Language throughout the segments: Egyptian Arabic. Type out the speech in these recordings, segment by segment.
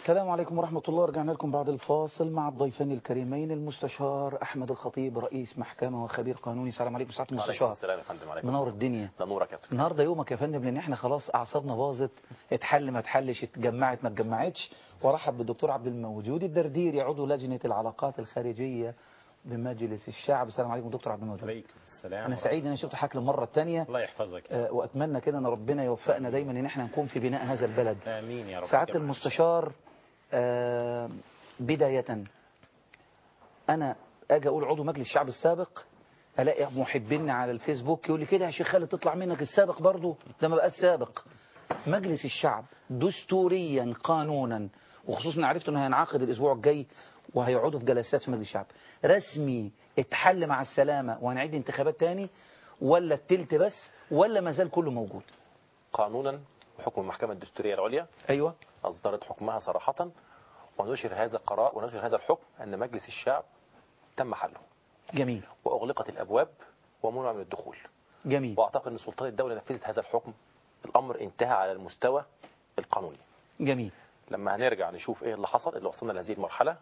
السلام عليكم ورحمة الله رجعنا لكم بعد الفاصل مع الضيفين الكريمين المستشار أحمد الخطيب رئيس محكمة وخبير قانوني السلام عليكم سعادة وعليكم المستشار السلام يا فندم عليكم منور السلام. الدنيا ده نورك يا فندم النهارده يومك يا فندم لان احنا خلاص اعصابنا باظت اتحل ما اتحلش اتجمعت ما اتجمعتش وارحب بالدكتور عبد الموجود الدرديري عضو لجنه العلاقات الخارجيه بمجلس الشعب السلام عليكم دكتور عبد الموجود عليكم السلام انا سعيد ان انا شفت حضرتك المره الثانيه الله يحفظك واتمنى كده ان ربنا يوفقنا دايما ان احنا نكون في بناء هذا البلد امين يا رب سعاده جميعاً. المستشار آه، بدايه انا اجي اقول عضو مجلس الشعب السابق الاقي محبين على الفيسبوك يقول لي كده يا شيخ خالد تطلع منك السابق برضه ده ما بقى السابق مجلس الشعب دستوريا قانونا وخصوصا عرفت انه هينعقد الاسبوع الجاي وهيقعدوا في جلسات في مجلس الشعب رسمي اتحل مع السلامه وهنعيد انتخابات تاني ولا التلت بس ولا ما زال كله موجود قانونا وحكم المحكمة الدستورية العليا ايوه أصدرت حكمها صراحة ونشر هذا القرار ونشر هذا الحكم أن مجلس الشعب تم حله جميل وأغلقت الأبواب ومنع من الدخول جميل وأعتقد أن سلطان الدولة نفذت هذا الحكم الأمر انتهى على المستوى القانوني جميل لما هنرجع نشوف ايه اللي حصل اللي وصلنا لهذه المرحلة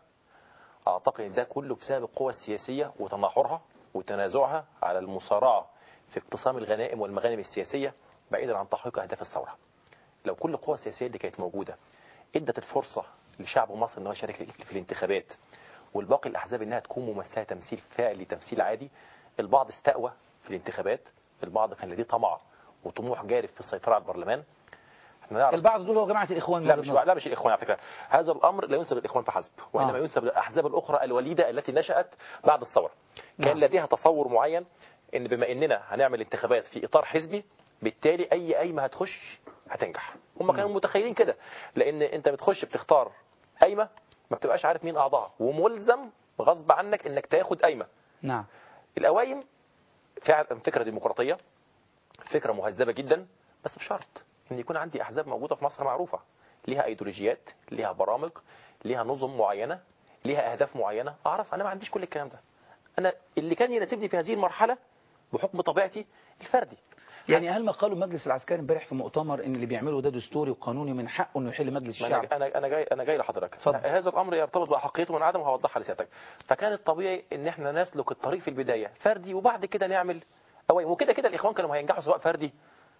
اعتقد ان ده كله بسبب القوى السياسية وتناحرها وتنازعها على المصارعة في اقتسام الغنائم والمغانم السياسية بعيدا عن تحقيق اهداف الثورة لو كل القوى السياسية اللي كانت موجودة ادت الفرصة لشعب مصر ان هو يشارك في الانتخابات والباقي الاحزاب انها تكون ممثلة تمثيل فعلي تمثيل عادي البعض استقوى في الانتخابات البعض كان لديه طمع وطموح جارف في السيطرة على البرلمان احنا نعرف البعض دول هو جماعه الاخوان لا من مش وجهة نظري. لا مش الاخوان على فكره هذا الامر لا ينسب للاخوان فحسب وانما آه. ينسب للاحزاب الاخرى الوليده التي نشات بعد الثوره كان نعم. لديها تصور معين ان بما اننا هنعمل انتخابات في اطار حزبي بالتالي اي قايمه هتخش هتنجح هم كانوا متخيلين كده لان انت بتخش بتختار قايمه ما بتبقاش عارف مين اعضائها وملزم غصب عنك انك تاخد قايمه نعم القوايم فعلا فكره ديمقراطيه فكره مهذبه جدا بس بشرط ان يكون عندي احزاب موجوده في مصر معروفه ليها ايديولوجيات ليها برامج ليها نظم معينه ليها اهداف معينه اعرف انا ما عنديش كل الكلام ده انا اللي كان يناسبني في هذه المرحله بحكم طبيعتي الفردي يعني هل ما قالوا المجلس العسكري امبارح في مؤتمر ان اللي بيعمله ده دستوري وقانوني من حقه انه يحل مجلس ما الشعب انا انا انا جاي انا جاي لحضرتك اتفضل. هذا الامر يرتبط باحقيته من عدم وهوضحها لسيادتك فكان الطبيعي ان احنا نسلك الطريق في البدايه فردي وبعد كده نعمل قوايم وكده كده الاخوان كانوا هينجحوا سواء فردي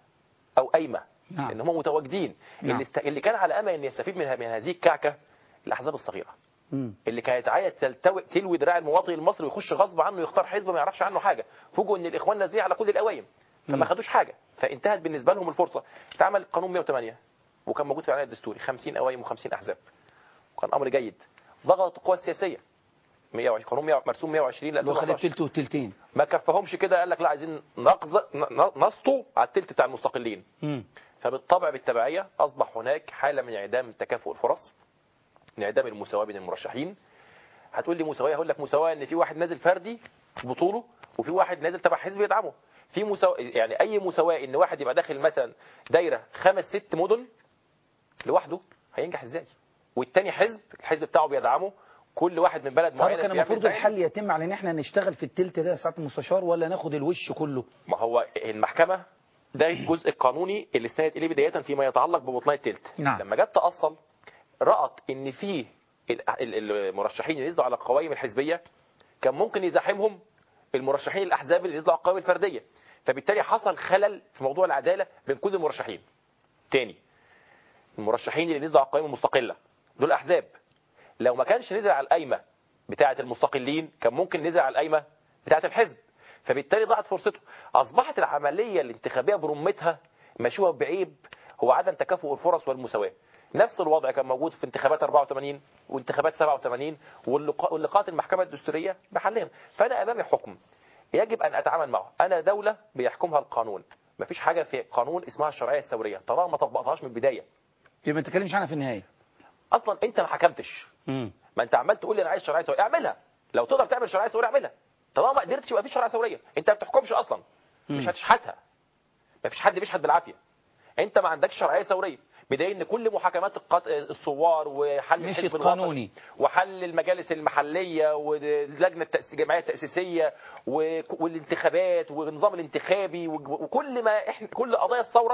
او قايمه نعم. ان هم متواجدين نعم. اللي, است... اللي كان على امل ان يستفيد من, من هذه الكعكه الاحزاب الصغيره مم. اللي كانت عايزه تلتوي تلوي دراع المواطن المصري ويخش غصب عنه يختار حزب ما يعرفش عنه حاجه فوجئوا ان الاخوان نازلين على كل القوايم مم. فما خدوش حاجه فانتهت بالنسبه لهم الفرصه اتعمل قانون 108 وكان موجود في الاعلان الدستوري 50 قوايم و50 احزاب وكان امر جيد ضغطت القوى السياسيه 120 قانون 100 مرسوم 120 ل اللي هو خد 2011 التلت والتلتين ما كفهمش كده قال لك لا عايزين نقز ن- نسطوا على التلت بتاع المستقلين مم. فبالطبع بالتبعية أصبح هناك حالة من انعدام تكافؤ الفرص انعدام المساواة بين المرشحين هتقول لي مساواة هقول لك مساواة ان في واحد نازل فردي بطوله وفي واحد نازل تبع حزب يدعمه في مساواة يعني اي مساواة ان واحد يبقى داخل مثلا دايرة خمس ست مدن لوحده هينجح ازاي والتاني حزب الحزب بتاعه بيدعمه كل واحد من بلد طبعا معين كان بيعمل المفروض دعم. الحل يتم على ان احنا نشتغل في التلت ده يا سعاده المستشار ولا ناخد الوش كله ما هو المحكمة ده الجزء القانوني اللي استندت اليه بداية فيما يتعلق ببطلان التلت نعم. لما جت تأصل رأت ان في ال- ال- المرشحين اللي نزلوا على القوائم الحزبية كان ممكن يزاحمهم المرشحين الاحزاب اللي نزلوا على القوائم الفردية فبالتالي حصل خلل في موضوع العدالة بين كل المرشحين تاني المرشحين اللي نزلوا على القوائم المستقلة دول احزاب لو ما كانش نزل على القايمة بتاعة المستقلين كان ممكن نزل على القايمة بتاعة الحزب فبالتالي ضاعت فرصته أصبحت العملية الانتخابية برمتها مشوها بعيب هو عدم تكافؤ الفرص والمساواة نفس الوضع كان موجود في انتخابات 84 وانتخابات 87 واللقاء- واللقاءات المحكمة الدستورية بحلهم فأنا أمامي حكم يجب أن أتعامل معه أنا دولة بيحكمها القانون مفيش حاجة في قانون اسمها الشرعية الثورية طالما ما طبقتهاش من البداية يبقى ما تتكلمش عنها في النهايه أصلا أنت ما حكمتش مم. ما انت عمال تقول لي انا عايز شرعيه ثوريه اعملها لو تقدر تعمل شرعيه ثوريه اعملها طالما ما قدرتش يبقى في شرعيه ثوريه انت ما بتحكمش اصلا مش مم. هتشحتها ما فيش حد بيشحت بالعافيه انت ما عندكش شرعيه ثوريه بدليل ان كل محاكمات القط... الثوار وحل مشيت الحزب قانوني. الوطني وحل المجالس المحليه واللجنه التأس... الجمعيه التاسيسيه و... والانتخابات والنظام الانتخابي و... وكل ما احنا كل قضايا الثوره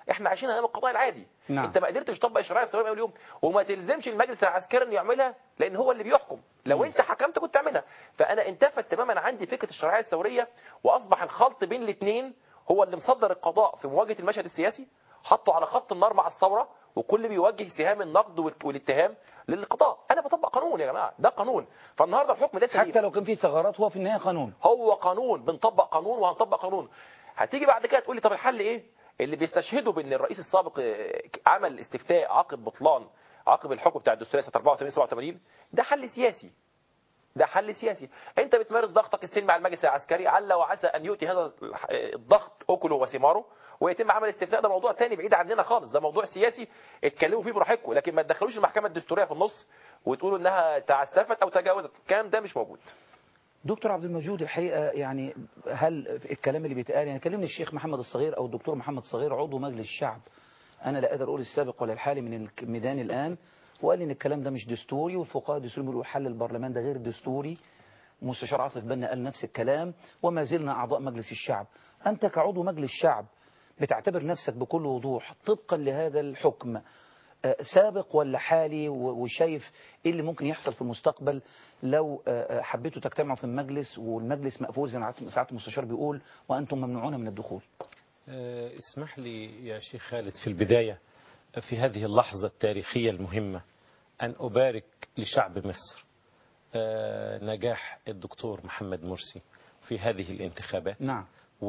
احنا عايشين ايام القضاء العادي نعم. انت ما قدرتش تطبق الشرعيه الثوريه من اول يوم وما تلزمش المجلس العسكري انه يعملها لان هو اللي بيحكم لو انت حكمت كنت تعملها فانا انتفت تماما عندي فكره الشرعيه الثوريه واصبح الخلط بين الاثنين هو اللي مصدر القضاء في مواجهه المشهد السياسي حطه على خط النار مع الثوره وكل بيوجه سهام النقد وال- والاتهام للقضاء انا بطبق قانون يا جماعه ده قانون فالنهارده الحكم ده سليم حتى لو كان في ثغرات هو في النهايه قانون هو قانون بنطبق قانون وهنطبق قانون هتيجي بعد كده تقول لي طب الحل ايه اللي بيستشهدوا بان الرئيس السابق آه، عمل استفتاء عقب بطلان عقب الحكم بتاع الدستوريه سنه 84 87 ده حل سياسي ده حل سياسي انت بتمارس ضغطك السلمي على المجلس العسكري عل وعسى ان يؤتي هذا الح- الضغط اكله وثماره ويتم عمل استفتاء ده موضوع تاني بعيد عننا خالص ده موضوع سياسي اتكلموا فيه براحتكم لكن ما تدخلوش المحكمه الدستوريه في النص وتقولوا انها تعسفت او تجاوزت الكلام ده مش موجود دكتور عبد الموجود الحقيقه يعني هل الكلام اللي بيتقال يعني كلمني الشيخ محمد الصغير او الدكتور محمد الصغير عضو مجلس الشعب انا لا قادر اقول السابق ولا الحالي من الميدان الان وقال لي ان الكلام ده مش دستوري والفقهاء الدستوريين بيقولوا حل البرلمان ده غير دستوري مستشار عاطف بنا قال نفس الكلام وما زلنا اعضاء مجلس الشعب انت كعضو مجلس الشعب بتعتبر نفسك بكل وضوح طبقا لهذا الحكم آه، سابق ولا حالي و- وشايف ايه اللي ممكن يحصل في المستقبل لو آه، آه، حبيتوا تجتمعوا في المجلس والمجلس مقفول زي ما ساعات المستشار بيقول وانتم ممنوعون من الدخول آه، اسمح لي يا شيخ خالد في البداية في هذه اللحظة التاريخية المهمة أن أبارك لشعب مصر آه، نجاح الدكتور محمد مرسي في هذه الانتخابات نعم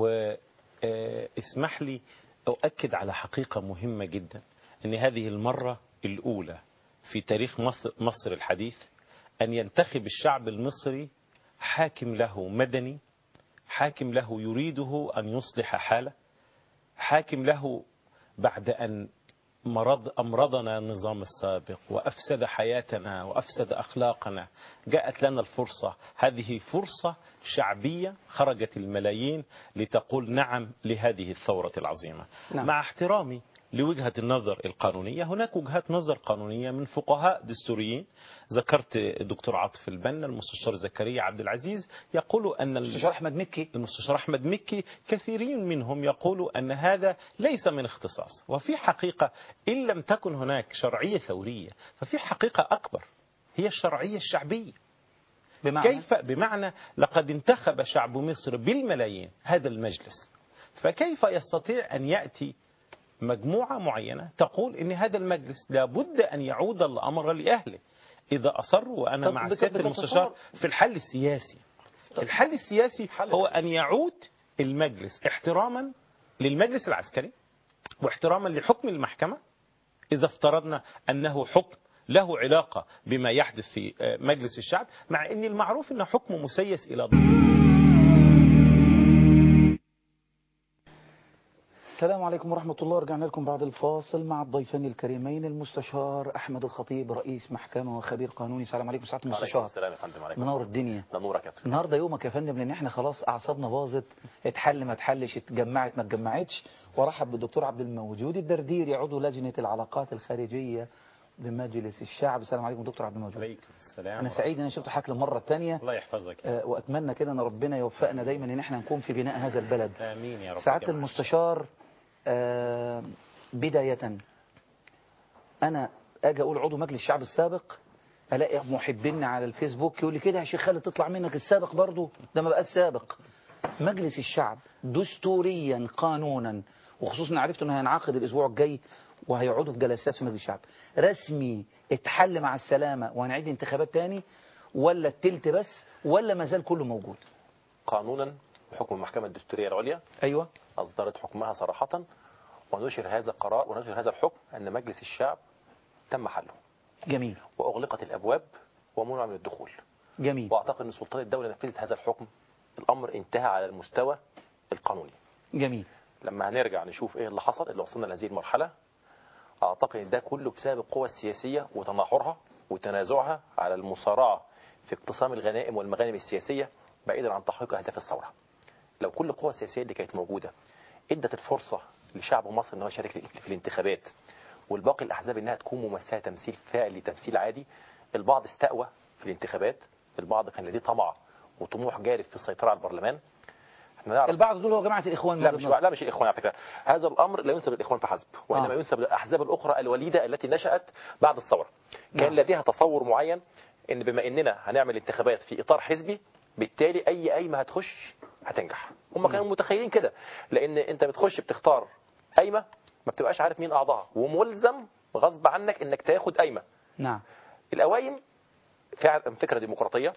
واسمح لي أؤكد على حقيقة مهمة جدا أن هذه المرة الأولى في تاريخ مصر, مصر الحديث أن ينتخب الشعب المصري حاكم له مدني حاكم له يريده أن يصلح حاله حاكم له بعد أن مرض أمرضنا النظام السابق وأفسد حياتنا وأفسد أخلاقنا جاءت لنا الفرصة هذه فرصة شعبية خرجت الملايين لتقول نعم لهذه الثورة العظيمة نعم. مع احترامي لوجهة النظر القانونية هناك وجهات نظر قانونية من فقهاء دستوريين ذكرت الدكتور عاطف البنا المستشار زكريا عبد العزيز يقول أن ال- المستشار احمد مكي المستشار أحمد مكي كثيرين منهم يقولوا أن هذا ليس من اختصاص وفي حقيقة إن لم تكن هناك شرعية ثورية ففي حقيقة أكبر هي الشرعية الشعبية بمعنى كيف بمعنى لقد انتخب شعب مصر بالملايين هذا المجلس فكيف يستطيع أن يأتي مجموعة معينة تقول أن هذا المجلس لابد أن يعود الأمر لأهله إذا أصروا وأنا طب مع بت- السيادة بتتصور- المستشار في الحل السياسي الحل السياسي هو أن يعود المجلس احتراما للمجلس العسكري واحتراما لحكم المحكمة إذا افترضنا أنه حكم له علاقة بما يحدث في آه، مجلس الشعب مع أن المعروف أنه حكم مسيس إلى السلام عليكم ورحمة الله رجعنا لكم بعد الفاصل مع الضيفين الكريمين المستشار أحمد الخطيب رئيس محكمة وخبير قانوني السلام عليكم سعادة عليكم المستشار السلام يا فندم عليكم منور السلام. الدنيا ده نورك يا فندم. النهارده يومك يا فندم لان احنا خلاص اعصابنا باظت اتحل ما اتحلش اتجمعت ما اتجمعتش وارحب بالدكتور عبد الموجود الدرديري عضو لجنه العلاقات الخارجيه بمجلس الشعب السلام عليكم دكتور عبد الموجود عليكم السلام انا سعيد ان انا شفت حضرتك المره الثانيه الله يحفظك واتمنى كده ان ربنا يوفقنا دايما ان احنا نكون في بناء هذا البلد آمين يا رب سعاده جميعاً. المستشار آه، بدايه انا اجي اقول عضو مجلس الشعب السابق الاقي محبين على الفيسبوك يقول لي كده يا شيخ خالد تطلع منك السابق برضه ده ما بقاش سابق مجلس الشعب دستوريا قانونا وخصوصا إن عرفت انه هينعقد الاسبوع الجاي وهيقعدوا في جلسات في مجلس الشعب رسمي اتحل مع السلامه وهنعيد انتخابات تاني ولا التلت بس ولا ما زال كله موجود قانونا وحكم المحكمة الدستورية العليا ايوه أصدرت حكمها صراحة ونشر هذا القرار ونشر هذا الحكم أن مجلس الشعب تم حله جميل وأغلقت الأبواب ومنع من الدخول جميل وأعتقد أن سلطات الدولة نفذت هذا الحكم الأمر انتهى على المستوى القانوني جميل لما هنرجع نشوف إيه اللي حصل اللي وصلنا لهذه المرحلة أعتقد أن ده كله بسبب القوى السياسية وتناحرها وتنازعها على المصارعة في اقتسام الغنائم والمغانم السياسية بعيدا عن تحقيق أهداف الثورة لو كل القوى السياسية اللي كانت موجودة ادت الفرصة لشعب مصر ان هو يشارك في الانتخابات والباقي الاحزاب انها تكون ممثله تمثيل فعلي تمثيل عادي البعض استقوى في الانتخابات البعض كان لديه طمع وطموح جارف في السيطره على البرلمان احنا نعرف البعض دول هو جماعة الإخوان لا من مش وجهة لا مش الاخوان على فكره هذا الامر لا ينسب للاخوان فحسب وانما آه. ينسب للاحزاب الاخرى الوليده التي نشات بعد الثوره كان نعم. لديها تصور معين ان بما اننا هنعمل انتخابات في اطار حزبي بالتالي اي قايمه هتخش هتنجح هم كانوا متخيلين كده لان انت بتخش بتختار قايمه ما بتبقاش عارف مين اعضائها وملزم غصب عنك انك تاخد قايمه نعم القوايم فعلا فكره ديمقراطيه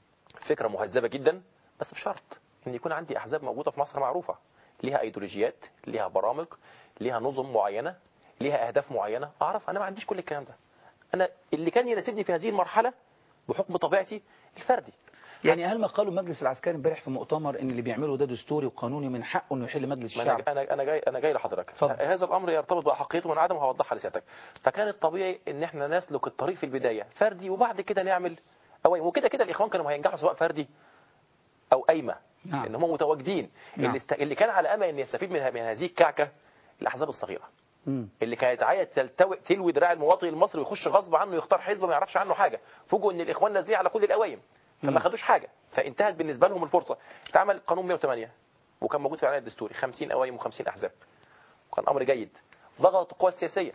فكره مهذبه جدا بس بشرط ان يكون عندي احزاب موجوده في مصر معروفه ليها ايديولوجيات ليها برامج ليها نظم معينه ليها اهداف معينه اعرف انا ما عنديش كل الكلام ده انا اللي كان يناسبني في هذه المرحله بحكم طبيعتي الفردي يعني هل ما قالوا المجلس العسكري امبارح في مؤتمر ان اللي بيعمله ده دستوري وقانوني من حقه انه يحل مجلس ما انا الشعب انا انا جاي انا جاي لحضرتك اتفضل. هذا الامر يرتبط باحقيته من عدمه هوضحها لسيادتك فكان الطبيعي ان احنا نسلك الطريق في البدايه فردي وبعد كده نعمل قوايم وكده كده الاخوان كانوا هينجحوا سواء فردي او قايمه نعم. ان هم متواجدين نعم. اللي, است... اللي كان على امل ان يستفيد من, من هذه الكعكه الاحزاب الصغيره مم. اللي كانت عايزه تلتوي تلوي دراع المواطن المصري ويخش غصب عنه يختار حزب ما يعرفش عنه حاجه فوجئوا ان الاخوان نازلين على كل القوايم مم. فما خدوش حاجه فانتهت بالنسبه لهم الفرصه اتعمل قانون 108 وكان موجود في الاعلان الدستوري 50 قوايم و50 احزاب وكان امر جيد ضغط القوى السياسيه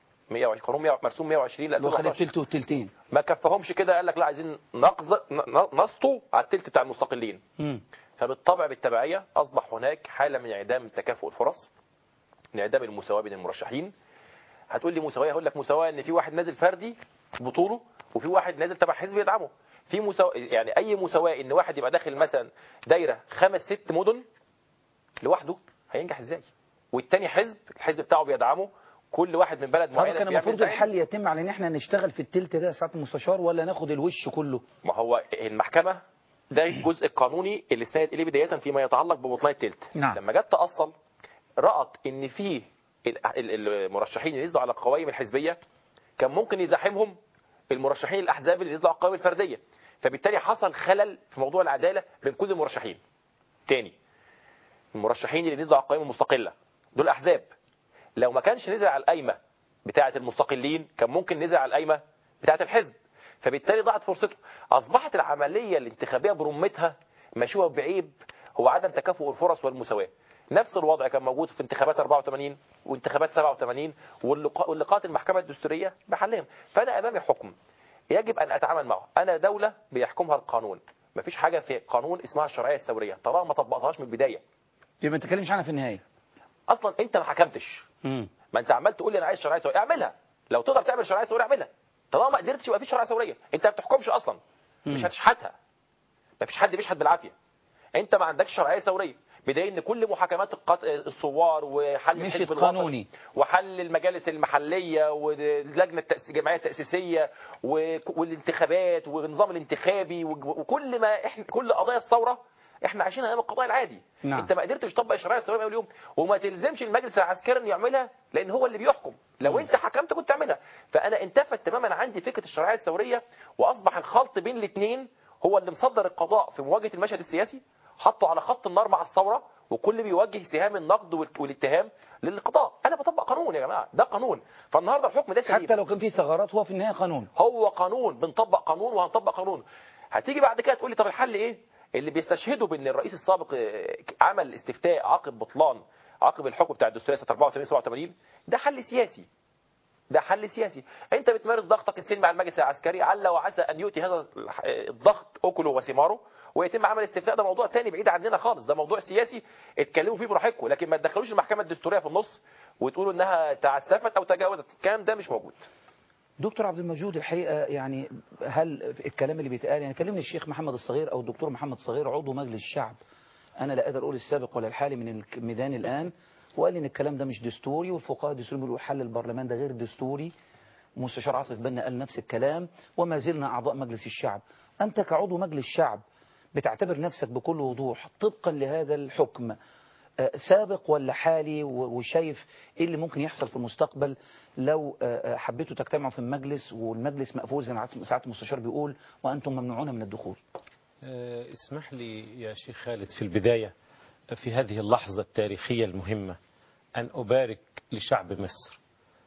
120 قانون 100 مرسوم 120 ل لو خليت 2011 تلت والتلتين ما كفهمش كده قال لك لا عايزين نقض ن- نسطوا على التلت بتاع المستقلين مم. فبالطبع بالتبعية أصبح هناك حالة من انعدام تكافؤ الفرص انعدام المساواة بين المرشحين هتقول لي مساواة هقول لك مساواة ان في واحد نازل فردي بطوله وفي واحد نازل تبع حزب يدعمه في مساواة يعني اي مساواة ان واحد يبقى داخل مثلا دايرة خمس ست مدن لوحده هينجح ازاي والتاني حزب الحزب بتاعه بيدعمه كل واحد من بلد طب معين كان المفروض الحل يتم على ان احنا نشتغل في التلت ده ساعة المستشار ولا ناخد الوش كله ما هو المحكمة ده الجزء القانوني اللي استندت اليه بداية فيما يتعلق ببطلان التلت نعم. لما جت تأصل رأت ان فيه ال- ال- المرشحين اللي نزلوا على القوائم الحزبية كان ممكن يزاحمهم المرشحين الاحزاب اللي نزلوا على القوائم الفردية فبالتالي حصل خلل في موضوع العدالة بين كل المرشحين تاني المرشحين اللي نزلوا على القوائم المستقلة دول احزاب لو ما كانش نزل على القايمة بتاعة المستقلين كان ممكن نزل على القايمة بتاعة الحزب فبالتالي ضاعت فرصته أصبحت العملية الانتخابية برمتها مشوه بعيب هو عدم تكافؤ الفرص والمساواة نفس الوضع كان موجود في انتخابات 84 وانتخابات 87 واللقاء- واللقاءات المحكمة الدستورية بحلهم فأنا أمامي حكم يجب أن أتعامل معه أنا دولة بيحكمها القانون مفيش حاجة في قانون اسمها الشرعية الثورية طالما ما طبقتهاش من البداية يبقى ما تتكلمش عنها في النهاية أصلا أنت ما حكمتش مم. ما انت عمال تقول لي انا عايز شرعيه ثوريه اعملها لو تقدر تعمل شرعيه ثوريه اعملها طالما ما قدرتش يبقى في شرعيه ثوريه انت ما بتحكمش اصلا مش مم. هتشحتها ما فيش حد بيشحت بالعافيه انت ما عندكش شرعيه ثوريه بدليل ان كل محاكمات القط... الثوار وحل مشيت الحزب الوطني قانوني. وحل المجالس المحليه واللجنه التأس... الجمعيه التاسيسيه و... والانتخابات والنظام الانتخابي و... وكل ما احنا كل قضايا الثوره احنا عايشين امام القضاء العادي نعم. انت ما قدرتش تطبق الشرعيه الثوريه من اول يوم وما تلزمش المجلس العسكري انه يعملها لان هو اللي بيحكم لو انت حكمت كنت تعملها فانا انتفت تماما عندي فكره الشرعيه الثوريه واصبح الخلط بين الاثنين هو اللي مصدر القضاء في مواجهه المشهد السياسي حطه على خط النار مع الثوره وكل بيوجه سهام النقد وال- والاتهام للقضاء انا بطبق قانون يا جماعه ده قانون فالنهارده الحكم ده سليم حتى لو كان في ثغرات هو في النهاية قانون هو قانون بنطبق قانون وهنطبق قانون هتيجي بعد كده تقول لي طب الحل ايه اللي بيستشهدوا بان الرئيس السابق آه، عمل استفتاء عقب بطلان عقب الحكم بتاع الدستوريه سنه 84 87 ده حل سياسي ده حل سياسي انت بتمارس ضغطك السلمي على المجلس العسكري عل وعسى ان يؤتي هذا الح- الضغط اكله وثماره ويتم عمل استفتاء ده موضوع تاني بعيد عننا خالص ده موضوع سياسي اتكلموا فيه براحتكم لكن ما تدخلوش المحكمه الدستوريه في النص وتقولوا انها تعسفت او تجاوزت الكلام ده مش موجود دكتور عبد الموجود الحقيقة يعني هل الكلام اللي بيتقال يعني كلمني الشيخ محمد الصغير أو الدكتور محمد الصغير عضو مجلس الشعب أنا لا أقدر أقول السابق ولا الحالي من الميدان الآن وقال لي إن الكلام ده مش دستوري والفقهاء الدستوريين بيقولوا حل البرلمان ده غير دستوري مستشار عاطف بنا قال نفس الكلام وما زلنا أعضاء مجلس الشعب أنت كعضو مجلس الشعب بتعتبر نفسك بكل وضوح طبقا لهذا الحكم آه، سابق ولا حالي و- وشايف ايه اللي ممكن يحصل في المستقبل لو آه، آه، حبيتوا تجتمعوا في المجلس والمجلس مقفول زي ما ساعات المستشار بيقول وانتم ممنوعون من الدخول آه، اسمح لي يا شيخ خالد في البداية في هذه اللحظة التاريخية المهمة أن أبارك لشعب مصر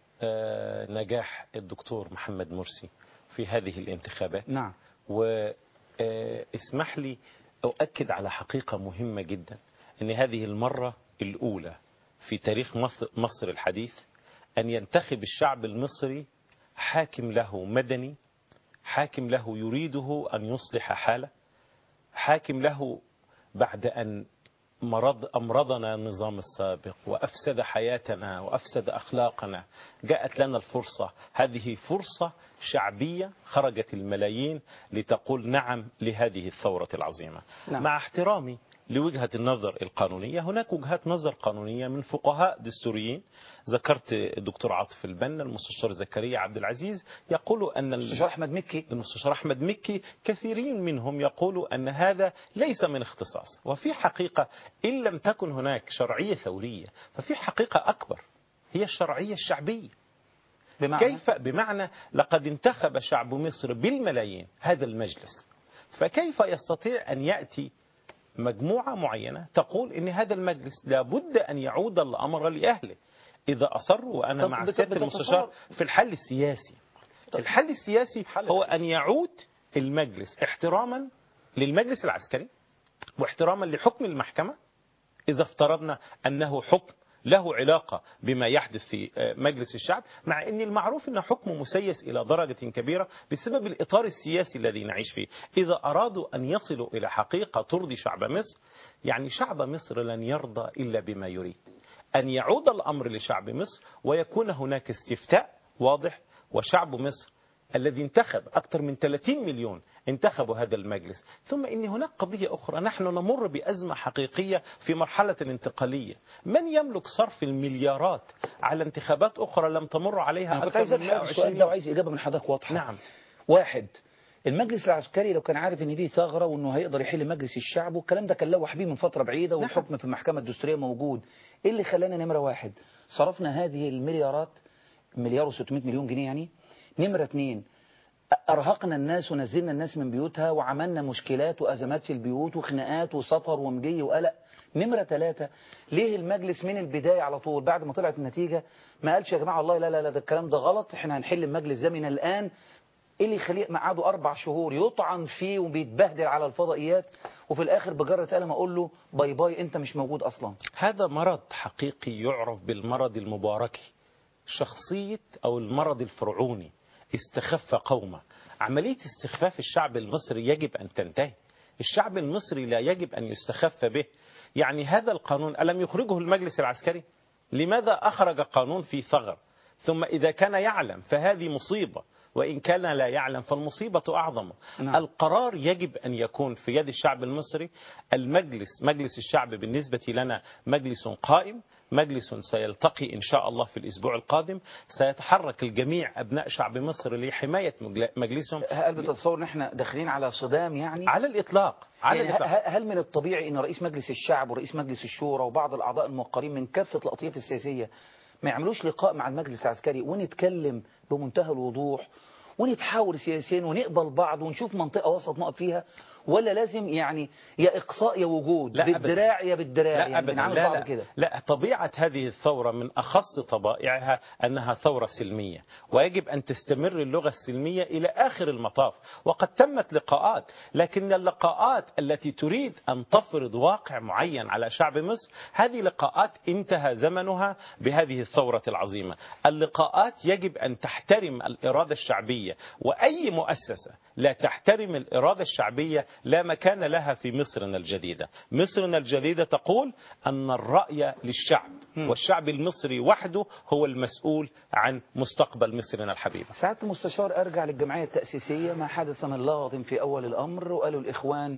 آه، نجاح الدكتور محمد مرسي في هذه الانتخابات نعم واسمح لي أؤكد على حقيقة مهمة جدا أن هذه المرة الأولى في تاريخ مصر مصر الحديث أن ينتخب الشعب المصري حاكم له مدني حاكم له يريده أن يصلح حاله حاكم له بعد أن مرض أمرضنا النظام السابق وأفسد حياتنا وأفسد أخلاقنا جاءت لنا الفرصة هذه فرصة شعبية خرجت الملايين لتقول نعم لهذه الثورة العظيمة نعم. مع احترامي لوجهة النظر القانونية هناك وجهات نظر قانونية من فقهاء دستوريين ذكرت الدكتور عاطف البنا المستشار زكريا عبد العزيز يقول أن ال- المستشار احمد مكي المستشار أحمد مكي كثيرين منهم يقولوا أن هذا ليس من اختصاص وفي حقيقة إن لم تكن هناك شرعية ثورية ففي حقيقة أكبر هي الشرعية الشعبية بمعنى كيف بمعنى لقد انتخب شعب مصر بالملايين هذا المجلس فكيف يستطيع أن يأتي مجموعة معينة تقول أن هذا المجلس لابد أن يعود الأمر لأهله إذا أصروا وأنا طب مع بت- سيادة بتتصور- المستشار في الحل السياسي الحل السياسي هو أن يعود المجلس احتراما للمجلس العسكري واحتراما لحكم المحكمة إذا افترضنا أنه حكم له علاقة بما يحدث في آه، مجلس الشعب مع أن المعروف أن حكمه مسيس إلى درجة كبيرة بسبب الإطار السياسي الذي نعيش فيه إذا أرادوا أن يصلوا إلى حقيقة ترضي شعب مصر يعني شعب مصر لن يرضى إلا بما يريد أن يعود الأمر لشعب مصر ويكون هناك استفتاء واضح وشعب مصر الذي انتخب أكثر من 30 مليون انتخبوا هذا المجلس ثم إن هناك قضية أخرى نحن نمر بأزمة حقيقية في مرحلة الانتقالية من يملك صرف المليارات على انتخابات أخرى لم تمر عليها انا كنت أكثر عايز من افهم 120 السؤال ده يوم وعايز اجابه من حضرتك واضحه نعم واحد المجلس العسكري لو كان عارف ان فيه ثغره وانه هيقدر يحل مجلس الشعب والكلام ده كان لوح بيه من فتره بعيده والحكم في المحكمه الدستوريه موجود ايه اللي خلانا نمره واحد صرفنا هذه المليارات مليار و600 مليون جنيه يعني نمره اتنين أرهقنا الناس ونزلنا الناس من بيوتها وعملنا مشكلات وأزمات في البيوت وخناقات وسفر ومجي وقلق نمرة ثلاثة ليه المجلس من البداية على طول بعد ما طلعت النتيجة ما قالش يا جماعة والله لا لا لا ده الكلام ده غلط احنا هنحل المجلس ده من الآن ايه اللي يخليه مقعده أربع شهور يطعن فيه وبيتبهدل على الفضائيات وفي الآخر بجرة قلم أقول له باي باي أنت مش موجود أصلا هذا مرض حقيقي يعرف بالمرض المباركي شخصية أو المرض الفرعوني استخف قومه عملية استخفاف الشعب المصري يجب أن تنتهي الشعب المصري لا يجب أن يستخف به يعني هذا القانون ألم يخرجه المجلس العسكري لماذا أخرج قانون في ثغر ثم إذا كان يعلم فهذه مصيبة وإن كان لا يعلم فالمصيبة أعظم نعم. القرار يجب أن يكون في يد الشعب المصري المجلس مجلس الشعب بالنسبة لنا مجلس قائم مجلس سيلتقي إن شاء الله في الأسبوع القادم سيتحرك الجميع أبناء شعب مصر لحماية مجل- مجلسهم هل بتتصور ان احنا داخلين على صدام يعني على الإطلاق على يعني الإطلاق ه- هل من الطبيعي ان رئيس مجلس الشعب ورئيس مجلس الشورى وبعض الاعضاء الموقرين من كافه الاطياف السياسيه ما يعملوش لقاء مع المجلس العسكري ونتكلم بمنتهى الوضوح ونتحاور سياسيا ونقبل بعض ونشوف منطقه وسط نقف فيها ولا لازم يعني يا اقصاء يا وجود لا أبداً. بالدراع يا بالدراع لا يعني أبدا بنعامل لا بعض لا, كده لا طبيعة هذه الثورة من أخص طبائعها أنها ثورة سلمية ويجب أن تستمر اللغة السلمية إلى آخر المطاف وقد تمت لقاءات لكن اللقاءات التي تريد أن تفرض واقع معين على شعب مصر هذه لقاءات انتهى زمنها بهذه الثورة العظيمة اللقاءات يجب أن تحترم الإرادة الشعبية وأي مؤسسة لا تحترم الإرادة الشعبية لا مكان لها في مصرنا الجديدة مصرنا الجديدة تقول أن الرأي للشعب والشعب المصري وحده هو المسؤول عن مستقبل مصرنا الحبيبة ساعة المستشار أرجع للجمعية التأسيسية ما حدث من لغط في أول الأمر وقالوا الإخوان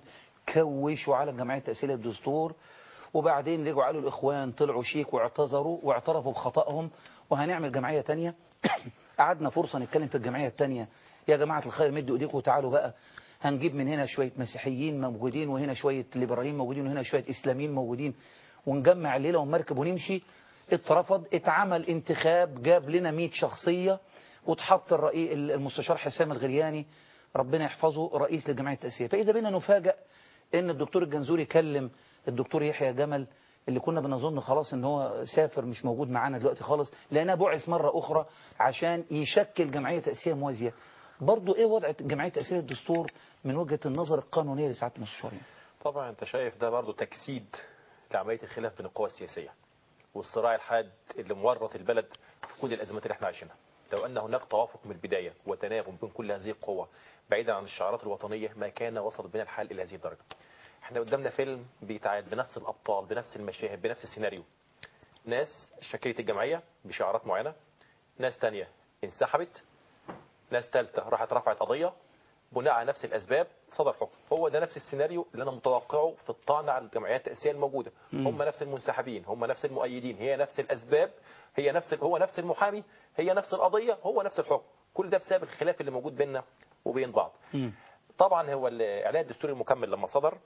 كوشوا على الجمعية التأسيسية الدستور وبعدين رجعوا قالوا الإخوان طلعوا شيك واعتذروا واعترفوا بخطأهم وهنعمل جمعية تانية قعدنا فرصة نتكلم في الجمعية التانية يا جماعة الخير مدوا ايديكم وتعالوا بقى هنجيب من هنا شوية مسيحيين موجودين وهنا شوية ليبراليين موجودين وهنا شوية إسلاميين موجودين ونجمع الليلة ونمركب ونمشي اترفض اتعمل انتخاب جاب لنا 100 شخصية واتحط الرئيس المستشار حسام الغرياني ربنا يحفظه رئيس للجمعية التأسيسية فإذا بنا نفاجأ ان الدكتور الجنزوري كلم الدكتور يحيى جمل اللي كنا بنظن خلاص ان هو سافر مش موجود معانا دلوقتي خالص لانه بعث مرة اخرى عشان يشكل جمعية تأسيسية موازية برضو ايه وضع جمعية تأسيسية الدستور من وجهة النظر القانونية لسعادة المستشارين طبعا انت شايف ده برضو تجسيد لعمليه الخلاف بين القوى السياسيه والصراع الحاد اللي مورط البلد في كل الازمات اللي احنا عايشينها لو ان هناك توافق من البدايه وتناغم بين كل هذه القوى بعيدا عن الشعارات الوطنيه ما كان وصل بنا الحال الى هذه الدرجه احنا قدامنا فيلم بيتعاد بنفس الابطال بنفس المشاهد بنفس السيناريو ناس شكلت الجمعيه بشعارات معينه ناس تانية انسحبت ناس ثالثه راحت رفعت قضيه بناء على نفس الاسباب صدر حكم هو ده نفس السيناريو اللي انا متوقعه في الطعن على الجمعيات التاسيسيه الموجوده هم نفس المنسحبين هم نفس المؤيدين هي نفس الاسباب هي نفس هو نفس المحامي هي نفس القضيه هو نفس الحكم كل ده بسبب الخلاف اللي موجود بيننا وبين بعض مم. طبعا هو الاعلان الدستوري المكمل لما صدر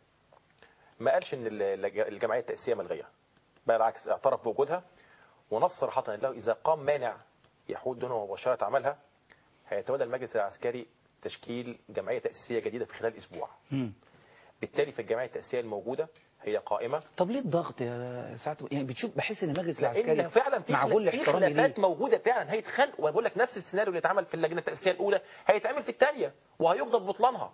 ما قالش ان ال- الجمعيه التاسيسيه ملغيه بل بالعكس اعترف بوجودها ونص صراحه له اذا قام مانع يحول دونه مباشره عملها هيتولى المجلس العسكري تشكيل جمعيه تاسيسيه جديده في خلال اسبوع مم. بالتالي في الجمعيه التاسيسيه الموجوده هي قائمه طب ليه الضغط يا ساعة يعني بتشوف بحس ان المجلس لان العسكري فعلا في مع خلاف- كل في احترامي ليه خلافات موجوده فعلا هيتخلق وانا بقول لك نفس السيناريو اللي اتعمل في اللجنه التاسيسيه الاولى هيتعمل في الثانيه وهيقضى ببطلانها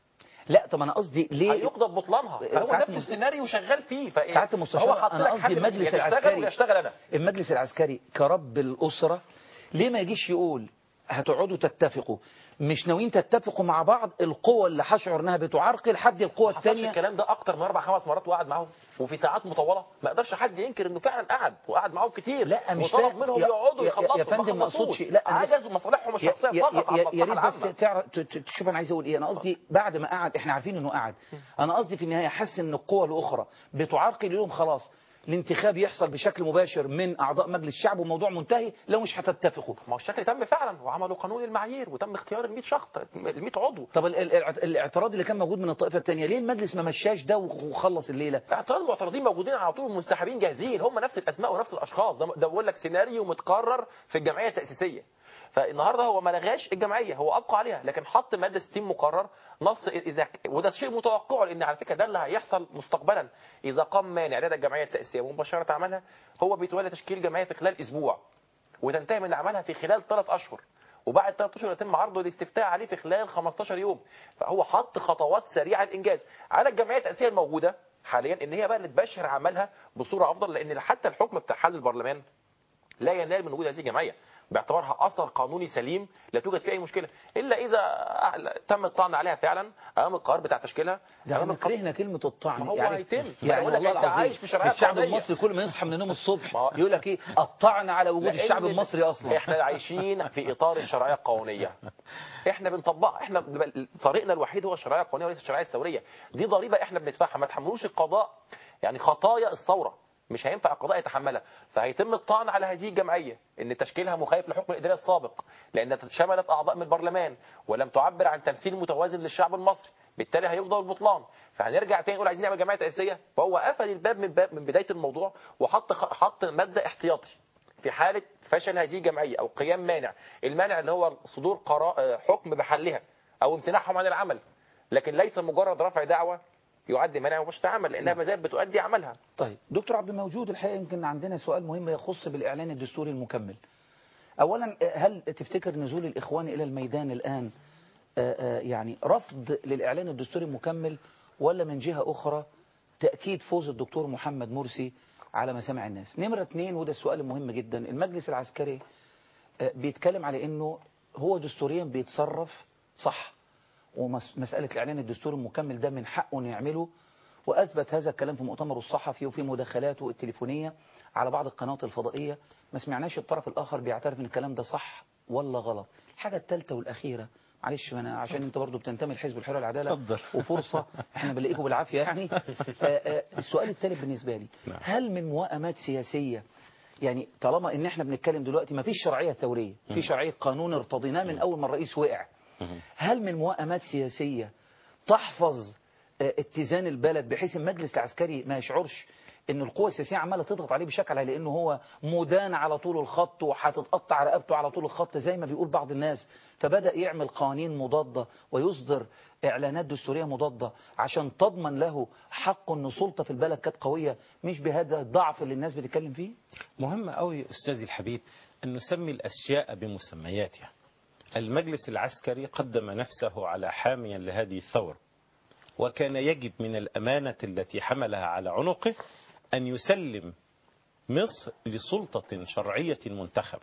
لا طب انا قصدي ليه هيقضى ببطلانها فهو ساعات نفس مس- السيناريو شغال فيه فإيه؟ ساعات المستشار، هو حط أنا لك قصدي حل المجلس يا تشتغل العسكري. ولا اشتغل انا المجلس العسكري كرب الأسرة ليه ما يجيش يقول هتقعدوا تتفقوا مش ناويين تتفقوا مع بعض القوة اللي هشعر انها بتعرقل حد القوة ما حصلش الثانية الكلام ده اكتر من اربع خمس مرات وقعد معاهم وفي ساعات مطوله ما يقدرش حد ينكر انه فعلا قعد وقعد معاهم كتير لا مش وطلب فاهم. منهم يا- يقعدوا يا- يخلصوا يا فندم ما اقصدش لا أنا بس- عجزوا مصالحهم يا, الشخصيه يا, فقط عن يا, يا المصلحه ريت بس العامه تعرف ت- ت- تشوف انا عايز اقول ايه انا قصدي بعد ما قعد احنا عارفين انه قعد انا قصدي في النهايه حس ان القوى الاخرى بتعرقل اليوم خلاص الانتخاب يحصل بشكل مباشر من اعضاء مجلس الشعب والموضوع منتهي لو مش هتتفقوا ما هو الشكل تم فعلا وعملوا قانون المعايير وتم اختيار ال 100 شخص ال 100 عضو طب ال- ال- الاعت- الاعتراض اللي كان موجود من الطائفه الثانيه ليه المجلس ما مشاش ده وخلص الليله اعتراض المعترضين موجودين على طول المنسحبين جاهزين هم نفس الاسماء ونفس الاشخاص ده ده بقول لك سيناريو متكرر في الجمعيه التاسيسيه فالنهارده هو ما لغاش الجمعيه هو ابقى عليها لكن حط ماده 60 مقرر نص اذا وده شيء متوقع لان على فكره ده اللي هيحصل مستقبلا اذا قام مانع لدى الجمعيه التاسيسيه مباشره عملها هو بيتولى تشكيل جمعيه في خلال اسبوع وتنتهي من عملها في خلال ثلاث اشهر وبعد ثلاث اشهر يتم عرضه الاستفتاء عليه في خلال 15 يوم فهو حط خطوات سريعه الانجاز على الجمعيه التاسيسيه الموجوده حاليا ان هي بقى اللي تبشر عملها بصوره افضل لان حتى الحكم بتاع حل البرلمان لا ينال من وجود هذه الجمعيه باعتبارها اثر قانوني سليم لا توجد فيه اي مشكله الا اذا تم الطعن عليها فعلا امام القرار بتاع تشكيلها ده امام احنا القضاء. كرهنا كلمة الطعن ما هو يعني هيتم. ما أنا يعني بقول لك والله أنت العظيم عايش في شرعية الشعب قانونية. المصري كل ما يصحى من النوم الصبح ما هو- يقول لك ايه الطعن على وجود لأن الشعب المصري اصلا احنا عايشين في اطار الشرعيه القانونيه احنا بنطبقها احنا بنبقى- طريقنا الوحيد هو الشرعيه القانونيه وليس الشرعيه الثوريه دي ضريبه احنا بندفعها ما تحملوش القضاء يعني خطايا الثوره مش هينفع القضاء يتحملها فهيتم الطعن على هذه الجمعيه ان تشكيلها مخالف لحكم الاداري السابق لان شملت اعضاء من البرلمان ولم تعبر عن تمثيل متوازن للشعب المصري بالتالي هيقضى البطلان فهنرجع تاني نقول عايزين نعمل جمعيه تاسيسيه فهو قفل الباب من باب من بدايه الموضوع وحط حط ماده احتياطي في حالة فشل هذه الجمعية أو قيام مانع المانع اللي هو صدور قرار حكم بحلها أو امتناعهم عن العمل لكن ليس مجرد رفع دعوة يعد مانع مباشرة عمل لأنها ما زالت بتؤدي عملها طيب دكتور عبد الموجود الحقيقة يمكن عندنا سؤال مهم يخص بالإعلان الدستوري المكمل أولا هل تفتكر نزول الإخوان إلى الميدان الآن آه، آه، يعني رفض للإعلان الدستوري المكمل ولا من جهة أخرى تأكيد فوز الدكتور محمد مرسي على مسامع الناس نمرة اتنين وده السؤال المهم جدا المجلس العسكري آه، بيتكلم على أنه هو دستوريا بيتصرف صح ومسألة الإعلان الدستوري المكمل ده من حقه انه يعمله وأثبت هذا الكلام في مؤتمره الصحفي وفي مداخلاته التليفونية على بعض القنوات الفضائية ما سمعناش الطرف الآخر بيعترف ان الكلام ده صح ولا غلط الحاجة الثالثة والأخيرة معلش ما انا عشان انت برضو بتنتمي لحزب الحريه والعداله اتفضل. وفرصه احنا بنلاقيكم بالعافيه يعني آه، آه، السؤال الثالث بالنسبه لي نعم. هل من موائمات سياسيه يعني طالما ان احنا بنتكلم دلوقتي ما فيش شرعيه ثوريه في شرعيه قانون ارتضيناه من اول ما الرئيس وقع هل من موائمات سياسيه تحفظ آه، اتزان البلد بحيث المجلس العسكري ما يشعرش ان القوى السياسيه عماله تضغط عليه بشكل على لانه هو مدان على طول الخط وهتتقطع رقبته على طول الخط زي ما بيقول بعض الناس فبدا يعمل قوانين مضاده ويصدر اعلانات دستوريه مضاده عشان تضمن له حق ان سلطه في البلد كانت قويه مش بهذا الضعف اللي الناس بتتكلم فيه مهم قوي أستاذي الحبيب أن نسمي الأشياء بمسمياتها المجلس العسكري قدم نفسه على حاميا لهذه الثورة وكان يجب من الأمانة التي حملها على عنقه أن يسلم مصر لسلطة شرعية منتخبة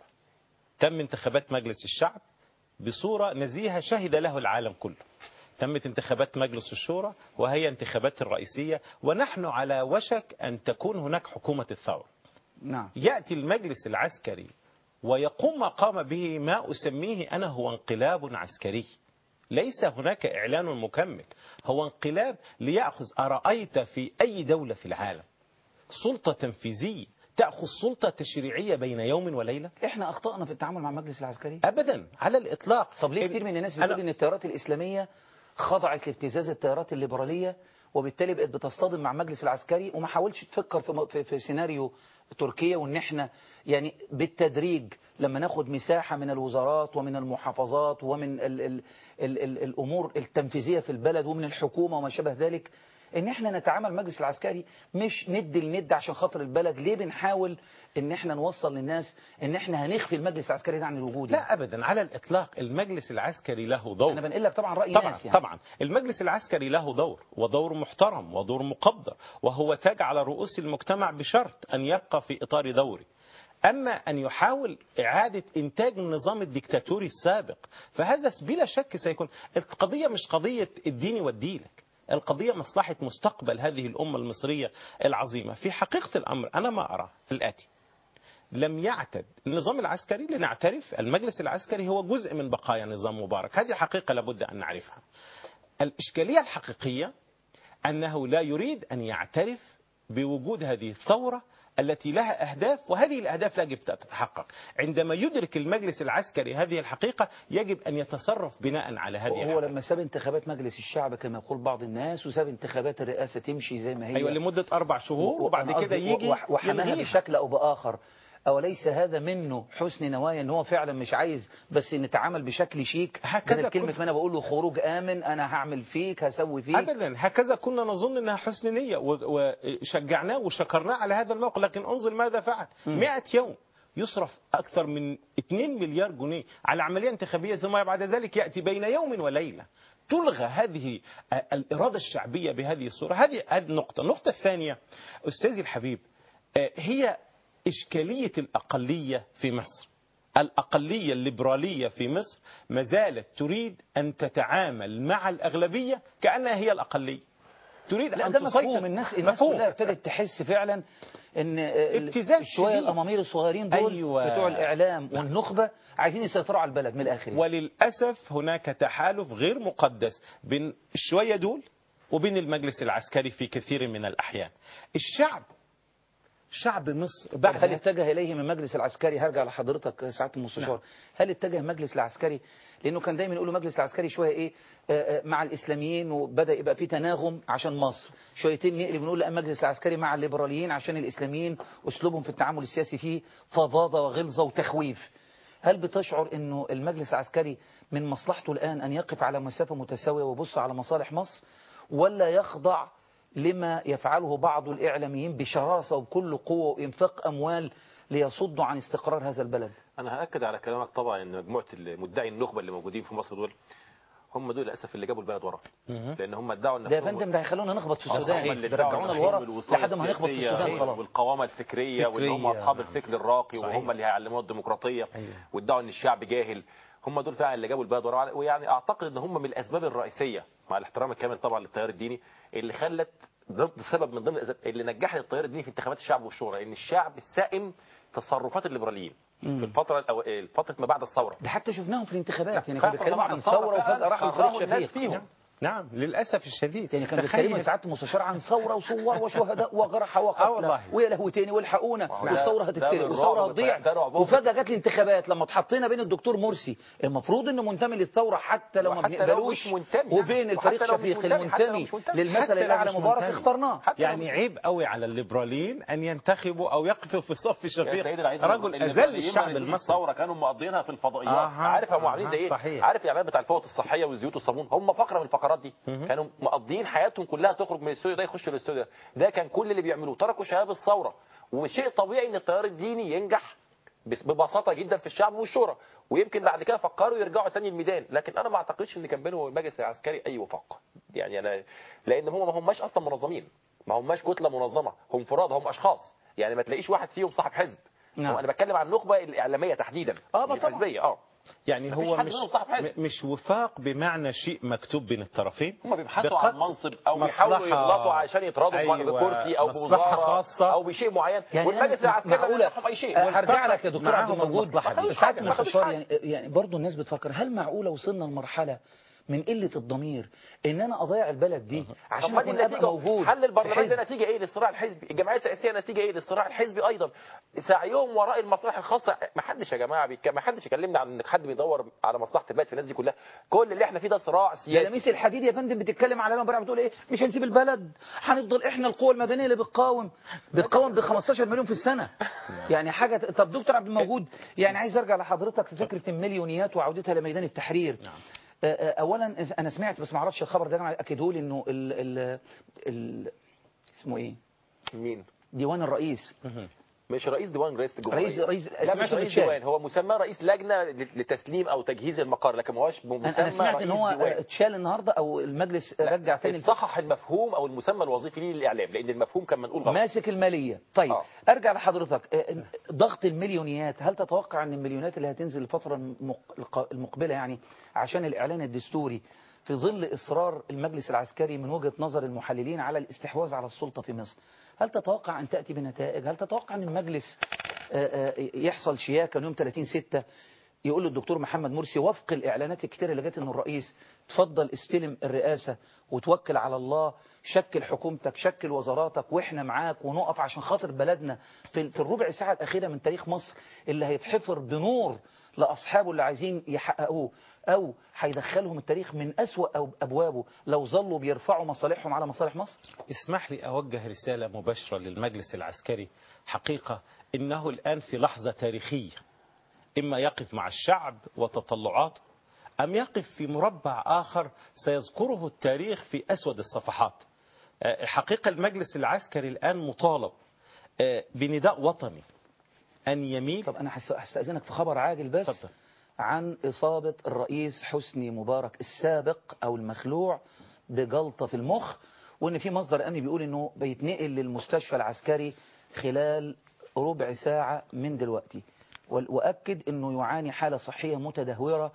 تم انتخابات مجلس الشعب بصورة نزيهة شهد له العالم كله تمت انتخابات مجلس الشورى وهي انتخابات الرئيسية ونحن على وشك أن تكون هناك حكومة الثورة نعم يأتي المجلس العسكري ويقوم ما قام به ما أسميه أنا هو انقلاب عسكري ليس هناك إعلان مكمل هو انقلاب ليأخذ أرأيت في أي دولة في العالم سلطة تنفيذية تأخذ سلطة تشريعية بين يوم وليلة احنا اخطأنا في التعامل مع المجلس العسكري أبدا على الإطلاق طب ليه إن- كتير من الناس أنا- بتقول ان التيارات الاسلاميه خضعت لابتزاز التيارات الليبراليه وبالتالي بقت بتصطدم مع المجلس العسكري وما حاولش تفكر في, م- في, في سيناريو تركيا وان احنا يعني بالتدريج لما ناخد مساحه من الوزارات ومن المحافظات ومن ال ال ال ال الامور التنفيذيه في البلد ومن الحكومه وما شابه ذلك ان احنا نتعامل المجلس العسكري مش ند لند عشان خاطر البلد ليه بنحاول ان احنا نوصل للناس ان احنا هنخفي المجلس العسكري ده عن الوجود يعني؟ لا أبدا على الإطلاق المجلس العسكري له دور انا بنقل لك طبعا راي طبعا ناس يعني طبعا المجلس العسكري له دور ودور محترم ودور مقدر وهو تاج على رؤوس المجتمع بشرط أن يبقى في إطار دوري أما أن يحاول إعادة إنتاج النظام الديكتاتوري السابق فهذا بلا شك سيكون القضية مش قضية الدين والدينك القضية مصلحة مستقبل هذه الأمة المصرية العظيمة في حقيقة الأمر أنا ما أرى الآتي لم يعتد النظام العسكري لنعترف المجلس العسكري هو جزء من بقايا نظام مبارك هذه حقيقة لابد أن نعرفها الإشكالية الحقيقية أنه لا يريد أن يعترف بوجود هذه الثورة التي لها أهداف وهذه الأهداف لا يجب أن تتحقق عندما يدرك المجلس العسكري هذه الحقيقة يجب أن يتصرف بناء على هذه هو الحقيقة لما ساب انتخابات مجلس الشعب كما يقول بعض الناس وساب انتخابات الرئاسة تمشي زي ما هي أيوة لمدة أربع شهور وبعد وأنا كده قصدي يجي وح- وحماها يلغيها. بشكل أو بآخر أوليس هذا منه حسن نوايا ان هو فعلا مش عايز بس نتعامل بشكل شيك هكذا بدل كلمة كل- ما أنا بقول له خروج آمن أنا هعمل فيك هسوي فيك ابدا هكذا كنا نظن انها حسن نيه و- وشجعناه وشكرناه على هذا الموقف لكن انظر ماذا فعل 100 يوم يصرف اكثر من 2 مليار جنيه على عمليه انتخابيه ثم بعد ذلك ياتي بين يوم وليله تلغى هذه الاراده الشعبيه بهذه الصوره هذه هذه النقطه النقطه الثانيه استاذي الحبيب آه، هي اشكاليه الاقليه في مصر الأقلية الليبرالية في مصر ما زالت تريد أن تتعامل مع الأغلبية كأنها هي الأقلية تريد لا أن ده تسيطر مفهوم الناس الناس مفهوم. كلها ابتدت تحس فعلا ان ال- ابتزاز شويه شديد. الامامير الصغيرين دول أيوة. بتوع الاعلام والنخبه عايزين يسيطروا على البلد من الاخر يعني. وللأسف هناك تحالف غير مقدس بين الشوية دول وبين المجلس العسكري في كثير من الأحيان الشعب شعب مصر طب هل بعد اتجه اليه من مجلس العسكري هرجع لحضرتك سعاده المستشار نعم. هل اتجه مجلس العسكري لانه كان دايما يقولوا مجلس العسكري شويه ايه آه، آه، مع الاسلاميين وبدا يبقى في تناغم عشان مصر شويتين نقلب نقول لا المجلس العسكري مع الليبراليين عشان الاسلاميين اسلوبهم في التعامل السياسي فيه فظاظه وغلظه وتخويف هل بتشعر انه المجلس العسكري من مصلحته الان ان يقف على مسافه متساويه ويبص على مصالح مصر ولا يخضع لما يفعله بعض الإعلاميين بشراسة وبكل قوة وإنفاق أموال ليصدوا عن استقرار هذا البلد انا هاكد على كلامك طبعا ان مجموعه مدعي النخبه اللي موجودين في مصر دول هم دول للاسف اللي جابوا البلد ورا لان هم ادعوا ده يا نفسهم فندم ده هيخلونا نخبط في هم السودان اللي ادعوا بيرجعونا نفسهم لورا بالوصاية لحد ما هنخبط في السياسية السودان خلاص والقوامه الفكريه وان هم فكرية. اصحاب الفكر الراقي صحيح. وهم اللي هيعلمونا الديمقراطيه أيوة. وادعوا ان الشعب جاهل هم دول فعلا اللي جابوا البلد ورا ويعني اعتقد ان هم من الاسباب الرئيسيه مع الاحترام الكامل طبعا للتيار الديني اللي خلت ضد سبب من ضمن الاسباب اللي نجحت التيار الديني في انتخابات الشعب والشورى ان الشعب سائم تصرفات الليبراليين في الفتره الأو... فتره ما بعد الثوره ده حتى شفناهم في الانتخابات يعني خافوا كانوا بيتكلموا طبعاً عن الثورة ثورة فعلاً وفجأة راحوا كرهوا لفريق الناس شفيق فيهم. نعم للأسف الشديد يعني كانوا بيتكلموا يا تخيل سعاده المستشار عن ثوره وثوار وشهداء وجرحى آه وقتلى والله. ويا لهوتين والحقونا ده- والثوره ده هتتسرق من والثوره رعب- هتضيع ده رعبهم. وفجاه جت الانتخابات لما اتحطينا بين الدكتور مرسي المفروض انه منتمي للثوره حتى لو ما وحتى لو بنقبلوش مش منتمي. وبين الفريق وحتى لو مش شفيق منتمي، حتى لو المنتمي مش منتمي. للمثل حتى لو الاعلى مش مبارك منتمي. اخترناه حتى لو يعني عيب قوي على الليبراليين أن ينتخبوا أو يقفوا في صف يا شفيق سيدي العزيز رجل أذل الليبراليين الشعب ما نزلوش المصري الثوره كانوا مقضينها في الفضائيات أها، عارف هم عاملين أها، زي ايه صحيح. عارف الاعلانات بتاع الفوط الصحيه والزيوت والصابون هم فقره من الفقرات دي كانوا مقضيين حياتهم كلها تخرج من الاستوديو ده يخش الاستوديو ده ده كان كل اللي بيعملوه تركوا شباب الثوره وشيء طبيعي ان التيار الديني ينجح بس- ببساطه جدا في الشعب والشورى ويمكن بعد كده فكروا يرجعوا تاني الميدان لكن انا ما اعتقدش ان كان بينهم وبين المجلس العسكري اي وفاق يعني انا لان هم ما هماش اصلا منظمين ما هماش كتله منظمه هم فراد هم اشخاص يعني ما تلاقيش واحد فيهم صاحب حزب نعم. هو انا بتكلم عن النخبه الاعلاميه تحديدا آه، مش طبعا. الحزبيه اه يعني مفيش هو حد مش منهم صاحب حزب. م- مش وفاق بمعنى شيء مكتوب بين الطرفين هم بيبحثوا بقدر عن منصب او بيحاولوا مصلحة- يغلطوا عشان يتراضوا أيوة، بكرسي او مصلحة بوزاره خاصة. او بشيء معين يعني والمجلس أنا العسكري لا معقولة يصلحهم اي شيء آه، هرجع لك يا دكتور عبد معاهم الموجود المصلحة دي. ساعات ما خدوش مستشار حاجة. يعني يعني برضه الناس بتفكر هل معقوله وصلنا لمرحله من قله الضمير ان انا اضيع البلد دي طب عشان ما دي اكون ابقى النتيجه موجود حل البرلمان في ده حزب؟ نتيجه ايه للصراع الحزبي الجمعيه التاسيسيه نتيجه ايه للصراع الحزبي ايضا سعيهم وراء المصالح الخاصه ما حدش يا جماعه بيك... ما حدش يكلمنا عن ان حد بيدور على مصلحه البلد في الناس دي كلها كل اللي احنا فيه ده صراع يا سياسي لميس الحديد يا فندم بتتكلم على امبارح بتقول ايه مش هنسيب البلد هنفضل احنا القوى المدنيه اللي بتقاوم بتقاوم ب 15 مليون في السنه يعني حاجه طب دكتور عبد الموجود يعني عايز ارجع لحضرتك في فكره المليونيات وعودتها لميدان التحرير آه، آه، اولا انا سمعت بس ما اعرفش الخبر ده اكدوا لي انه ال ال ال اسمه ايه مين ديوان الرئيس مش رئيس ديوان رئيس الجمهوريه رئيس رئيس لا مش سمعت إنه رئيس اتشال. ديوان هو مسمى رئيس لجنه لتسليم او تجهيز المقر لكن ما هوش مسمى انا أنا سمعت ان رئيس هو ديوان. اتشال النهارده او المجلس رجع تاني صحح المفهوم او المسمى الوظيفي ليه للاعلام لان المفهوم كان منقول غلط ماسك المالية طيب آه. ارجع لحضرتك آه، ضغط المليونيات هل تتوقع ان المليونات اللي هتنزل الفترة المق- الق- المقبلة يعني عشان الاعلان الدستوري في ظل اصرار المجلس العسكري من وجهة نظر المحللين على الاستحواذ على السلطة في مصر هل تتوقع ان تأتي بنتائج هل تتوقع ان المجلس آه، آه، يحصل شياكة يوم 30 6 يقول له الدكتور محمد مرسي وفق الاعلانات الكتير اللي جت ان الرئيس تفضل استلم الرئاسه وتوكل على الله شكل حكومتك شكل وزاراتك واحنا معاك ونقف عشان خاطر بلدنا في في الربع ساعه الاخيره من تاريخ مصر اللي هيتحفر بنور لاصحابه اللي عايزين يحققوه او هيدخلهم التاريخ من اسوا أو- ابوابه لو ظلوا بيرفعوا مصالحهم على مصالح مصر اسمح لي أوجه رسالة مباشرة للمجلس العسكري حقيقة إنه الآن في لحظة تاريخية إما يقف مع الشعب وتطلعاته أم يقف في مربع آخر سيذكره التاريخ في أسود الصفحات آه، حقيقة المجلس العسكري الآن مطالب آه، بنداء وطني أن يميل طب انا هست- هستاذنك في خبر عاجل بس اتفضل. عن اصابه الرئيس حسني مبارك السابق او المخلوع بجلطه في المخ وان في مصدر امني بيقول انه بيتنقل للمستشفى العسكري خلال ربع ساعه من دلوقتي وال- واكد انه يعاني حاله صحيه متدهوره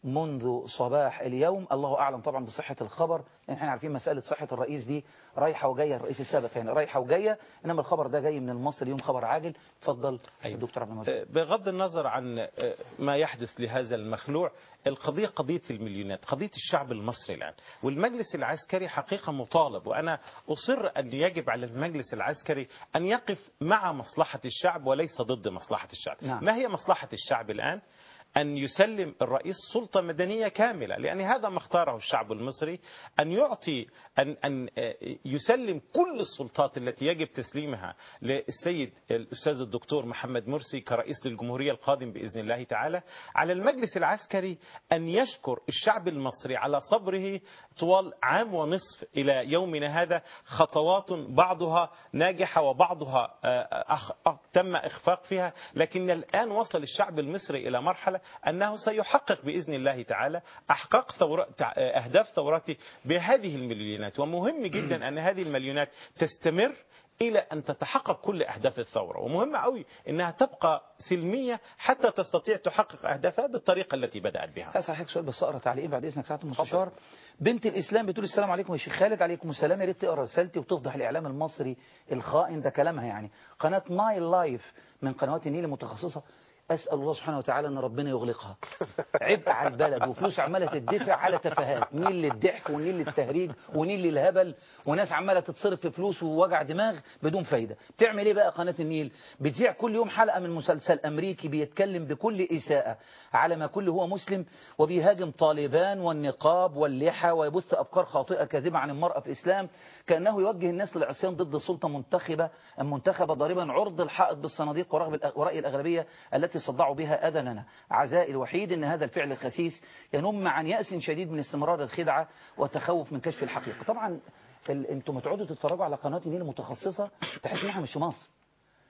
منذ صباح اليوم الله اعلم طبعا بصحه الخبر لان احنا عارفين مساله صحه الرئيس دي رايحه وجايه الرئيس السابق يعني رايحه وجايه انما الخبر ده جاي من المصري يوم خبر عاجل اتفضل أيوة. دكتور عبد المجيد آه، بغض النظر عن آه، ما يحدث لهذا المخلوع القضية قضية المليونات قضية الشعب المصري الآن والمجلس العسكري حقيقة مطالب وأنا أصر أن يجب على المجلس العسكري أن يقف مع مصلحة الشعب وليس ضد مصلحة الشعب نعم. ما هي مصلحة الشعب الآن أن يسلم الرئيس سلطة مدنية كاملة لأن هذا ما اختاره الشعب المصري أن يعطي أن, أن آه، يسلم كل السلطات التي يجب تسليمها للسيد الأستاذ الدكتور محمد مرسي كرئيس للجمهورية القادم بإذن الله تعالى على المجلس العسكري أن يشكر الشعب المصري على صبره طوال عام ونصف إلى يومنا هذا خطوات بعضها ناجحة وبعضها آه، أخ- أخ- تم إخفاق فيها لكن الآن وصل الشعب المصري إلى مرحلة أنه سيحقق بإذن الله تعالى أحقاق ثورة تع- أهداف ثورته بهذه المليونات ومهم جدا أن هذه المليونات تستمر إلى أن تتحقق كل أهداف الثورة ومهم قوي أنها تبقى سلمية حتى تستطيع تحقق أهدافها بالطريقة التي بدأت بها هسأل سؤال بس اقرا تعليقين بعد اذنك ساعه المستشار بنت الاسلام بتقول السلام عليكم يا شيخ خالد عليكم السلام يا ريت تقرا رسالتي وتفضح الاعلام المصري الخائن ده كلامها يعني قناه نايل لايف من قنوات النيل المتخصصه اسال الله سبحانه وتعالى ان ربنا يغلقها عبء على البلد وفلوس عماله تدفع على تفاهات نيل للضحك ونيل للتهريج ونيل للهبل وناس عماله تتصرف في فلوس ووجع دماغ بدون فايده بتعمل ايه بقى قناه النيل بتذيع كل يوم حلقه من مسلسل امريكي بيتكلم بكل اساءه على ما كل هو مسلم وبيهاجم طالبان والنقاب واللحى ويبث افكار خاطئه كاذبه عن المراه في الاسلام كانه يوجه الناس للعصيان ضد سلطه منتخبه منتخبه ضاربا عرض الحائط بالصناديق ورغب الأ- ورأي الاغلبيه التي صدعوا بها اذاننا عزائي الوحيد ان هذا الفعل الخسيس ينم عن يأس شديد من استمرار الخدعه وتخوف من كشف الحقيقه طبعا ال... انتم تقعدوا تتفرجوا على قناه النيل المتخصصه تحس انها مش في مصر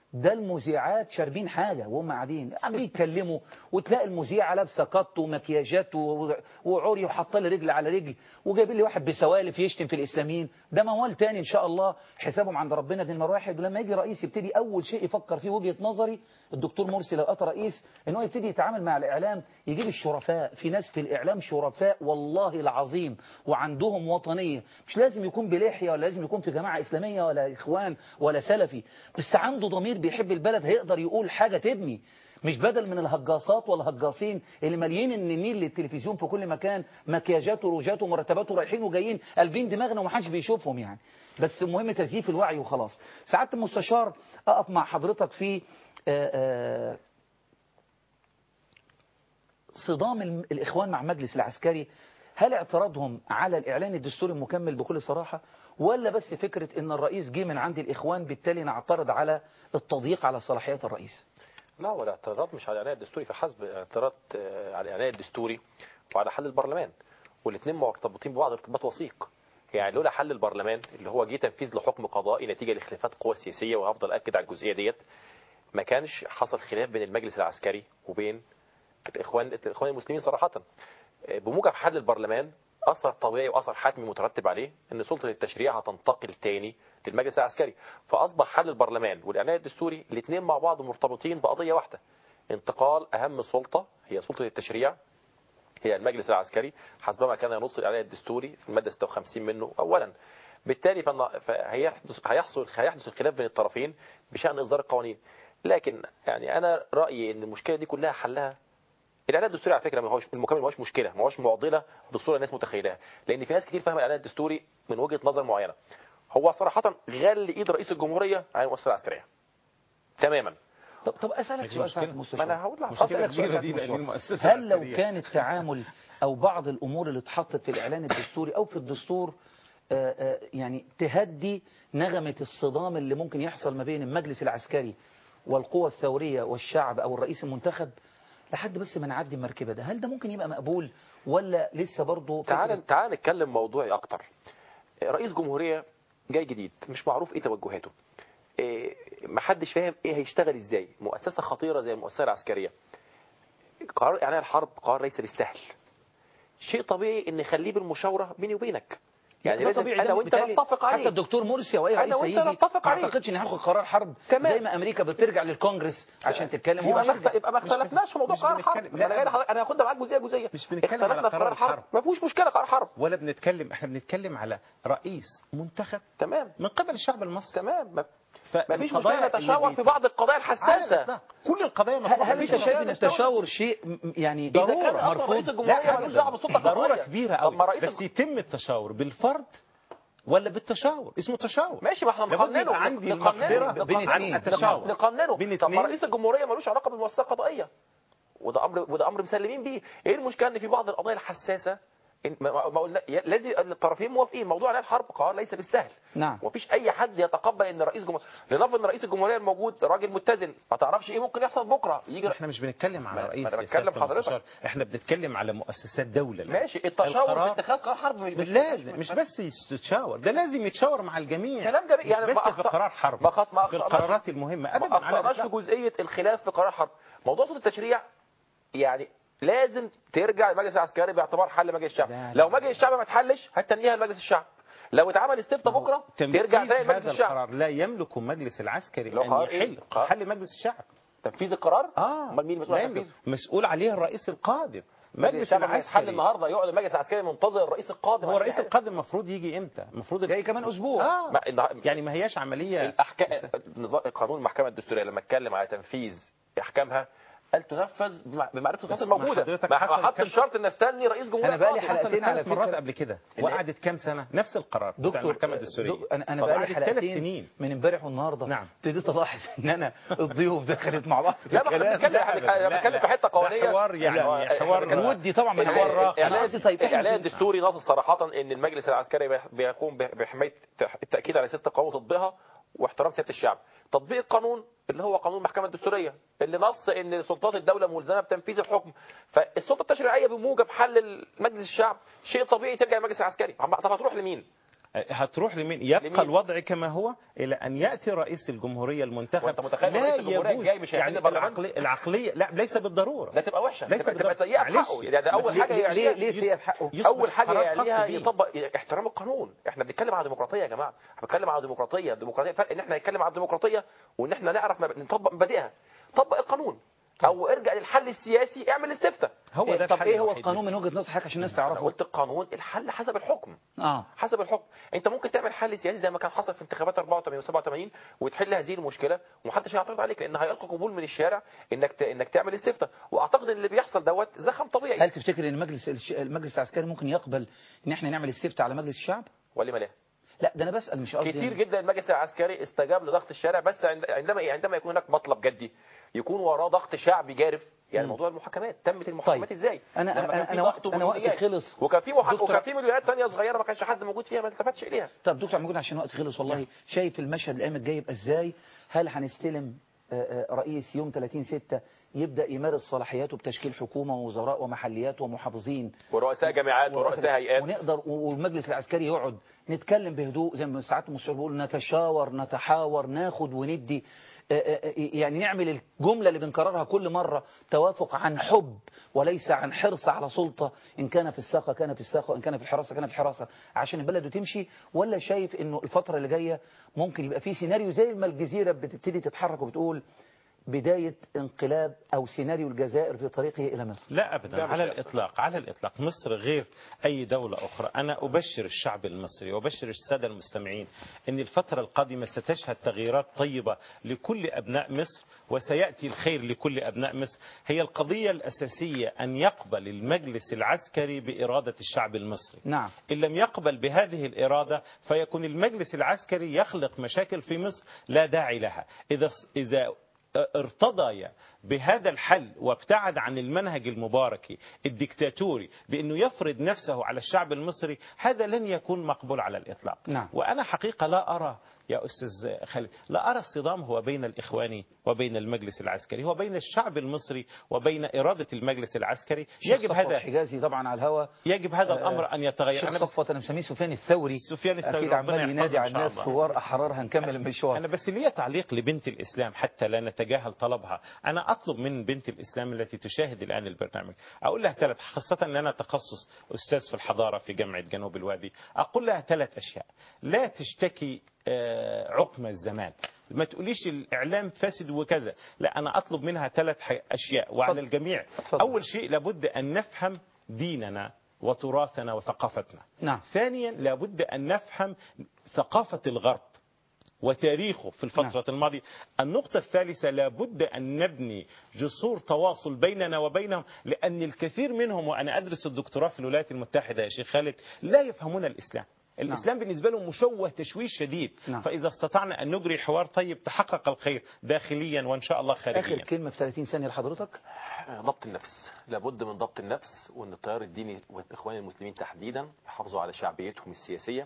ده المذيعات شاربين حاجة وهم قاعدين عم بيتكلموا وتلاقي المذيعة لابسة قط ومكياجات و- وعري وحاطه لي رجل على رجل وجايبين لي واحد بسوالف يشتم في الإسلاميين ده موال تاني إن شاء الله حسابهم عند ربنا دي المرة واحد ولما يجي رئيس يبتدي أول شيء يفكر فيه وجهة نظري الدكتور مرسي لو أتى رئيس إن هو يبتدي يتعامل مع الإعلام يجيب الشرفاء في ناس في الإعلام شرفاء والله العظيم وعندهم وطنية مش لازم يكون بلحية ولا لازم يكون في جماعة إسلامية ولا إخوان ولا سلفي بس عنده ضمير بيحب البلد هيقدر يقول حاجة تبني مش بدل من الهجاصات والهجاصين اللي ماليين النيل للتلفزيون في كل مكان مكياجات وروجات ومرتبات ورايحين وجايين قلبين دماغنا ومحدش بيشوفهم يعني بس المهم تزييف الوعي وخلاص سعاده المستشار اقف مع حضرتك في آه، آه، صدام الم- الإخوان مع مجلس العسكري هل اعتراضهم على الإعلان الدستوري المكمل بكل صراحة ولا بس فكرة ان الرئيس جه من عند الإخوان بالتالي نعترض على التضييق على صلاحيات الرئيس لا ولا اعتراض مش على الاعلان الدستوري فحسب اعتراض آه، على الاعلان الدستوري وعلى حل البرلمان والاثنين مرتبطين ببعض ارتباط وثيق يعني لولا حل البرلمان اللي هو جه تنفيذ لحكم قضائي نتيجه لاختلافات القوى السياسيه وهفضل اكد على الجزئيه ديت ما كانش حصل خلاف بين المجلس العسكري وبين الاخوان الاخوان المسلمين صراحه آه، بموجب حل البرلمان اثر طبيعي واثر حتمي مترتب عليه ان سلطه التشريع هتنتقل تاني للمجلس العسكري فاصبح حل البرلمان والاعلان الدستوري الاثنين مع بعض مرتبطين بقضيه واحده انتقال اهم سلطه هي سلطه التشريع هي المجلس العسكري حسبما كان ينص الاعلان الدستوري في الماده 56 منه اولا بالتالي فن- فهيحدث هيحصل هيحدث الخلاف بين الطرفين بشان اصدار القوانين لكن يعني انا رايي ان المشكله دي كلها حلها الاعلان الدستوري على فكره ما هوش المكمل ما هوش مشكله ما هوش معضله بالصوره الناس متخيلها لان في ناس كتير فاهمه الاعلان الدستوري من وجهه نظر معينه هو صراحه غل ايد رئيس الجمهوريه عن المؤسسه العسكريه تماما طب, طب أسألك دي سؤال مشكلة. سعاده ما المستشار انا هقول لك مشكلة أسألك سؤال كبيرة سعادة دي لأن المستشار. المؤسسة هل لو العسكرية. كان التعامل أو بعض الأمور اللي اتحطت في الإعلان الدستوري أو في الدستور آه، آه، يعني تهدي نغمة الصدام اللي ممكن يحصل ما بين المجلس العسكري والقوى الثورية والشعب أو الرئيس المنتخب لحد بس ما نعدي المركبة ده هل ده ممكن يبقى مقبول ولا لسه برضه فكرة- تعال تعال نتكلم موضوعي اكتر رئيس جمهوريه جاي جديد مش معروف ايه توجهاته إيه محدش فاهم ايه هيشتغل ازاي مؤسسه خطيره زي المؤسسه العسكريه قرار اعلان الحرب قرار ليس بالسهل شيء طبيعي ان نخليه بالمشاوره بيني وبينك يعني ده لازم طبيعي انا ده وانت بالتالي نتفق عليه حتى الدكتور مرسي او اي أنا رئيس وأنت هيجي نتفق ما عليه. اعتقدش ان هياخد قرار حرب تمام. زي ما امريكا بترجع للكونجرس عشان تتكلم هو يبقى ما هيرجع. اخت- يبقى ما مش اختلفناش في موضوع مش قرار حرب بنتكلم- ما انا لا. جاي لحضرتك انا هاخدها معاك جزئيه جزئيه مش بنتكلم على اختلفنا في قرار الحرب. ما فيهوش مشكله قرار حرب ولا بنتكلم احنا بنتكلم على رئيس منتخب تمام من قبل الشعب المصري تمام ما فالقضايا ما فيش مشكله اللي نتشاور بي- في بعض القضايا على الحساسه الإطلاق. كل القضايا هل مطروحة هل انت بالشارع. شايف ان التشاور شيء م- يعني إذا كان ضروره أصلاً مرفوض رئيس الجمهورية لا ملوش دعوة بالسلطة ضرورة القضائية. كبيرة طب قوي ما رئيس بس يتم التشاور بالفرد ولا بالتشاور اسمه تشاور ماشي ما احنا لابد نقننه يبقى عندي نقننه المقدرة بين عن اتنين. التشاور نقننه بين طب ما اتنين. رئيس الجمهوريه ملوش علاقه بالمؤسسه القضائيه وده امر وده امر مسلمين بيه ايه المشكله ان في بعض القضايا الحساسه إن- ما ما قلنا يا- لازم الطرفين موافقين موضوع اعلان الحرب قرار ليس بالسهل نعم. ومفيش اي حد يتقبل ان رئيس جمهوريه لنفرض ان رئيس الجمهوريه الموجود راجل متزن ما تعرفش ايه ممكن يحصل بكره يجي احنا مش بنتكلم على ما- رئيس ما أنا يا بتكلم سيادة حضرتك. المستشار. احنا بنتكلم على مؤسسات دولة الآن. ماشي التشاور في القرار اتخاذ قرار حرب مش مش- لازم مش بس يتشاور ده لازم يتشاور مع الجميع كلام جميل. مش يعني بس ما في أخطأ- قرار حرب ما أخطأ- ما في أخطأناش- القرارات المهمة ما ابدا على اخطأناش في الإطلاق. جزئيه الخلاف في قرار حرب موضوع سلطه التشريع يعني لازم ترجع المجلس العسكري باعتبار حل مجلس الشعب لا، لو مجلس الشعب ما اتحلش هتنيها لمجلس الشعب لو اتعمل استفتاء بكره تنفيذ ترجع تاني لمجلس هذا الشعب القرار لا يملك مجلس العسكري لو ان قرار إيه؟ يحل قرار- حل مجلس الشعب تنفيذ القرار اه امال مين المسؤول لا عن يملك. تنفيذه مسؤول عليه الرئيس القادم مجلس مجلس الشعب لما يتحل العسكري النهارده يقعد المجلس العسكري منتظر الرئيس القادم هو عشان الرئيس يحل. القادم المفروض يجي امتى المفروض جاي كمان اسبوع اه ما- النها- يعني ما هياش عمليه الاحكام نظام قانون المحكمه الدستوريه لما اتكلم على تنفيذ احكامها قال تنفذ بمع- بمعرفه السلطات بس ما الموجوده حضرتك ما حصل حطش كم- شرط ان استني رئيس جمهوريه أنا بقالي قادم. حلقتين على ثلاث مرات فكرة. قبل كده اللي- وقعدت كام سنه نفس القرار بتاع دكتور المحكمه الدستوريه دك- انا انا طب بقالي قعدت ثلاث حلقتين سنين من امبارح والنهارده نعم. ابتديت الاحظ ان انا الضيوف دخلت مع بعض في لا ما احنا الكلام بنتكلم احنا لا، احنا بنتكلم في حته قانونيه ده حوار يعني لا، حوار إحنا بنتكلم- ودي طبعا من الإعلان- حوار الإعلان- قصدي طيب إحنا الاعلان في- الدستوري نص صراحه ان المجلس العسكري بيح- بيقوم بح- بحمايه التاكيد على سياده القانون وتطبيقها واحترام سياده الشعب تطبيق القانون اللي هو قانون المحكمه الدستوريه اللي نص ان سلطات الدوله ملزمه بتنفيذ الحكم فالسلطه التشريعيه بموجب حل مجلس الشعب شيء طبيعي ترجع للمجلس العسكري طب هتروح لمين هتروح لمين يبقى لمين؟ الوضع كما هو الى ان ياتي رئيس الجمهوريه المنتخب وأنت متخيل لا رئيس الجمهورية يجوز الجاي مش هيحل يعني البرلمان؟ العقليه العقليه لا ليس بالضروره ده تبقى وحشه ليس تبقى, تبقى بالضبط. سيئه في معلش. حقه يعني ده اول بس حاجه ليه ليه, يعني ليه سيئة في حقه يصبح اول حاجه قرار خاص يعملها بيه. يطبق احترام القانون احنا بنتكلم على ديمقراطيه يا جماعه احنا بنتكلم على ديمقراطيه الديمقراطيه فرق ان احنا نتكلم على الديمقراطيه وان احنا نعرف مب- نطبق مبادئها طبق القانون او ارجع للحل السياسي اعمل استفتاء هو إيه ده طب الحل ايه هو الوحيد القانون لسه. من وجهة نظر حضرتك عشان الناس انا تعرفه قلت القانون الحل حسب الحكم اه حسب الحكم انت ممكن تعمل حل سياسي زي ما كان حصل في انتخابات 84 و87 وتحل هذه المشكله ومحدش هيعترض عليك لان هيلقى قبول من الشارع انك ت... انك تعمل استفتاء واعتقد ان اللي بيحصل دوت زخم طبيعي هل تفتكر ان مجلس الش- المجلس العسكري ممكن يقبل ان احنا نعمل استفتاء على مجلس الشعب ولما لا لا ده انا بسال مش قصدي كتير جدا المجلس العسكري استجاب لضغط الشارع بس عند- عندما إيه؟ عندما يكون هناك مطلب جدي يكون وراه ضغط شعبي جارف يعني مم. موضوع المحاكمات تمت المحاكمات طيب. ازاي أنا- لما أنا- كان في أنا ضغط وقت- أنا وقتي ومليونيات. خلص. وكان في محا... دكتور- وكان في مليونات ثانيه صغيره ما كانش حد موجود فيها ما التفتش اليها طب دكتور موجود عشان وقت خلص والله شايف المشهد الايام الجايه يبقى ازاي هل هنستلم آه، آه، رئيس يوم 30 6 يبدا يمارس صلاحياته بتشكيل حكومه ووزراء ومحليات ومحافظين ورؤساء جامعات ورؤساء هيئات ونقدر والمجلس العسكري يقعد نتكلم بهدوء زي ما ساعات المستشار بيقول نتشاور نتحاور ناخد وندي آه، آه، آه، يعني نعمل الجملة اللي بنكررها كل مرة توافق عن حب وليس عن حرص على سلطة إن كان في الساقة كان في الساقة وإن كان في الحراسة كان في الحراسة عشان البلد تمشي ولا شايف إنه الفترة اللي جاية ممكن يبقى في سيناريو زي ما الجزيرة بتبتدي تتحرك وبتقول بداية انقلاب أو سيناريو الجزائر في طريقه إلى مصر لا ابدا لا، مش على هيحصل. الاطلاق على الاطلاق مصر غير اي دوله اخرى انا ابشر الشعب المصري وابشر الساده المستمعين ان الفتره القادمه ستشهد تغييرات طيبه لكل ابناء مصر وسياتي الخير لكل ابناء مصر هي القضيه الاساسيه ان يقبل المجلس العسكري باراده الشعب المصري نعم إن لم يقبل بهذه الإرادة فيكون المجلس العسكري يخلق مشاكل في مصر لا داعي لها إذا إذا ارتضى بهذا الحل وابتعد عن المنهج المباركي الدكتاتوري بأنه يفرض نفسه على الشعب المصري هذا لن يكون مقبول على الإطلاق نعم. وأنا حقيقة لا أرى يا أستاذ خالد لا أرى الصدام هو بين الإخوان وبين المجلس العسكري هو بين الشعب المصري وبين إرادة المجلس العسكري شيخ يجب صفوت هذا حجازي طبعا على الهواء يجب هذا آه، الأمر أن يتغير الشيخ أنا بس- صفوت انا مسميه سفيان الثوري سفيان الثوري اكيد ربنا عمال يحفظه ينادي إن على شاء الناس الله. ثوار احرار هنكمل المشوار أنا بس لي تعليق لبنت الإسلام حتى لا نتجاهل طلبها أنا أطلب من بنت الإسلام التي تشاهد الآن البرنامج أقول لها ثلاث خاصة أن أنا تخصص أستاذ في الحضارة في جامعة جنوب الوادي أقول لها ثلاث أشياء لا تشتكي آه، عقم الزمان ما تقوليش الإعلام فاسد وكذا لا أنا أطلب منها ثلاث ح- أشياء وعلى اتفضل. الجميع اتفضل. أول شيء لابد أن نفهم ديننا وتراثنا وثقافتنا نعم ثانيا لابد أن نفهم ثقافة الغرب وتاريخه في الفترة الماضية النقطة الثالثة لابد أن نبني جسور تواصل بيننا وبينهم لأن الكثير منهم وأنا أدرس الدكتوراه في الولايات المتحدة يا شيخ خالد لا يفهمون الإسلام الإسلام بالنسبة لهم مشوه تشويش شديد نعم. فإذا استطعنا أن نجري حوار طيب تحقق الخير داخليا وإن شاء الله اخر خارجيا كلمه في 30 ثانيه لحضرتك ضبط النفس لابد من ضبط النفس وان التيار الديني والاخوان المسلمين تحديدا يحافظوا على شعبيتهم السياسيه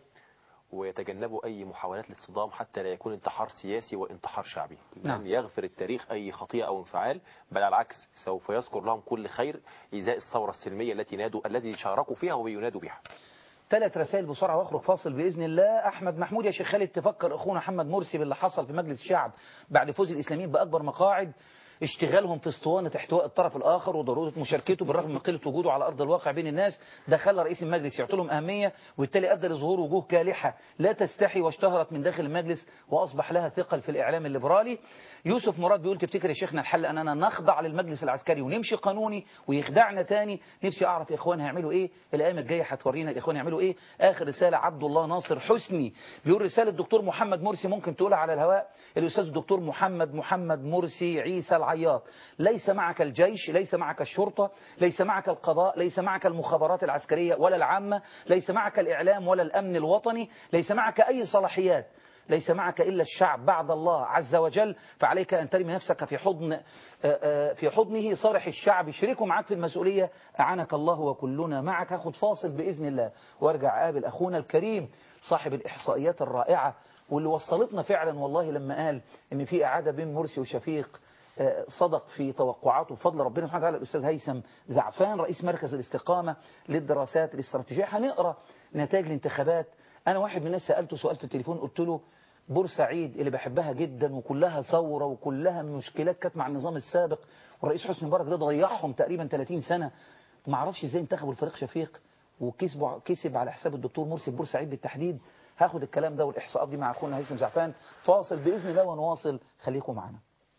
ويتجنبوا اي محاولات للصدام حتى لا يكون انتحار سياسي وانتحار شعبي نعم. لن يغفر التاريخ اي خطيئه او انفعال بل على العكس سوف يذكر لهم كل خير ازاء الثوره السلميه التي نادوا الذي شاركوا فيها وينادوا بها ثلاث رسائل بسرعه واخرج فاصل باذن الله احمد محمود يا شيخ خالد تفكر اخونا محمد مرسي باللي حصل في مجلس الشعب بعد فوز الاسلاميين باكبر مقاعد اشتغالهم في اسطوانة احتواء الطرف الآخر وضرورة مشاركته بالرغم من قلة وجوده على أرض الواقع بين الناس ده خلى رئيس المجلس يعطي لهم أهمية وبالتالي أدى لظهور وجوه كالحة لا تستحي واشتهرت من داخل المجلس وأصبح لها ثقل في الإعلام الليبرالي يوسف مراد بيقول تفتكر يا شيخنا الحل أننا نخضع للمجلس العسكري ونمشي قانوني ويخدعنا تاني نفسي أعرف يا إخوان هيعملوا إيه الأيام الجاية هتورينا الإخوان يعملوا إيه آخر رسالة عبد الله ناصر حسني بيقول رسالة الدكتور محمد مرسي ممكن تقولها على الهواء الأستاذ الدكتور محمد محمد مرسي عيسى العياط ليس معك الجيش ليس معك الشرطة ليس معك القضاء ليس معك المخابرات العسكرية ولا العامة ليس معك الإعلام ولا الأمن الوطني ليس معك أي صلاحيات ليس معك إلا الشعب بعد الله عز وجل فعليك أن ترمي نفسك في حضن آه، آه، في حضنه صارح الشعب شريكه معك في المسؤولية أعانك الله وكلنا معك هاخد فاصل بإذن الله وارجع قابل أخونا الكريم صاحب الإحصائيات الرائعة واللي وصلتنا فعلا والله لما قال إن في إعادة بين مرسي وشفيق آه، صدق في توقعاته بفضل ربنا سبحانه وتعالى الأستاذ هيثم زعفان رئيس مركز الاستقامة للدراسات الاستراتيجية هنقرأ نتائج الانتخابات انا واحد من الناس سالته سؤال في التليفون قلت له بورسعيد اللي بحبها جدا وكلها ثوره وكلها مشكلات كانت مع النظام السابق والرئيس حسني مبارك ده ضيعهم تقريبا 30 سنه ما اعرفش ازاي انتخبوا الفريق شفيق وكسبوا كسب على حساب الدكتور مرسي في بورسعيد بالتحديد هاخد الكلام ده والاحصاءات دي مع اخونا هيثم زعفان فاصل باذن الله ونواصل خليكم معنا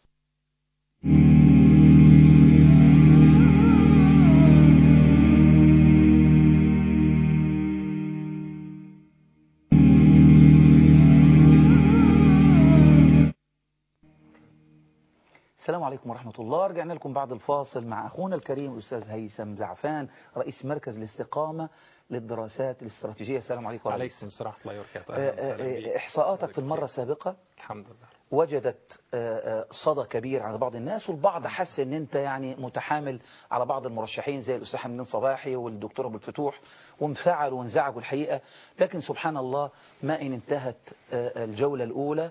السلام عليكم ورحمة الله رجعنا لكم بعد الفاصل مع أخونا الكريم الأستاذ هيثم زعفان رئيس مركز الاستقامة للدراسات الاستراتيجية السلام عليكم ورحمة عليكم السلام ورحمة الله وبركاته الله أهلا وسهلا بك. إحصاءاتك في المرة السابقة الحمد لله وجدت آه، آه، صدى كبير عند بعض الناس والبعض حس ان انت يعني متحامل على بعض المرشحين زي الاستاذ حمدين صباحي والدكتور ابو الفتوح وانفعلوا وانزعجوا الحقيقه لكن سبحان الله ما ان انتهت آه، الجوله الاولى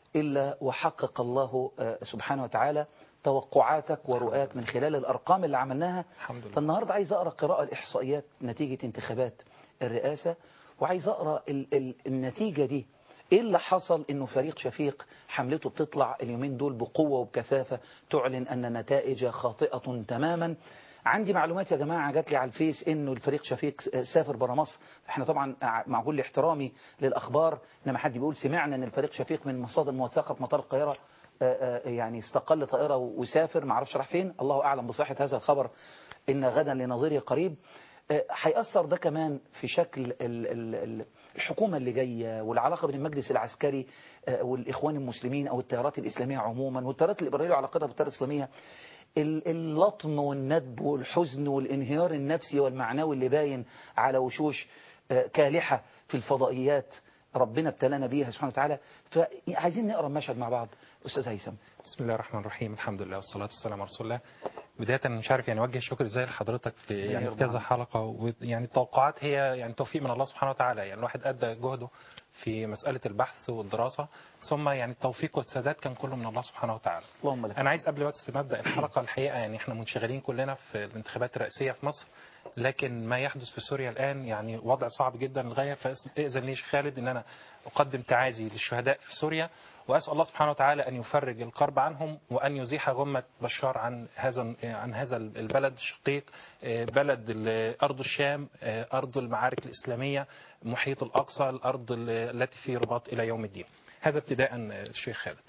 الا وحقق الله آه، سبحانه وتعالى توقعاتك ورؤاك من خلال الارقام اللي عملناها الحمد لله. فالنهارده عايز اقرا قراءه الاحصائيات نتيجه انتخابات الرئاسه وعايز اقرا ال ال النتيجه دي ايه اللي حصل انه فريق شفيق حملته بتطلع اليومين دول بقوه وبكثافه تعلن ان النتائج خاطئه تماما عندي معلومات يا جماعه جات لي على الفيس انه الفريق شفيق سافر بره مصر احنا طبعا مع كل احترامي للاخبار انما حد بيقول سمعنا ان الفريق شفيق من مصادر موثقه في مطار القاهره آه، آه، يعني استقل طائره وسافر ما اعرفش راح فين الله اعلم بصحه هذا الخبر ان غدا لنظيره قريب آه، هيأثر ده كمان في شكل ال- ال- ال- الحكومة اللي جاية والعلاقة بين المجلس العسكري آه، والإخوان المسلمين أو التيارات الإسلامية عموما والتيارات الإبرارية وعلاقتها بالتيارات الإسلامية ال- اللطم والندب والحزن والانهيار النفسي والمعنوي اللي باين على وشوش آه، كالحة في الفضائيات ربنا ابتلانا بيها سبحانه وتعالى فعايزين نقرا المشهد مع بعض أستاذ هيثم بسم الله الرحمن الرحيم الحمد لله والصلاة والسلام على رسول الله بداية مش عارف يعني اوجه الشكر ازاي لحضرتك في يعني في يرضى كذا عنك. حلقة ويعني التوقعات هي يعني توفيق من الله سبحانه وتعالى يعني الواحد أدى جهده في مسألة البحث والدراسة ثم يعني التوفيق والسداد كان كله من الله سبحانه وتعالى اللهم لك انا عايز قبل بس ما ابدا الحلقه الحقيقه يعني احنا منشغلين كلنا في الانتخابات الرئاسيه في مصر لكن ما يحدث في سوريا الان يعني وضع صعب جدا للغايه فاذن لي شيخ خالد ان انا اقدم تعازي للشهداء في سوريا واسال الله سبحانه وتعالى ان يفرج الكرب عنهم وان يزيح غمه بشار عن هذا عن هذا البلد الشقيق آه، بلد ال- ارض الشام آه، ارض المعارك الاسلاميه محيط الاقصى الارض ال- التي في رباط الى يوم الدين هذا ابتداء آه، الشيخ خالد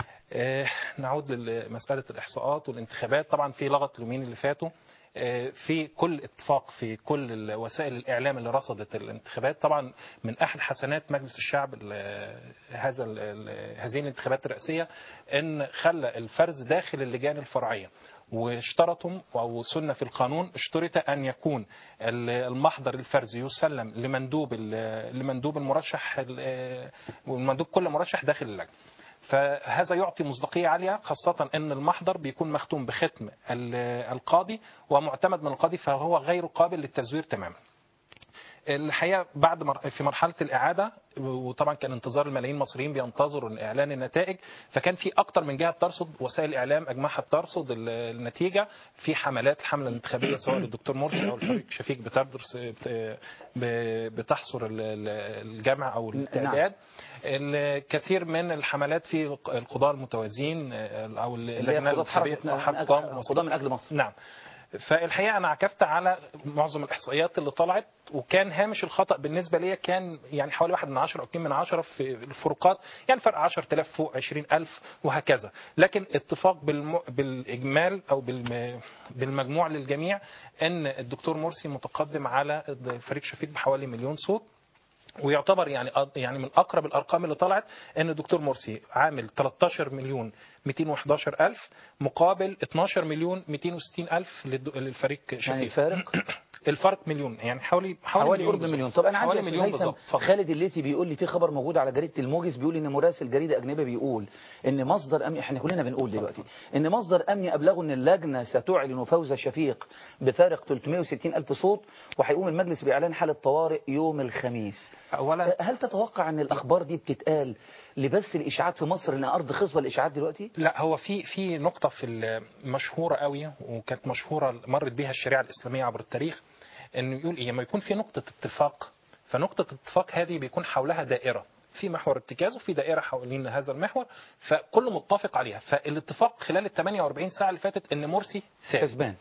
آه، نعود لمسألة الإحصاءات والانتخابات طبعا في لغط اليومين اللي فاتوا آه، في كل اتفاق في كل وسائل الإعلام اللي رصدت الانتخابات طبعا من أحد حسنات مجلس الشعب ال- هذا ال- ال- هذه الانتخابات الرئاسية أن خلى الفرز داخل اللجان الفرعية واشترطوا او سنه في القانون اشترط ان يكون ال- المحضر الفرزي يسلم لمندوب ال- لمندوب المرشح ال- ومندوب كل مرشح داخل اللجنه. فهذا يعطي مصداقية عالية خاصة أن المحضر بيكون مختوم بختم ال- القاضي ومعتمد من القاضي فهو غير قابل للتزوير تماما الحقيقه بعد مر... في مرحله الاعاده وطبعا كان انتظار الملايين المصريين بينتظروا اعلان النتائج فكان في اكتر من جهه بترصد وسائل الاعلام اجمعها بترصد ال- النتيجه في حملات الحمله الانتخابيه سواء للدكتور مرسي او الفريق شفيق بتدرس بت- ب- بتحصر ال- ال- الجمع او التعداد الكثير من الحملات في القضاء المتوازين او اللي هي اللجنه قضاة حركة الانتخابيه من أجل- قضاة من أجل مصر نعم فالحقيقه انا عكفت على معظم الاحصائيات اللي طلعت وكان هامش الخطا بالنسبه لي كان يعني حوالي 1 من 10 او 2 من 10 في الفروقات يعني فرق 10000 فوق 20000 وهكذا لكن اتفاق بالم... بالاجمال او بالم... بالمجموع للجميع ان الدكتور مرسي متقدم على فريق شفيق بحوالي مليون صوت ويعتبر يعني يعني من اقرب الارقام اللي طلعت ان الدكتور مرسي عامل 13 مليون 211 الف مقابل 12 مليون 260 الف للد- للفريق شفيق يعني الفارق الفرق مليون يعني حوالي حوالي, حوالي قرب بالظبط. مليون طب انا عندي حوالي يا أستاذ مليون هيثم بالظبط اتفضل. خالد الليثي بيقول لي في خبر موجود على جريده الموجز بيقول ان مراسل جريده اجنبيه بيقول ان مصدر امني احنا كلنا بنقول دلوقتي ان مصدر امني ابلغه ان اللجنه ستعلن فوز شفيق بفارق 360 الف صوت وهيقوم المجلس باعلان حاله طوارئ يوم الخميس اولا هل تتوقع ان الاخبار دي بتتقال لبس الاشاعات في مصر ان ارض خصبه للاشاعات دلوقتي لا هو في في نقطة في المشهورة قوي وكانت مشهورة مرت بها الشريعة الإسلامية عبر التاريخ إنه يقول إيه لما يكون في نقطة اتفاق فنقطه الاتفاق هذه بيكون حولها دائره في محور ارتكاز وفي دائره حوالين هذا المحور فكل متفق عليها فالاتفاق خلال ال 48 ساعه اللي فاتت ان مرسي ثابت كسبان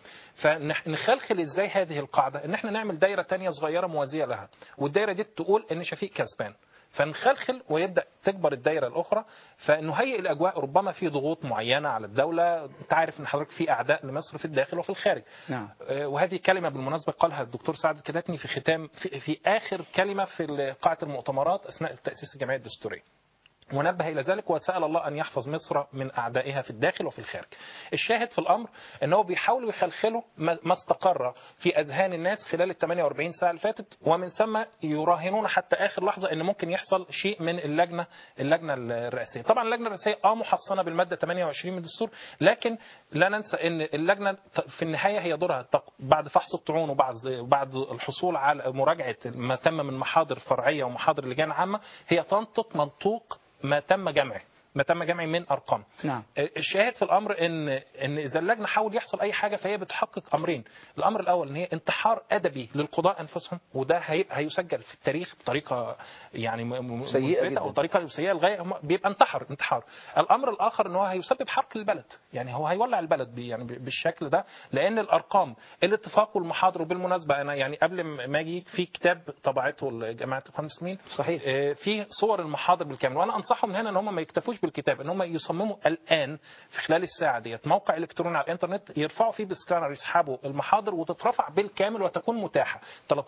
فنخلخل ازاي هذه القاعده ان احنا نعمل دايره تانية صغيره موازيه لها والدايره دي تقول ان شفيق كسبان فنخلخل ويبدا تكبر الدايره الاخرى فنهيئ الاجواء ربما في ضغوط معينه على الدوله انت عارف ان حضرتك في اعداء لمصر في الداخل وفي الخارج نعم آه، وهذه كلمة بالمناسبة قالها الدكتور سعد الكتاتني في ختام في, في آخر كلمة في قاعة المؤتمرات أثناء تأسيس الجمعية الدستورية ونبه إلى ذلك وسأل الله أن يحفظ مصر من أعدائها في الداخل وفي الخارج الشاهد في الأمر أنه بيحاولوا يخلخلوا ما ما استقر في أذهان الناس خلال ال 48 ساعة اللي فاتت ومن ثم يراهنون حتى آخر لحظة أن ممكن يحصل شيء من اللجنة اللجنة الرئاسية طبعا اللجنة الرئاسية آه محصنة بالمادة 28 من الدستور لكن لا ننسى أن اللجنة في النهاية هي دورها تق- بعد فحص الطعون وبعد بعد الحصول على مراجعة ما تم من محاضر فرعية ومحاضر لجان عامة هي تنطق منطوق ما تم جمعه ما تم جمعه من ارقام نعم الشاهد في الامر ان ان اذا اللجنه حاول يحصل اي حاجه فهي بتحقق امرين الامر الاول ان هي انتحار ادبي للقضاء انفسهم وده هيبقى هيسجل في التاريخ بطريقه يعني م- م- سيئة مثبتة جداً. او طريقه سيئه لغايه هم- بيبقى انتحر انتحار الامر الاخر ان هو هيسبب حرق البلد يعني هو هيولع البلد بي- يعني ب- بالشكل ده لان الارقام الاتفاق والمحاضر وبالمناسبه انا يعني قبل ما اجي في كتاب طبعته جماعه الاخوان المسلمين صحيح آه، في صور المحاضر بالكامل وانا انصحهم هنا ان هم ما يكتفوش بالكتاب ان هم يصمموا الان في خلال الساعه ديت موقع الكتروني على الانترنت يرفعوا فيه بسكانر يسحبوا المحاضر وتترفع بالكامل وتكون متاحه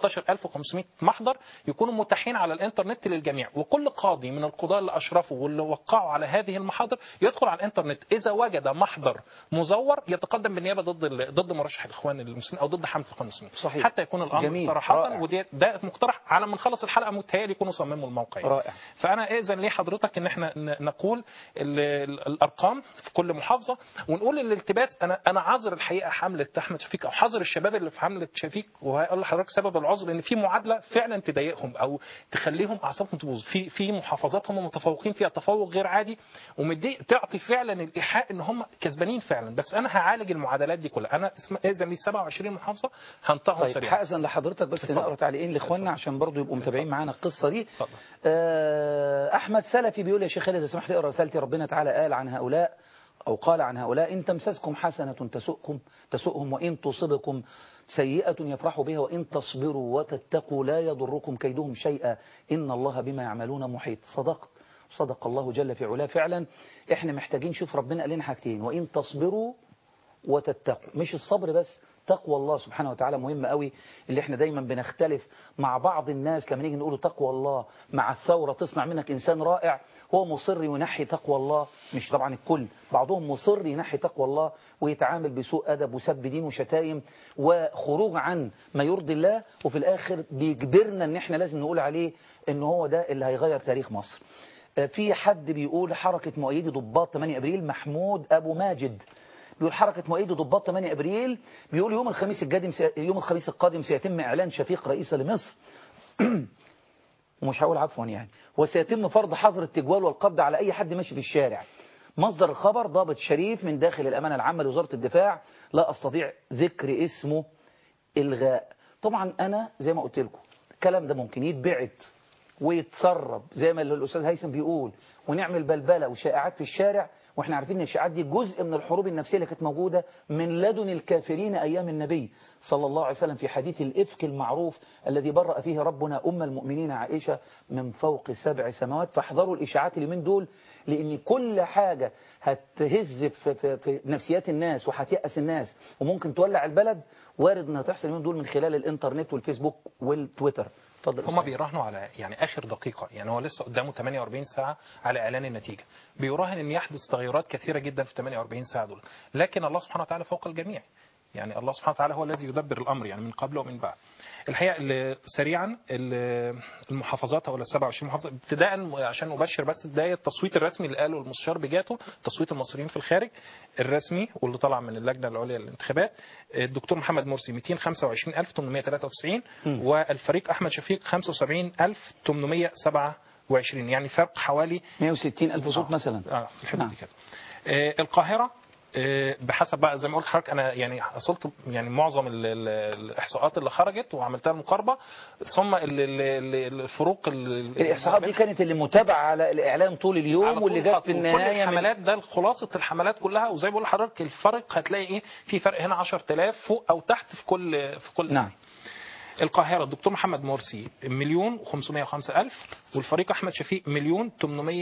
13500 محضر يكونوا متاحين على الانترنت للجميع وكل قاضي من القضاة اللي اشرفوا واللي وقعوا على هذه المحاضر يدخل على الانترنت اذا وجد محضر مزور يتقدم بالنيابه ضد ال- ضد مرشح الاخوان المسلمين او ضد حمله الاخوان المسلمين صحيح. حتى يكون الامر جميل. صراحه رائع. ودي ده مقترح على ما نخلص الحلقه متهيألي يكونوا صمموا الموقع يعني. رائع فانا اذن ليه حضرتك ان احنا ن- نقول ال- ال- الارقام في كل محافظه ونقول الالتباس انا انا عذر الحقيقه حمله احمد شفيق او حذر الشباب اللي في حمله شفيق وهقول لحضرتك سبب العذر ان في معادله فعلا تضايقهم او تخليهم اعصابهم تبوظ في في محافظات هم متفوقين فيها تفوق غير عادي ومدي تعطي فعلا الايحاء ان هم كسبانين فعلا بس انا هعالج المعادلات دي كلها انا اسم اذن لي 27 محافظه هنطقهم طيب سريعا حقزن لحضرتك بس اتفضل. نقرا تعليقين لاخواننا عشان برضو يبقوا متابعين معانا القصه دي اتفضل. آه، احمد سلفي بيقول يا شيخ خالد لو سمحت اقرا رسالتي ربنا تعالى قال عن هؤلاء او قال عن هؤلاء ان تمسسكم حسنه تسؤكم تسؤهم وان تصبكم سيئه يفرحوا بها وان تصبروا وتتقوا لا يضركم كيدهم شيئا ان الله بما يعملون محيط صدقت صدق الله جل في علاه فعلا احنا محتاجين شوف ربنا قال لنا حاجتين وان تصبروا وتتقوا مش الصبر بس تقوى الله سبحانه وتعالى مهم قوي اللي احنا دايما بنختلف مع بعض الناس لما نيجي نقول تقوى الله مع الثورة تصنع منك إنسان رائع هو مصر ينحي تقوى الله مش طبعا الكل بعضهم مصر ينحي تقوى الله ويتعامل بسوء أدب وسب دين وشتايم وخروج عن ما يرضي الله وفي الآخر بيجبرنا ان احنا لازم نقول عليه ان هو ده اللي هيغير تاريخ مصر آه، في حد بيقول حركة مؤيدي ضباط 8 ابريل محمود ابو ماجد بيقول حركة مؤيدي ضباط 8 ابريل بيقول يوم الخميس القادم سي... يوم الخميس القادم سيتم اعلان شفيق رئيسا لمصر ومش هقول عفوا يعني وسيتم فرض حظر التجوال والقبض على اي حد ماشي في الشارع مصدر الخبر ضابط شريف من داخل الامانه العامه لوزاره الدفاع لا استطيع ذكر اسمه الغاء طبعا انا زي ما قلت لكم الكلام ده ممكن يتبعت ويتسرب زي ما الاستاذ هيثم بيقول ونعمل بلبله وشائعات في الشارع واحنا عارفين ان الشائعات دي جزء من الحروب النفسيه اللي كانت موجوده من لدن الكافرين ايام النبي صلى الله عليه وسلم في حديث الافك المعروف الذي برأ فيه ربنا ام المؤمنين عائشه من فوق سبع سماوات فاحذروا الاشاعات اليومين دول لان كل حاجه هتهز في, في, في نفسيات الناس وهتيأس الناس وممكن تولع البلد وارد انها تحصل اليومين دول من خلال الانترنت والفيسبوك والتويتر اتفضل هم أستاذ. بيراهنوا على يعني اخر دقيقه يعني هو لسه قدامه 48 ساعه على اعلان النتيجه بيراهن ان يحدث تغيرات كثيره جدا في 48 ساعه دول لكن الله سبحانه وتعالى فوق الجميع يعني الله سبحانه وتعالى هو الذي يدبر الامر يعني من قبل ومن بعد الحقيقه اللي سريعا اللي المحافظات او ال 27 محافظه ابتداء عشان ابشر بس بدايه التصويت الرسمي اللي قاله المستشار بجاته تصويت المصريين في الخارج الرسمي واللي طلع من اللجنه العليا للانتخابات الدكتور محمد مرسي 225893 والفريق احمد شفيق 75827 يعني فرق حوالي 160 ألف صوت مثلا اه في الحدود نعم. دي كده آه، القاهرة آه، بحسب بقى زي ما قلت لحضرتك انا يعني حصلت يعني معظم ال- ال- الاحصاءات اللي خرجت وعملتها المقاربه ثم ال- ال- ال- الفروق ال- الاحصاءات دي كانت اللي متابعه على الاعلام طول على اليوم طول واللي جت الخط. في وكل النهايه من الحملات ده خلاصه الحملات كلها وزي ما بقول لحضرتك الفرق هتلاقي ايه في فرق هنا 10000 فوق او تحت في كل في كل نعم القاهرة الدكتور محمد مرسي مليون و505 ألف والفريق أحمد شفيق مليون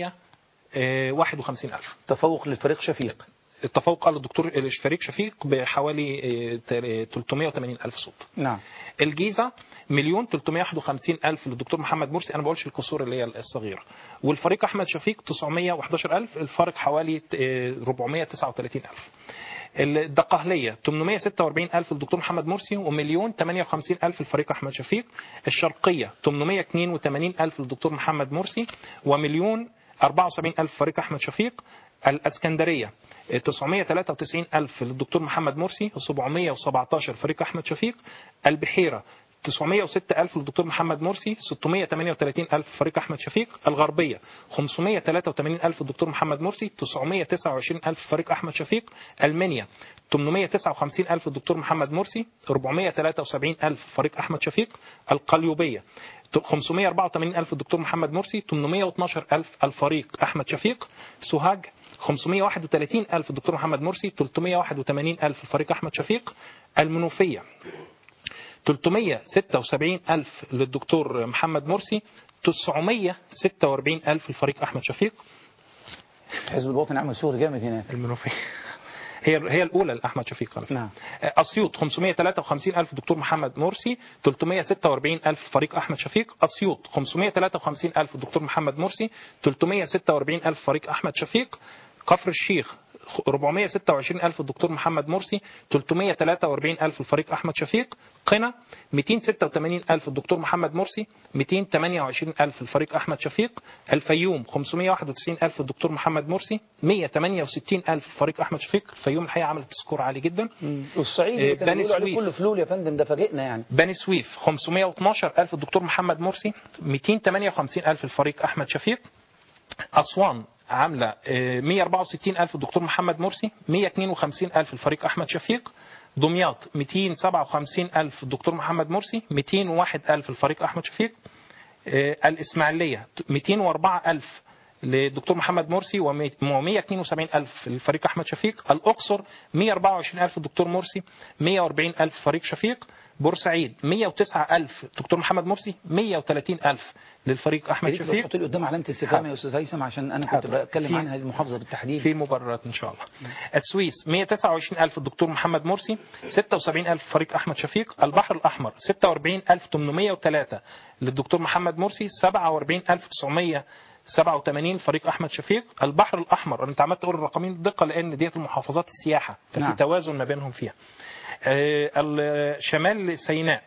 851 ألف تفوق للفريق شفيق التفوق على الدكتور الفريق شفيق بحوالي آه، 380 ألف صوت نعم الجيزة مليون 351 ألف للدكتور محمد مرسي أنا بقولش الكسور اللي هي الصغيرة والفريق أحمد شفيق 911 ألف الفرق حوالي آه، 439 ألف الدقهلية 846 ألف للدكتور محمد مرسي ومليون 58 ألف الفريق أحمد شفيق الشرقية 882 ألف للدكتور محمد مرسي ومليون 74 ألف فريق أحمد شفيق الاسكندريه 993 ألف للدكتور محمد مرسي 717 فريق أحمد شفيق البحيرة 906 ألف للدكتور محمد مرسي 638 ألف فريق أحمد شفيق الغربية 583 ألف للدكتور محمد مرسي 929 ألف فريق أحمد شفيق المنيا 859 ألف الدكتور محمد مرسي 473 ألف فريق أحمد شفيق القليوبية 584 ألف الدكتور محمد مرسي 812 ألف الفريق أحمد شفيق سوهاج 531 ألف الدكتور محمد مرسي 381 ألف الفريق أحمد شفيق المنوفية 376 ألف للدكتور محمد مرسي 946 ألف الفريق أحمد شفيق حزب الوطني عمل شغل جامد هناك المنوفية هي هي الأولى لأحمد شفيق على فكرة. نعم. أسيوط 553 ألف دكتور محمد مرسي 346 ألف فريق أحمد شفيق أسيوط 553 ألف دكتور محمد مرسي 346 ألف فريق أحمد شفيق كفر الشيخ 426 ألف الدكتور محمد مرسي 343 ألف الفريق أحمد شفيق قنا 286 ألف الدكتور محمد مرسي 228 ألف الفريق أحمد شفيق الفيوم 591 ألف الدكتور محمد مرسي 168 ألف الفريق أحمد شفيق الفيوم الحقيقة عملت سكور عالي جدا والصعيد إيه، اللي كانوا بني بيقولوا عليه سويف. كله فلول يا فندم ده فاجئنا يعني بني سويف 512 ألف الدكتور محمد مرسي 258 ألف الفريق أحمد شفيق أسوان عاملة آه، 164 ألف الدكتور محمد مرسي 152 ألف الفريق أحمد شفيق دمياط 257 ألف الدكتور محمد مرسي 201 ألف الفريق أحمد شفيق آه، الإسماعيلية 204 ألف للدكتور محمد مرسي و172 ألف للفريق أحمد شفيق الأقصر 124 ألف الدكتور مرسي 140 ألف فريق شفيق بورسعيد 109 ألف دكتور محمد مرسي 130 ألف للفريق أحمد يا ريت شفيق تحط لي قدام علامه استفهام يا استاذ هيثم عشان انا كنت بتكلم في- عنها المحافظه بالتحديد في مبررات ان شاء الله. السويس 129 ألف الدكتور محمد مرسي 76 ألف فريق أحمد شفيق البحر الأحمر 46 ألف 803 للدكتور محمد مرسي 47 ألف 900 87 فريق احمد شفيق البحر الاحمر انا عملت اقول الرقمين دقه لان ديت المحافظات السياحه ففي نعم. توازن ما بينهم فيها آه، ال- شمال سيناء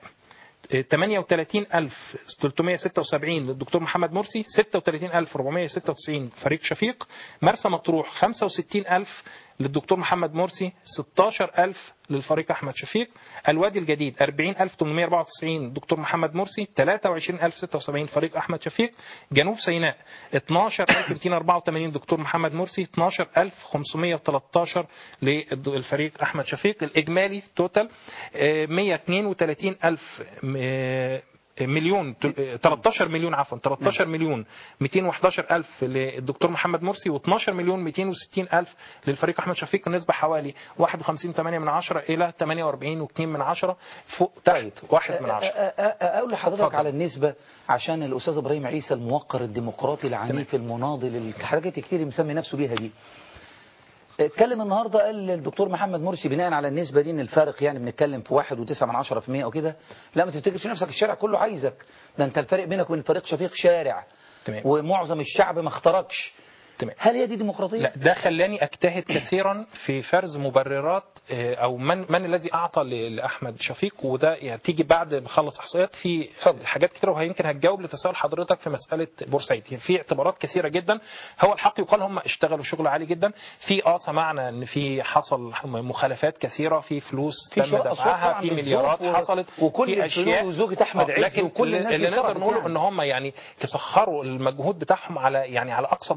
38376 للدكتور محمد مرسي 36496 فريق شفيق مرسى مطروح 65000 للدكتور محمد مرسي 16000 للفريق احمد شفيق الوادي الجديد 40894 دكتور محمد مرسي 23076 فريق احمد شفيق جنوب سيناء 12284 دكتور محمد مرسي 12513 للفريق احمد شفيق الاجمالي توتال آه، 132000 آه، مليون تل- 13 مليون عفوا 13 مليون 211 ألف للدكتور محمد مرسي و12 مليون 260 ألف للفريق أحمد شفيق النسبة حوالي 51.8 من عشرة إلى 48.2 من عشرة فوق تحت واحد من عشرة أ- أ- أ- اقول لحضرتك اتفضل. على النسبه عشان الاستاذ ابراهيم عيسى الموقر الديمقراطي العنيف المناضل الحاجات كتير مسمي نفسه بيها دي اتكلم النهارده قال الدكتور محمد مرسي بناء على النسبه دي ان الفارق يعني بنتكلم في واحد وتسعة من عشرة في المية او كده لا ما تفتكرش نفسك الشارع كله عايزك ده انت الفرق بينك وبين فريق شفيق شارع تمام. ومعظم الشعب ما اختاركش تمام. هل هي دي ديمقراطيه؟ لا ده خلاني اجتهد كثيرا في فرز مبررات آه، او من من الذي اعطى ل- لاحمد شفيق وده يعني تيجي بعد ما اخلص احصائيات في حاجات كتير ويمكن هتجاوب لتساؤل حضرتك في مساله بورسعيد يعني في اعتبارات كثيره جدا هو الحق يقال هم اشتغلوا شغل عالي جدا في اه سمعنا ان في حصل مخالفات كثيره في فلوس في تم شقق أصوات دفعها طبعاً في بالظروف مليارات و- حصلت وكل في الفلول وزوجة أحمد آه، عز لكن وكل الناس اللي اللي نقدر صرفت نقوله يعني. ان هم يعني تسخروا المجهود بتاعهم على يعني على اقصى درجه ممكنه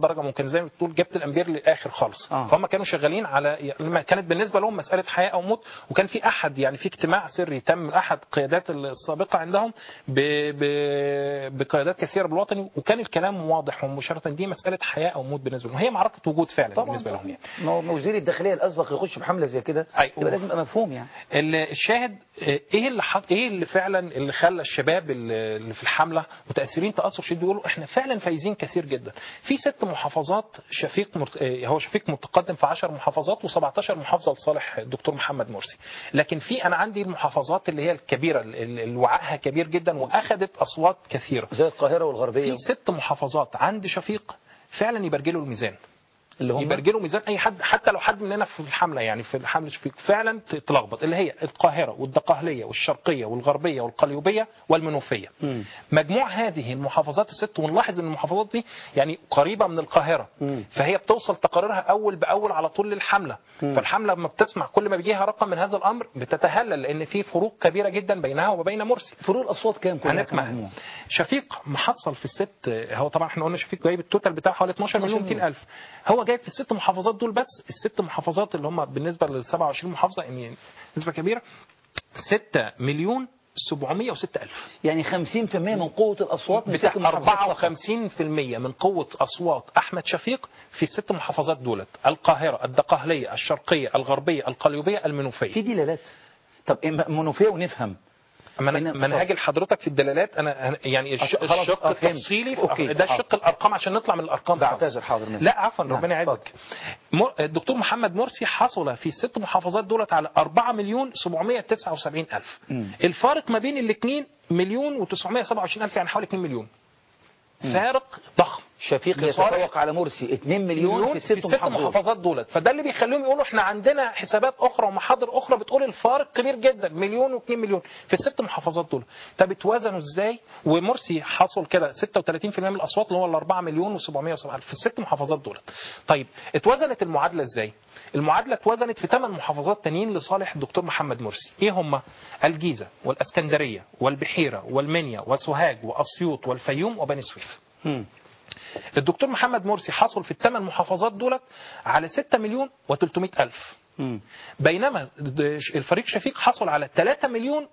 كان زي ما بتقول جبت الامبير للاخر خالص آه. فهم كانوا شغالين على لما كانت بالنسبه لهم مساله حياه او موت وكان في احد يعني في اجتماع سري تم من احد القيادات السابقه عندهم ب... ب... بقيادات كثيره بالوطني وكان الكلام واضح ومباشره دي مساله حياه او موت بالنسبه لهم هي معركه وجود فعلا طبعا بالنسبه لهم يعني. ما هو وزير الداخليه الاسبق يخش في حمله زي كده أيوة. يبقى لازم يبقى مفهوم يعني ال- الشاهد آه، ايه اللي حط ايه اللي فعلا اللي خلى الشباب اللي اللي في الحمله متاثرين تاثر شديد بيقولوا احنا فعلا فايزين كثير جدا في ست محافظات شفيق مرت... آه، هو شفيق متقدم في 10 محافظات و17 محافظه لصالح الدكتور محمد مرسي لكن في انا عندي المحافظات اللي هي الكبيره اللي اللي وعائها كبير جدا واخذت اصوات كثيره زي القاهره والغربيه في ست محافظات عند شفيق فعلا يبرجلوا الميزان اللي هم يبرجلوا ميزان اي حد حتى لو حد مننا في الحمله يعني في الحمله شفيق فعلا ت- تلخبط اللي هي القاهره والدقهليه والشرقيه والغربيه والقليوبيه والمنوفيه مم. مجموع هذه المحافظات الست ونلاحظ ان المحافظات دي يعني قريبه من القاهره مم. فهي بتوصل تقاريرها اول باول على طول للحمله فالحمله لما بتسمع كل ما بيجيها رقم من هذا الامر بتتهلل لان في فروق كبيره جدا بينها وبين مرسي فروق الاصوات كام كلها هنسمع كمجموع؟ شفيق محصل في الست هو طبعا احنا قلنا شفيق جايب التوتال بتاعه حوالي 12 مليون 200 الف هو جايب في الست محافظات دول بس الست محافظات اللي هم بالنسبه لل 27 محافظه يعني نسبه كبيره 6 مليون 706 الف يعني 50% من قوه الاصوات من بتاع ست محافظات فقط. 54% من قوة أصوات أحمد شفيق في الست محافظات دولت القاهرة الدقهلية الشرقية الغربية القليوبية المنوفية في دلالات طب إيه منوفيه ونفهم ما إن- انا ما انا هاجي لحضرتك في الدلالات انا أنا- يعني الش- خلاص، الشق آه، فهمت. التفصيلي في أوكي، ده حاضر. الشق الارقام عشان نطلع من الارقام خالص. بعتذر حاضر منك. لا عفوا نعم، ربنا يعزك مر- الدكتور محمد مرسي حصل في الست محافظات دولت على 4 مليون 779 الف مم. الفارق ما بين الاثنين مليون و927 الف يعني حوالي 2 مليون فارق ضخم شفيق لصالح- يتفوق على مرسي 2 مليون في الست محافظات محافظات دولت فده اللي بيخليهم يقولوا احنا عندنا حسابات اخرى ومحاضر اخرى بتقول الفارق كبير جدا مليون و2 مليون في الست محافظات دول طب اتوازنوا ازاي ومرسي حصل كده 36% من الاصوات اللي هو ال 4 مليون و707 الف في الست محافظات دولت طيب اتوازنت المعادله ازاي المعادله اتوزنت في ثمان محافظات تانيين لصالح الدكتور محمد مرسي ايه هم الجيزه والاسكندريه والبحيره والمنيا وسوهاج واسيوط والفيوم وبني سويف مم. الدكتور محمد مرسي حصل في الثمان محافظات دولت على 6 مليون و300 ألف مم. بينما الفريق شفيق حصل على 3 مليون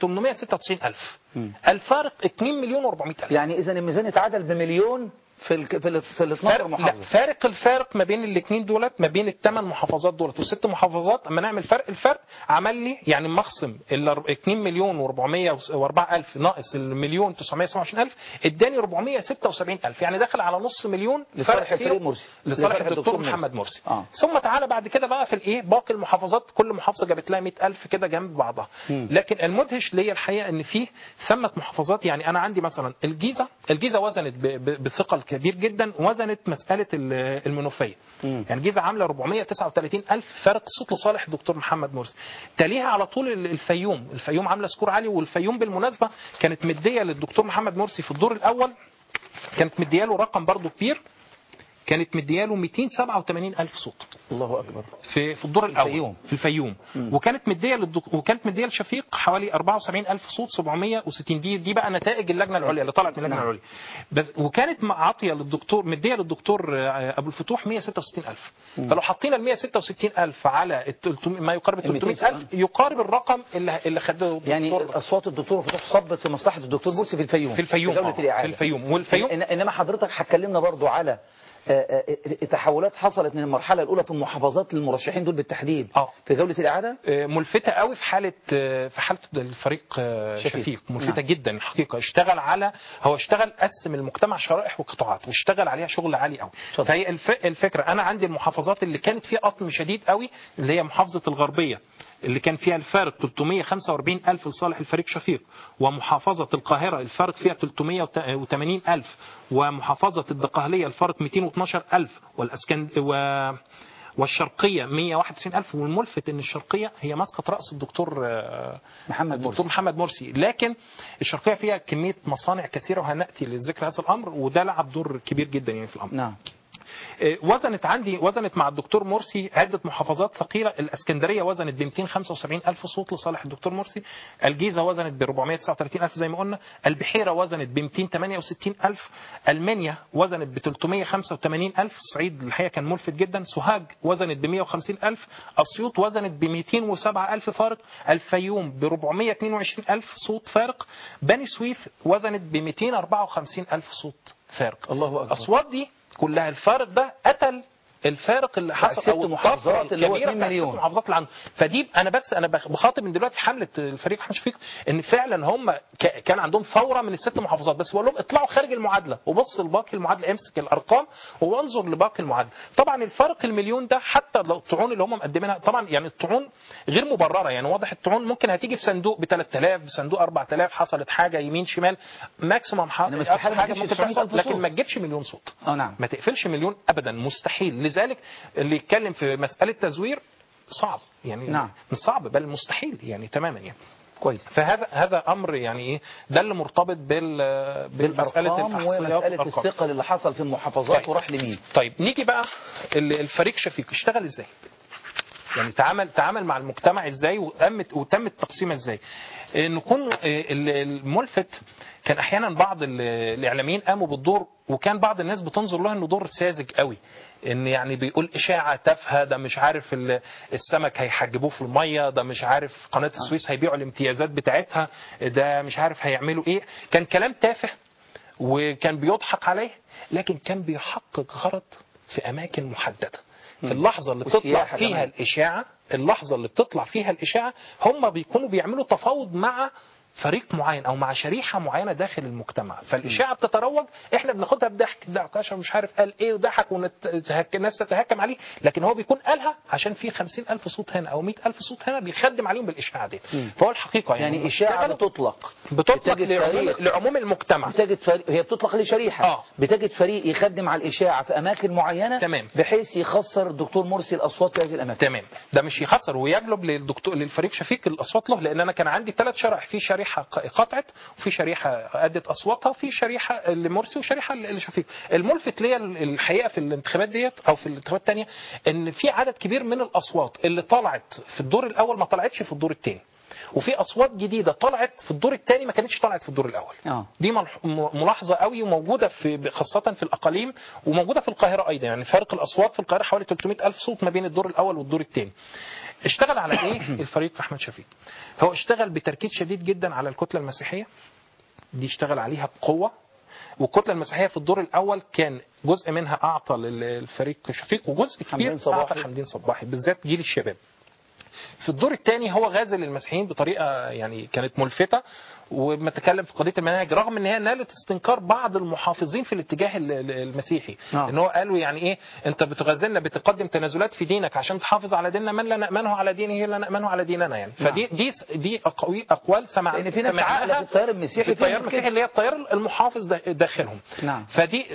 و896 ألف مم. الفارق 2 مليون و400 ألف يعني اذا الميزان اتعدل بمليون في ال في ال في ال 12 فارق لا محافظه فارق الفارق ما بين الاثنين دولت ما بين الثمان محافظات دولت والست محافظات اما نعمل فرق الفرق عمل لي يعني مخصم ال 2 مليون و404 الف ناقص المليون 927 الف اداني 476 الف يعني دخل على نص مليون لصالح فرق الفريق فيهم مرسي. لصالح لصالح الدكتور الدكتور مرسي. محمد مرسي آه. ثم تعالى بعد كده بقى في الايه باقي المحافظات كل محافظه جابت لها 100000 كده جنب بعضها مم. لكن المدهش ليا الحقيقه ان فيه ثمه محافظات يعني انا عندي مثلا الجيزه الجيزه وزنت ب- ب- بثقل كبير جدا وزنت مساله ال- المنوفيه مم. يعني الجيزه عامله 433000 الف فارق الصوت لصالح الدكتور محمد مرسي تليها على طول ال- الفيوم الفيوم عامله سكور عالي والفيوم بالمناسبه كانت مديه للدكتور محمد مرسي في الدور الاول كانت مدياله رقم برضه كبير كانت مدياله 287 ألف صوت الله اكبر في في الدور الاول الفيوم. في الفيوم وكانت مديه للدك... وكانت مديه لشفيق حوالي 74 الف صوت 760 دي دي بقى نتائج اللجنه العليا اللي طلعت من اللجنه نعم. العليا بس وكانت م- عاطيه للدكتور مديه للدكتور آه، ابو الفتوح 166 الف فلو حطينا ال 166 الف على ال 300 ما يقارب ال 300 الف يقارب الرقم اللي اللي خده يعني الدكتور اصوات الدكتور فتوح صبت في مصلحه الدكتور مرسي في الفيوم في الفيوم في دوله آه، الاعاده في الفيوم والفيوم إن- انما حضرتك هتكلمنا برضو على آه، آه، تحولات حصلت من المرحله الاولى في المحافظات للمرشحين دول بالتحديد آه. في جوله الاعاده آه، ملفتة قوي في حالة آه، في حالة الفريق آه، شفيق. شفيق ملفتة نعم. جدا الحقيقة اشتغل على هو اشتغل قسم المجتمع شرائح وقطاعات واشتغل عليها شغل عالي قوي اتفضل. فهي الف... الفكرة أنا عندي المحافظات اللي كانت فيها قطم شديد قوي اللي هي محافظة الغربية اللي كان فيها الفارق 345 ألف لصالح الفريق شفيق ومحافظة القاهرة الفارق فيها 380 ألف ومحافظة الدقهلية الفارق 212 ألف والأسكند و... والشرقية 191 ألف والملفت أن الشرقية هي مسقط رأس الدكتور آه، محمد الدكتور مرسي محمد مرسي لكن الشرقية فيها كمية مصانع كثيرة وهنأتي لذكر هذا الأمر وده لعب دور كبير جدا يعني في الأمر نعم آه، وزنت عندي وزنت مع الدكتور مرسي عده محافظات ثقيله الاسكندريه وزنت ب 275 الف صوت لصالح الدكتور مرسي الجيزه وزنت ب 439 الف زي ما قلنا البحيره وزنت ب 268 الف المنيا وزنت ب 385 الف الصعيد الحقيقه كان ملفت جدا سوهاج وزنت ب 150 الف اسيوط وزنت ب 207 الف فارق الفيوم ب 422 الف صوت فارق بني سويف وزنت ب 254 الف صوت فارق الله أكبر. الاصوات دي كلها الفارق ده قتل الفارق اللي حصل الست او الطفرة محافظات اللي هو الكبيرة 2 بتاعت مليون. الست محافظات اللي عنده فدي انا بس انا بخ- بخاطب من دلوقتي حمله الفريق احمد شفيق ان فعلا هم ك- كان عندهم ثوره من الست محافظات بس بقول لهم اطلعوا خارج المعادله وبص لباقي المعادله امسك الارقام وانظر لباقي المعادله طبعا الفرق المليون ده حتى لو الطعون اللي هم مقدمينها طبعا يعني الطعون غير مبرره يعني واضح الطعون ممكن هتيجي في صندوق ب 3000 بصندوق 4000 حصلت حاجه يمين شمال ماكسيمم ح- إنما استحالة ما حاجه تجيبش ممكن 900,000 تحصل لكن صوت. ما تجيبش مليون صوت اه نعم ما تقفلش مليون ابدا مستحيل لذلك اللي يتكلم في مساله تزوير صعب يعني نعم. مش صعب بل مستحيل يعني تماما يعني كويس فهذا هذا امر يعني ايه ده اللي مرتبط بال بالمساله بالارقام الإحصائيات ومساله والأرقام. الثقل اللي حصل في المحافظات طيب. وراح لمين طيب نيجي بقى ال- الفريق شفيق اشتغل ازاي؟ يعني تعامل تعامل مع المجتمع ازاي وتمت وتم التقسيم ازاي؟ آه، نكون آه، ال- الملفت كان احيانا بعض ال- الاعلاميين قاموا بالدور وكان بعض الناس بتنظر له انه دور ساذج قوي ان يعني بيقول اشاعه تافهه ده مش عارف ال- السمك هيحجبوه في الميه ده مش عارف قناه السويس هيبيعوا الامتيازات بتاعتها ده مش عارف هيعملوا ايه كان كلام تافه وكان بيضحك عليه لكن كان بيحقق غرض في اماكن محدده في اللحظه اللي بتطلع والسياحة فيها كمان. الاشاعه اللحظه اللي بتطلع فيها الاشاعه هم بيكونوا بيعملوا تفاوض مع فريق معين او مع شريحه معينه داخل المجتمع فالاشاعه بتتروج احنا بناخدها بضحك ده عشان مش عارف قال ايه وضحك والناس تتهكم عليه لكن هو بيكون قالها عشان في خمسين ألف صوت هنا او مئة ألف صوت هنا بيخدم عليهم بالاشاعه دي فهو الحقيقه يعني يعني اشاعه اشتغلوا- بتطلق بتطلق بتجد لعموم, فريق. لعموم المجتمع بتجد فريق هي بتطلق لشريحه آه. بتجد فريق يخدم على الاشاعه في اماكن معينه تمام. بحيث يخسر الدكتور مرسي الاصوات في هذه الاماكن تمام ده مش يخسر ويجلب للدكتور للفريق شفيق الاصوات له لان انا كان عندي ثلاث شرائح في شريحه ق- قطعت وفي شريحه ادت اصواتها وفي شريحه لمرسي وشريحه لشفيق الملفت ليا الحقيقه في الانتخابات ديت او في الانتخابات الثانيه ان في عدد كبير من الاصوات اللي طلعت في الدور الاول ما طلعتش في الدور الثاني وفي اصوات جديده طلعت في الدور الثاني ما كانتش طلعت في الدور الاول اه دي ملح- م- ملاحظه قوي وموجوده في خاصه في الاقاليم وموجوده في القاهره ايضا يعني فارق الاصوات في القاهره حوالي 300 الف صوت ما بين الدور الاول والدور الثاني اشتغل على ايه الفريق احمد شفيق هو اشتغل بتركيز شديد جدا على الكتله المسيحيه دي اشتغل عليها بقوه والكتله المسيحيه في الدور الاول كان جزء منها اعطى للفريق شفيق وجزء كبير حمدين صباحي. اعطى حمدين صباحي بالذات جيل الشباب في الدور الثاني هو غازل المسيحيين بطريقه يعني كانت ملفته ومتكلم في قضيه المناهج رغم ان هي نالت استنكار بعض المحافظين في الاتجاه ال- ال- المسيحي آه. ان هو قالوا يعني ايه انت بتغازلنا بتقدم تنازلات في دينك عشان تحافظ على ديننا من لا نامنه على دينه لا نامنه على ديننا يعني نعم. فدي دي دي أقوي اقوال سمع لان في ناس سمعناها عاقله في التيار المسيحي في التيار فهمت المسيحي كده. اللي هي التيار المحافظ دا- داخلهم نعم. فدي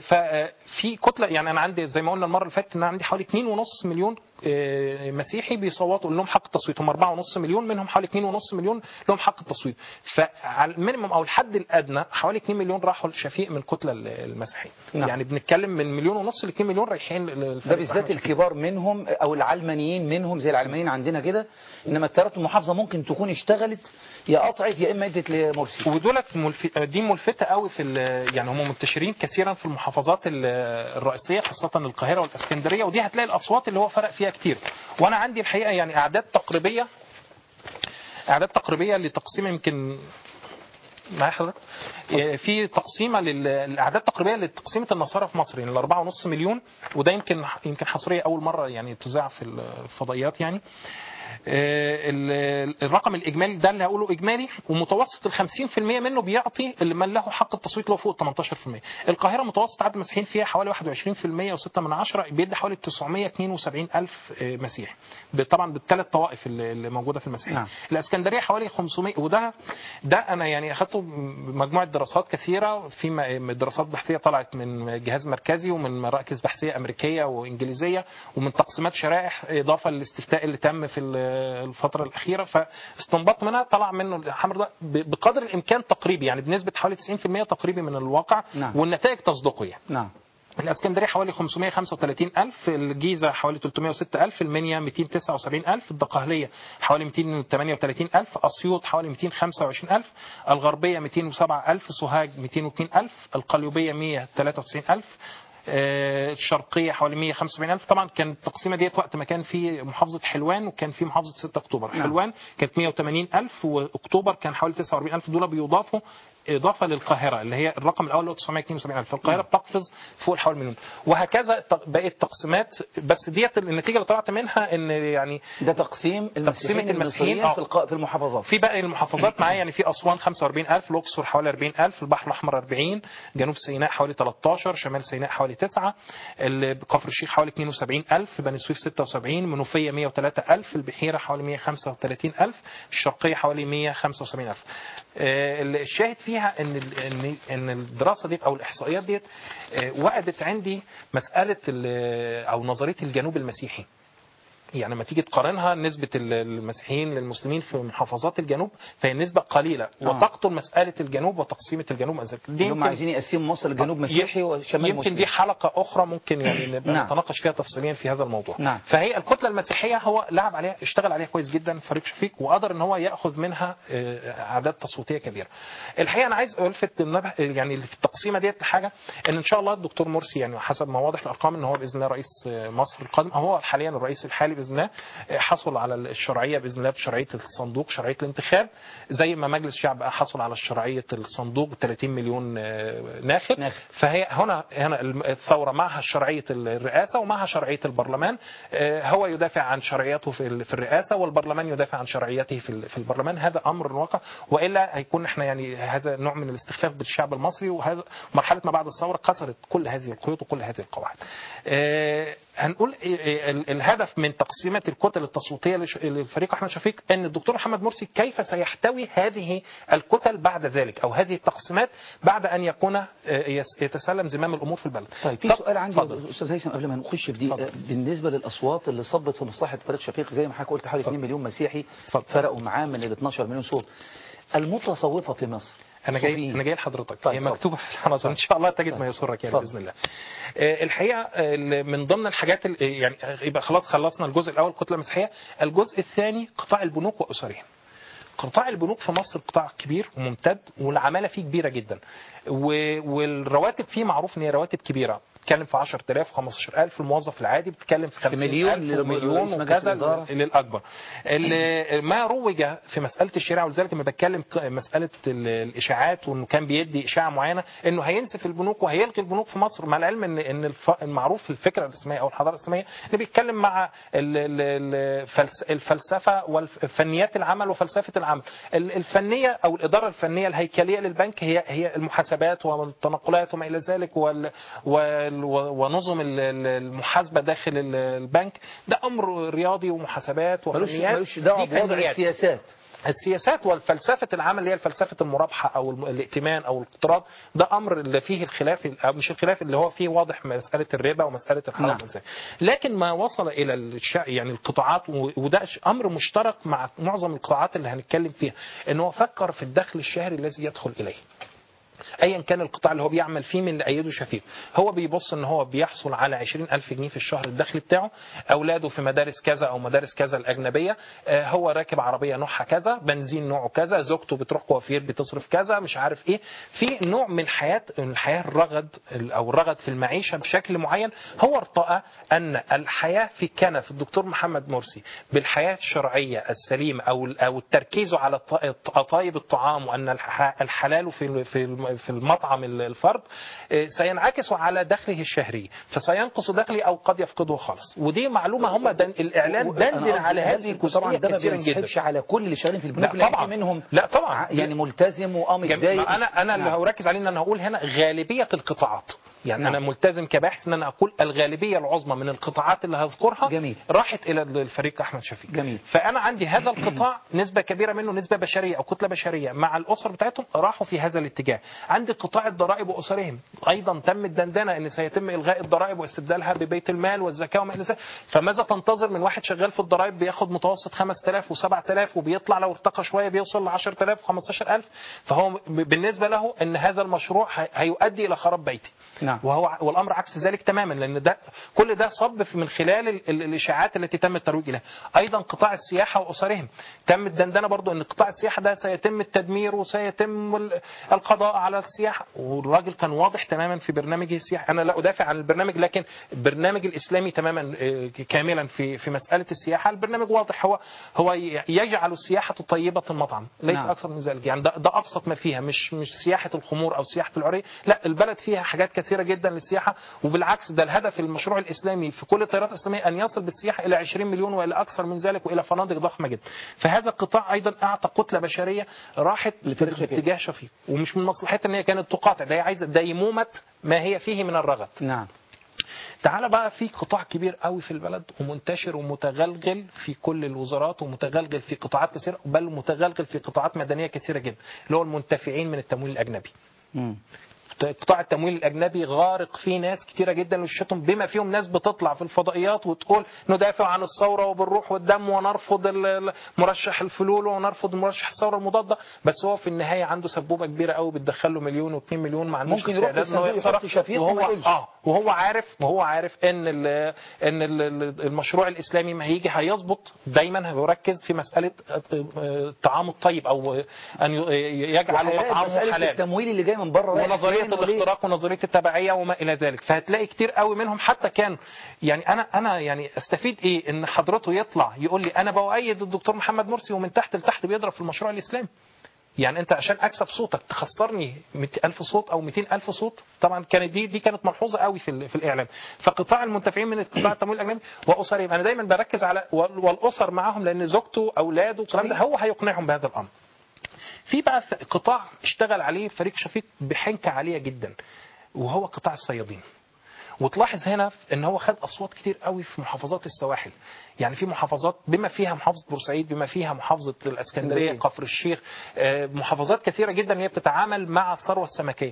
ففي كتله يعني انا عندي زي ما قلنا المره اللي فاتت ان أنا عندي حوالي 2.5 مليون آه، مسيحي بيصوتوا لهم حق التصويت هم 4.5 مليون منهم حوالي 2.5 مليون لهم حق التصويت فعلى المينيمم او الحد الادنى حوالي 2 مليون راحوا لشفيق من الكتله المسيحيه نعم. يعني بنتكلم من مليون ونص ل 2 مليون رايحين للفريق ده بالذات أحمد شفيق. الكبار منهم او العلمانيين منهم زي العلمانيين عندنا كده انما التيارات المحافظه ممكن تكون اشتغلت يا قطعت يا اما ادت لمرسي ودولت ملف... دي ملفتة قوي في ال... يعني هم منتشرين كثيرا في المحافظات ال- الرئيسية خاصة القاهرة والإسكندرية ودي هتلاقي الأصوات اللي هو فرق فيها كتير وأنا عندي الحقيقة يعني أعداد تقريبية أعداد تقريبية لتقسيم يمكن معايا حضرتك إيه، في تقسيمه للاعداد تقريبيه لتقسيمه النصارى في مصر يعني ال 4.5 مليون وده يمكن يمكن حصريه اول مره يعني تذاع في الفضائيات يعني آه، ال- الرقم الاجمالي ده اللي هقوله اجمالي ومتوسط ال 50% منه بيعطي اللي من له حق التصويت اللي هو فوق ال 18% القاهره متوسط عدد المسيحيين فيها حوالي 21% و6 من عشرة بيدي حوالي 972 الف آه، مسيحي ب- طبعا بالثلاث طوائف اللي اللي موجوده في المسيحيه نعم. الاسكندريه حوالي 500 وده ده انا يعني اخذته مجموعه دراسات كثيره في م- دراسات بحثيه طلعت من جهاز مركزي ومن مراكز بحثيه امريكيه وانجليزيه ومن تقسيمات شرائح اضافه للاستفتاء اللي تم في ال- الفتره الاخيره فاستنبط منها طلع منه الحمر ده ب- بقدر الامكان تقريبي يعني بنسبه حوالي 90% تقريبي من الواقع نعم. والنتائج تصدقه يعني نعم الاسكندريه حوالي 535 الف الجيزه حوالي 306 الف المنيا 279 الف الدقهليه حوالي 238 الف اسيوط حوالي 225 الف الغربيه 207 الف سوهاج 202 الف القليوبيه 193 الف آه، الشرقيه حوالي 175 الف طبعا كان التقسيمه ديت وقت ما كان في محافظه حلوان وكان في محافظه 6 اكتوبر نعم. حلوان كانت 180 الف واكتوبر كان حوالي 49 الف دول بيضافوا اضافه للقاهره اللي هي الرقم الاول اللي هو 972 الف القاهره بتقفز فوق حوالي مليون وهكذا ت- باقي التقسيمات بس ديت النتيجه اللي طلعت منها ان يعني ده تقسيم المسيحيين المسيحيين، المصريين آه. في الق- في المحافظات في باقي المحافظات معايا يعني في اسوان 45000 الاقصر حوالي 40000 البحر الاحمر 40 جنوب سيناء حوالي 13 شمال سيناء حوالي 9 ال- كفر الشيخ حوالي 72000 بني سويف 76 منوفيه 103000 البحيره حوالي 135000 الشرقيه حوالي 175000 آه، الشاهد فيها ان ال- ان ان الدراسه دي او الاحصائيات ديت آه، وقدت عندي مساله ال- او نظريه الجنوب المسيحي يعني لما تيجي تقارنها نسبة ال- المسيحيين للمسلمين في محافظات الجنوب فهي نسبة قليلة وتقتل مسألة الجنوب وتقسيمة الجنوب دي اللي هم يمكن- عايزين يقسموا مصر لجنوب مسيحي وشمال يمكن مسلم دي حلقة أخرى ممكن يعني نبقى نعم. نتناقش فيها تفصيليا في هذا الموضوع نعم. فهي الكتلة المسيحية هو لعب عليها اشتغل عليها كويس جدا فريق شفيق وقدر ان هو ياخذ منها آه، اعداد تصويتيه كبيره. الحقيقه انا عايز الفت النبه يعني في التقسيمه ديت حاجه ان ان شاء الله الدكتور مرسي يعني حسب ما واضح الارقام ان هو باذن الله رئيس آه، مصر القادم هو حاليا الرئيس الحالي باذن الله آه، حصل على الشرعيه باذن الله بشرعيه الصندوق شرعيه الانتخاب زي ما مجلس الشعب حصل على شرعيه الصندوق 30 مليون آه، ناخب ناخب. فهي هنا هنا الثوره معها شرعيه الرئاسه ومعها شرعيه البرلمان آه، هو يدافع عن شرعيته في ال- في الرئاسه والبرلمان يدافع عن شرعيته في ال- في البرلمان هذا امر واقع والا هيكون احنا يعني هذا نوع من الاستخفاف بالشعب المصري وهذا مرحله ما بعد الثوره كسرت كل هذه القيود وكل هذه القواعد. آه، هنقول آه، آه، ال- الهدف من تقسيمه الكتل التصويتيه لش- للفريق احمد شفيق ان الدكتور محمد مرسي كيف سيحتوي هذه الكتل بعد ذلك او هذه التقسيمات بعد ان يكون آه، يس- يتسلم زمام الامور في البلد. طيب في طب- سؤال عندي اتفضل. يا استاذ هيثم قبل ما نخش في دي اتفضل. بالنسبه للاصوات اللي صبت في مصلحه فريق شفيق زي ما حضرتك قلت حوالي 2 مليون مسيحي اتفضل. فرقوا معاه من ال 12 مليون صوت المتصوفه في مصر انا جاي صوفيين. انا جاي لحضرتك طيب، هي اتفضل. مكتوبه في الحنظر ان شاء الله تجد ما يسرك يعني اتفضل. باذن الله آه، الحقيقه آه، من ضمن الحاجات ال- يعني يبقى خلاص خلصنا الجزء الاول الكتله المسيحيه الجزء الثاني قطاع البنوك واسرهم قطاع البنوك في مصر قطاع كبير وممتد والعماله فيه كبيره جدا و- والرواتب فيه معروف ان هي رواتب كبيره بتتكلم في 10000 15000 الموظف العادي بتتكلم في 50000 مليون لرئيس ومليون مجلس وكذا الإدارة. للاكبر ال- ما روج في مساله الشراء ولذلك لما بتكلم ك- مساله ال- الاشاعات وانه كان بيدي اشاعه معينه انه هينسف البنوك وهيلغي البنوك في مصر مع العلم ان ان الف- المعروف في الفكره الاسلاميه او الحضاره الاسلاميه اللي بيتكلم مع ال- ال- الفلس- الفلسفه وفنيات العمل وفلسفه العمل ال- الفنيه او الاداره الفنيه الهيكليه للبنك هي هي المحاسبات والتنقلات وما الى ذلك وال وال ونظم ال- ال- المحاسبه داخل ال- البنك ده امر رياضي ومحاسبات ملوش وفنيات ملوش دعوه دي بوضع فنيات. السياسات السياسات والفلسفه العمل اللي هي فلسفه المرابحه او الم- الائتمان او الاقتراض ده امر اللي فيه الخلاف او مش الخلاف اللي هو فيه واضح مساله الربا ومساله الحرام نعم. والزكاة. لكن ما وصل الى الش... يعني القطاعات و- وده ش- امر مشترك مع معظم القطاعات اللي هنتكلم فيها ان هو فكر في الدخل الشهري الذي يدخل اليه ايا كان القطاع اللي هو بيعمل فيه من اللي ايده شفيق هو بيبص ان هو بيحصل على 20000 جنيه في الشهر الدخل بتاعه اولاده في مدارس كذا او مدارس كذا الاجنبيه آه، هو راكب عربيه نوعها كذا بنزين نوعه كذا زوجته بتروح كوافير بتصرف كذا مش عارف ايه في نوع من حياه من الحياه الرغد ال- او الرغد في المعيشه بشكل معين هو ارتأى ان الحياه في كنف الدكتور محمد مرسي بالحياه الشرعيه السليمه او او التركيز على الط- طيب الطعام وان الح- الحلال في في الم- في المطعم الفرد آه، سينعكس على دخله الشهري فسينقص دخله او قد يفقده خالص ودي معلومه هم دن الاعلان وأنا دندن قصدي على هل- هذه طبعا الجزئيه ده ما كثيرا جدا بينسحبش على كل اللي شغالين في البنوك لا لأن طبعا. في منهم لا طبعا. ع- يعني ملتزم واه جميل. متضايق ما انا انا اللي نعم. هركز عليه ان انا هقول هنا غالبيه القطاعات يعني نعم. انا ملتزم كباحث ان انا اقول الغالبيه العظمى من القطاعات اللي هذكرها جميل. راحت الى الفريق احمد شفيق جميل. فانا عندي هذا القطاع نسبه كبيره منه نسبه بشريه او كتله بشريه مع الاسر بتاعتهم راحوا في هذا الاتجاه عندي قطاع الضرائب واسرهم ايضا تم الدندنه ان سيتم الغاء الضرائب واستبدالها ببيت المال والزكاه وما الى ذلك فماذا تنتظر من واحد شغال في الضرائب بياخد متوسط 5000 و7000 وبيطلع لو ارتقى شويه بيوصل ل 10000 و15000 فهو ب- بالنسبه له ان هذا المشروع هي- هيؤدي الى خراب بيتي نعم. نعم. وهو والامر عكس ذلك تماما لان ده كل ده صب في- من خلال ال- ال- الاشاعات التي تم الترويج لها ايضا قطاع السياحه واسرهم تم الدندنه برضو ان قطاع السياحه ده سيتم التدمير وسيتم ال- القضاء على السياحه والراجل كان واضح تماما في برنامجه السياحي انا لا ادافع عن البرنامج لكن البرنامج الاسلامي تماما آه، كاملا في في مساله السياحه البرنامج واضح هو هو ي- يجعل السياحه طيبه المطعم ليس نعم. اكثر من ذلك يعني ده, ده ابسط ما فيها مش مش سياحه الخمور او سياحه العري لا البلد فيها حاجات كثيره جدا للسياحه وبالعكس ده الهدف المشروع الاسلامي في كل التيارات الاسلاميه ان يصل بالسياحه الى 20 مليون والى اكثر من ذلك والى فنادق ضخمه جدا فهذا القطاع ايضا اعطى كتله بشريه راحت لفريق في شفيق. اتجاه شفيق ومش من مصلحتها ان هي كانت تقاطع ده هي عايزه ديمومه ما هي فيه من الرغد نعم تعال بقى في قطاع كبير قوي في البلد ومنتشر ومتغلغل في كل الوزارات ومتغلغل في قطاعات كثيره بل متغلغل في قطاعات مدنيه كثيره جدا اللي هو المنتفعين من التمويل الاجنبي مم. قطاع التمويل الاجنبي غارق فيه ناس كتيره جدا وشتهم بما فيهم ناس بتطلع في الفضائيات وتقول ندافع عن الثوره وبالروح والدم ونرفض ال- ال- مرشح الفلول ونرفض مرشح الثوره المضاده بس هو في النهايه عنده سبوبه كبيره قوي بتدخل له مليون و2 مليون ما عندوش ممكن يروح في استعداد إن هو الصندوق يحط يخسرها. شفيق وهو وما يقولش. اه وهو عارف وهو عارف ان ال ان ال- ال- المشروع الاسلامي ما هيجي هيظبط دايما هيركز في مساله الطعام الطيب او ان يجعل وهيلاقي مطعمه مسألة حلال التمويل اللي جاي من بره رايح ونظريه فين وليه؟ الاختراق ونظريه التبعيه وما الى ذلك فهتلاقي كتير قوي منهم حتى كان يعني انا انا يعني استفيد ايه ان حضرته يطلع يقول لي انا بؤيد الدكتور محمد مرسي ومن تحت لتحت بيضرب في المشروع الاسلامي يعني انت عشان اكسب صوتك تخسرني 100000 صوت او 200000 صوت طبعا كانت دي دي كانت ملحوظه قوي في ال- في الاعلام فقطاع المنتفعين من قطاع التمويل الاجنبي واسرهم انا دايما بركز على وال- والاسر معاهم لان زوجته اولاده الكلام ده هو هيقنعهم بهذا الامر في بقى ف- قطاع اشتغل عليه فريق شفيق بحنكه عاليه جدا وهو قطاع الصيادين وتلاحظ هنا ان هو خد اصوات كتير قوي في محافظات السواحل يعني في محافظات بما فيها محافظه بورسعيد بما فيها محافظه الاسكندريه اسكندرية. كفر الشيخ آه، محافظات كثيره جدا هي بتتعامل مع الثروه السمكيه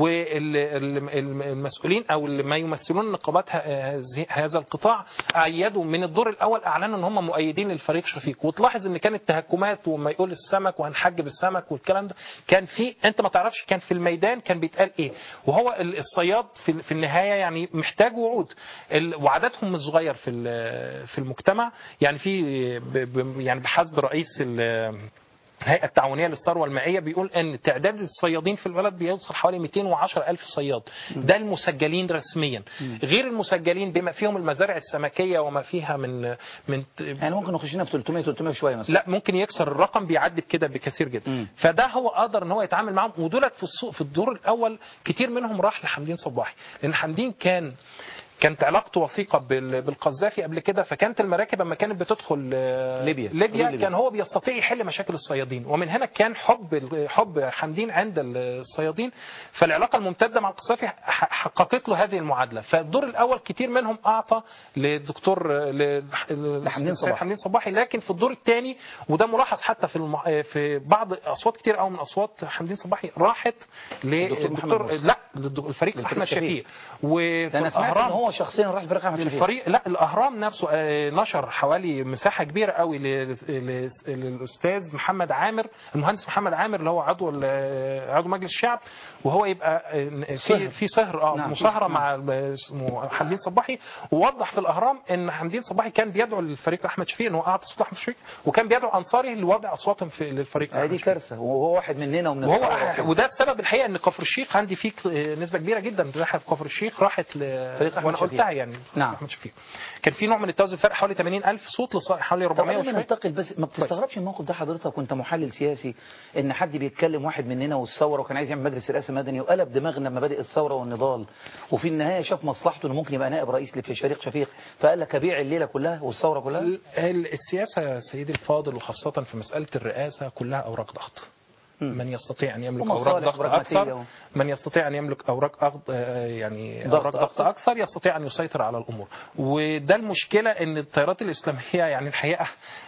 والمسؤولين او اللي ما يمثلون نقابات ه- هذه- هذا القطاع ايدوا من الدور الاول اعلنوا ان هم مؤيدين للفريق شفيق وتلاحظ ان كانت تهكمات وما يقول السمك وهنحجب السمك والكلام ده كان في انت ما تعرفش كان في الميدان كان بيتقال ايه وهو ال- الصياد في في النهايه يعني محتاج وعود ال- وعددهم مش صغير في ال- في المجتمع يعني في ب- ب- يعني بحسب رئيس ال- الهيئة التعاونية للثروة المائية بيقول أن تعداد الصيادين في البلد بيوصل حوالي 210 ألف صياد ده المسجلين رسميا غير المسجلين بما فيهم المزارع السمكية وما فيها من من يعني ممكن نخش لنا في 300 300 شويه مثلا لا ممكن يكسر الرقم بيعدي بكده بكثير جدا مم. فده هو قدر ان هو يتعامل معاهم ودولت في السوق في الدور الاول كتير منهم راح لحمدين صباحي لان حمدين كان كانت علاقته وثيقه بال- بالقذافي قبل كده فكانت المراكب لما كانت بتدخل آه، ليبيا. ليبيا حدود ليبيا. كان هو بيستطيع يحل مشاكل الصيادين ومن هنا كان حب حب حمدين عند الصيادين فالعلاقه الممتده مع القذافي ح- حققت له هذه المعادله فالدور الاول كتير منهم اعطى للدكتور ل- لحمدين السيد صباحي. حمدين صباحي لكن في الدور الثاني وده ملاحظ حتى في الم... في بعض اصوات كتير قوي من اصوات حمدين صباحي راحت الدكتور محمد للدكتور مرسي. لا للفريق للفريق احمد شفيق. شفيق ده وفي انا سمعت ان الاهرام هو شخصيا راح فريق احمد شفيق الفريق لا الاهرام نفسه آه، نشر حوالي مساحه كبيره قوي لل- لل- للاستاذ محمد عامر المهندس محمد عامر اللي هو عضو ال- عضو مجلس الشعب وهو يبقى آه، في صهر. في سهر اه نعم. مصاهره نعم. مع ال- اسمه حمدين صباحي ووضح في الاهرام ان حمدين صباحي كان بيدعو للفريق احمد شفيق ان هو اعطى صوت احمد شفيق وكان بيدعو انصاره لوضع اصواتهم في للفريق هي أحمد دي شفيق. كارثه وهو واحد مننا ومن وهو الثورة. وده السبب الحقيقه ان كفر الشيخ عندي فيه نسبه كبيره جدا راحت كفر الشيخ راحت ل... فريق أحمد وانا شفيق. قلتها يعني نعم. احمد شفيق كان في نوع من التوازن فرق حوالي 80000 صوت لصالح حوالي طب 400 قبل ما وشويه ننتقل بس ما بتستغربش الموقف ده حضرتك وانت محلل سياسي ان حد بيتكلم واحد مننا والثوره وكان عايز يعمل مجلس رئاسه مدني وقلب دماغنا مبادئ الثوره والنضال وفي النهايه شاف مصلحته انه ممكن يبقى نائب رئيس في شريق شفيق فقال لك ابيع الليله كلها والثوره كلها ال- ال- السياسه يا سيدي الفاضل وخاصه في مساله الرئاسه كلها اوراق ضغط من يستطيع ان يملك اوراق ومصالح ضغط براغماتية اكثر و- من يستطيع ان يملك اوراق أغض آه، يعني ضغط اوراق ضغط أكثر. اكثر يستطيع ان يسيطر على الامور وده المشكله ان التيارات الاسلاميه يعني الحقيقه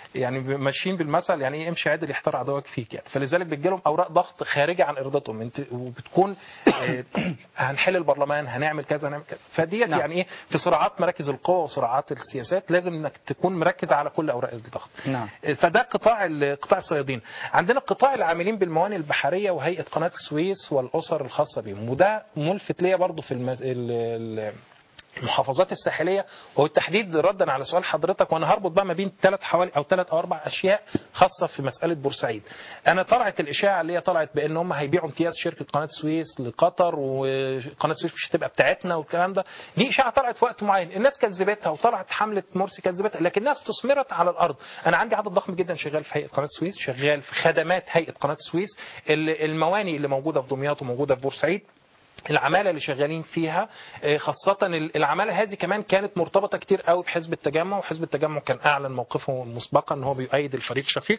يعني ماشيين بالمثل يعني ايه امشي عدل يحتار عدوك فيك يعني فلذلك بتجي لهم اوراق ضغط خارجه عن ارادتهم انت وبتكون آه، هنحل البرلمان هنعمل كذا هنعمل كذا فديت نعم. يعني ايه في صراعات مراكز القوى وصراعات السياسات لازم انك تكون مركز على كل اوراق الضغط نعم فده قطاع ال- قطاع الصيادين عندنا قطاع العاملين بالموانئ البحريه وهيئه قناه السويس والاسر الخاصه بهم وده ملفت ليا برضو في المز... ال... ال... المحافظات الساحليه وبالتحديد ردا على سؤال حضرتك وانا هربط بقى ما بين ثلاث حوالي او ثلاث او اربع اشياء خاصه في مساله بورسعيد. انا طلعت الاشاعه اللي هي طلعت بان هم هيبيعوا امتياز شركه قناه السويس لقطر وقناه السويس مش هتبقى بتاعتنا والكلام ده، دي اشاعه طلعت في وقت معين، الناس كذبتها وطلعت حمله مرسي كذبتها لكن الناس تثمرت على الارض، انا عندي عدد ضخم جدا شغال في هيئه قناه السويس، شغال في خدمات هيئه قناه السويس، ال- الموانئ اللي موجوده في دمياط وموجوده في بورسعيد العماله اللي شغالين فيها آه، خاصه ال- العماله هذه كمان كانت مرتبطه كتير قوي بحزب التجمع وحزب التجمع كان اعلن موقفه مسبقا ان هو بيؤيد الفريق شفيق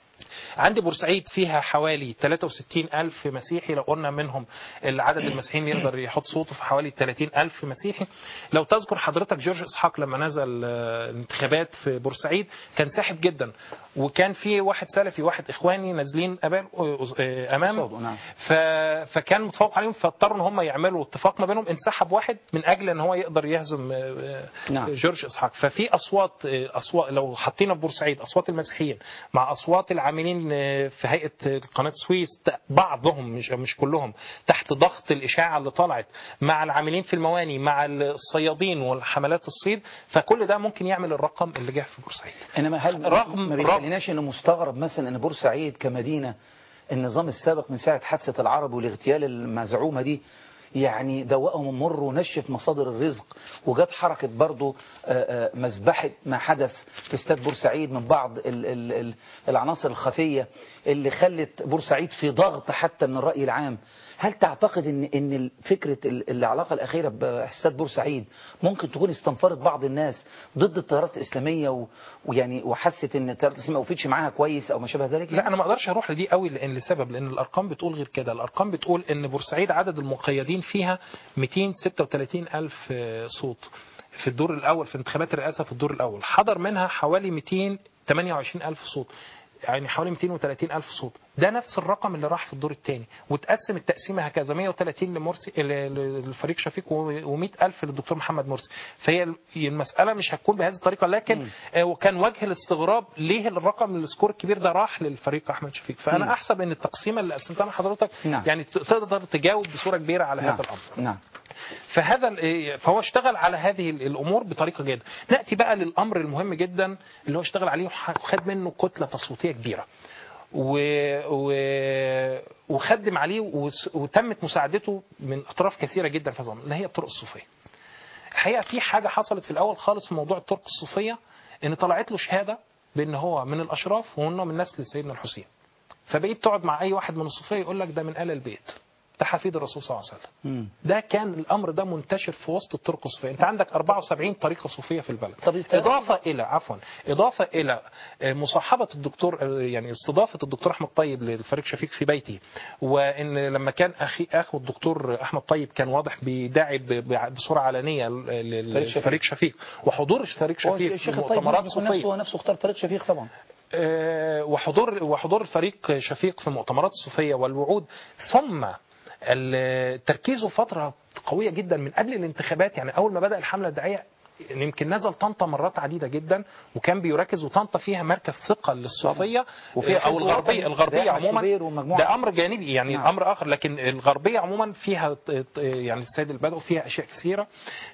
عندي بورسعيد فيها حوالي 63 ألف مسيحي لو قلنا منهم العدد المسيحيين يقدر يحط صوته في حوالي 30 ألف مسيحي لو تذكر حضرتك جورج إسحاق لما نزل آه، الانتخابات في بورسعيد كان ساحب جدا وكان في واحد سلفي واحد إخواني نازلين أبان آه، أمامه صوته، نعم. ف... فكان متفوق عليهم فاضطروا ان هم يعملوا اتفاق ما بينهم انسحب واحد من اجل ان هو يقدر يهزم آه، نعم. جورج اسحاق ففي اصوات آه، اصوات لو حطينا في بورسعيد اصوات المسيحيين مع اصوات العاملين آه، في هيئه قناه السويس ت- بعضهم مش مش كلهم تحت ضغط الاشاعه اللي طلعت مع العاملين في المواني مع الصيادين والحملات الصيد فكل ده ممكن يعمل الرقم اللي جه في بورسعيد انما هل رغم- ما بيخليناش انه مستغرب مثلا ان بورسعيد كمدينه النظام السابق من ساعه حادثه العرب والاغتيال المزعومه دي يعني دوقهم المر ونشف مصادر الرزق وجت حركة برضو آه، آه، مذبحة ما حدث في استاد بورسعيد من بعض ال- ال- ال- العناصر الخفية اللي خلت بورسعيد في ضغط حتى من الرأي العام هل تعتقد ان ان فكره ال- العلاقه الاخيره باستاد بورسعيد ممكن تكون استنفرت بعض الناس ضد التيارات الاسلاميه و- ويعني وحست ان التيارات الاسلاميه ما وقفتش معاها كويس او ما شابه ذلك لا انا ما اقدرش اروح لدي قوي لان لسبب لان الارقام بتقول غير كده الارقام بتقول ان بورسعيد عدد المقيدين فيها 236 الف صوت في الدور الاول في انتخابات الرئاسه في الدور الاول حضر منها حوالي 228 الف صوت يعني حوالي 230 ألف صوت ده نفس الرقم اللي راح في الدور الثاني وتقسم التقسيمة هكذا 130 لمرسي ل- ل- للفريق شفيق و100 ألف للدكتور محمد مرسي فهي المسألة مش هتكون بهذه الطريقة لكن آه، وكان وجه الاستغراب ليه الرقم السكور الكبير ده راح للفريق أحمد شفيق مم. فأنا أحسب أن التقسيمة اللي قسمتها لحضرتك نعم. يعني ت- تقدر تجاوب بصورة كبيرة على نعم. هذا الأمر نعم فهذا ال- فهو اشتغل على هذه ال- الامور بطريقه جيده ناتي بقى للامر المهم جدا اللي هو اشتغل عليه وخد منه كتله تصويتيه كبيره و... و... وخدم عليه وس- وتمت مساعدته من اطراف كثيره جدا في هذا الامر اللي هي الطرق الصوفيه الحقيقه في حاجه حصلت في الاول خالص في موضوع الطرق الصوفيه ان طلعت له شهاده بان هو من الاشراف وانه من نسل سيدنا الحسين فبقيت تقعد مع اي واحد من الصوفيه يقول لك ده من ال البيت ده حفيد الرسول صلى الله عليه وسلم مم. ده كان الامر ده منتشر في وسط الطرق الصوفيه انت عندك 74 طريقه صوفيه في البلد طب است- اضافه الى عفوا اضافه الى آه، مصاحبه الدكتور آه، يعني استضافه الدكتور احمد طيب للفريق شفيق في بيته وان لما كان اخي اخو الدكتور احمد طيب كان واضح بيدعي ب- ب- بصوره علنيه فريق شفيق. للفريق شفيق وحضور فريق هو شفيق في الشيخ الطيب مؤتمرات ممكن يكون نفسه صوفيه هو نفسه اختار فريق شفيق طبعا آه، وحضور وحضور الفريق شفيق في مؤتمرات الصوفيه والوعود ثم ال- تركيزه فتره قويه جدا من قبل الانتخابات يعني اول ما بدا الحمله الدعائيه يمكن نزل طنطا مرات عديده جدا وكان بيركز وطنطا فيها مركز ثقه للصوفيه وفيها او حزب الغربيه وطني الغربيه زي أحمد عموما شوبير ومجموعة. ده امر جانبي يعني نعم. امر اخر لكن الغربيه عموما فيها ط- ط- يعني السيد البدوي فيها اشياء كثيره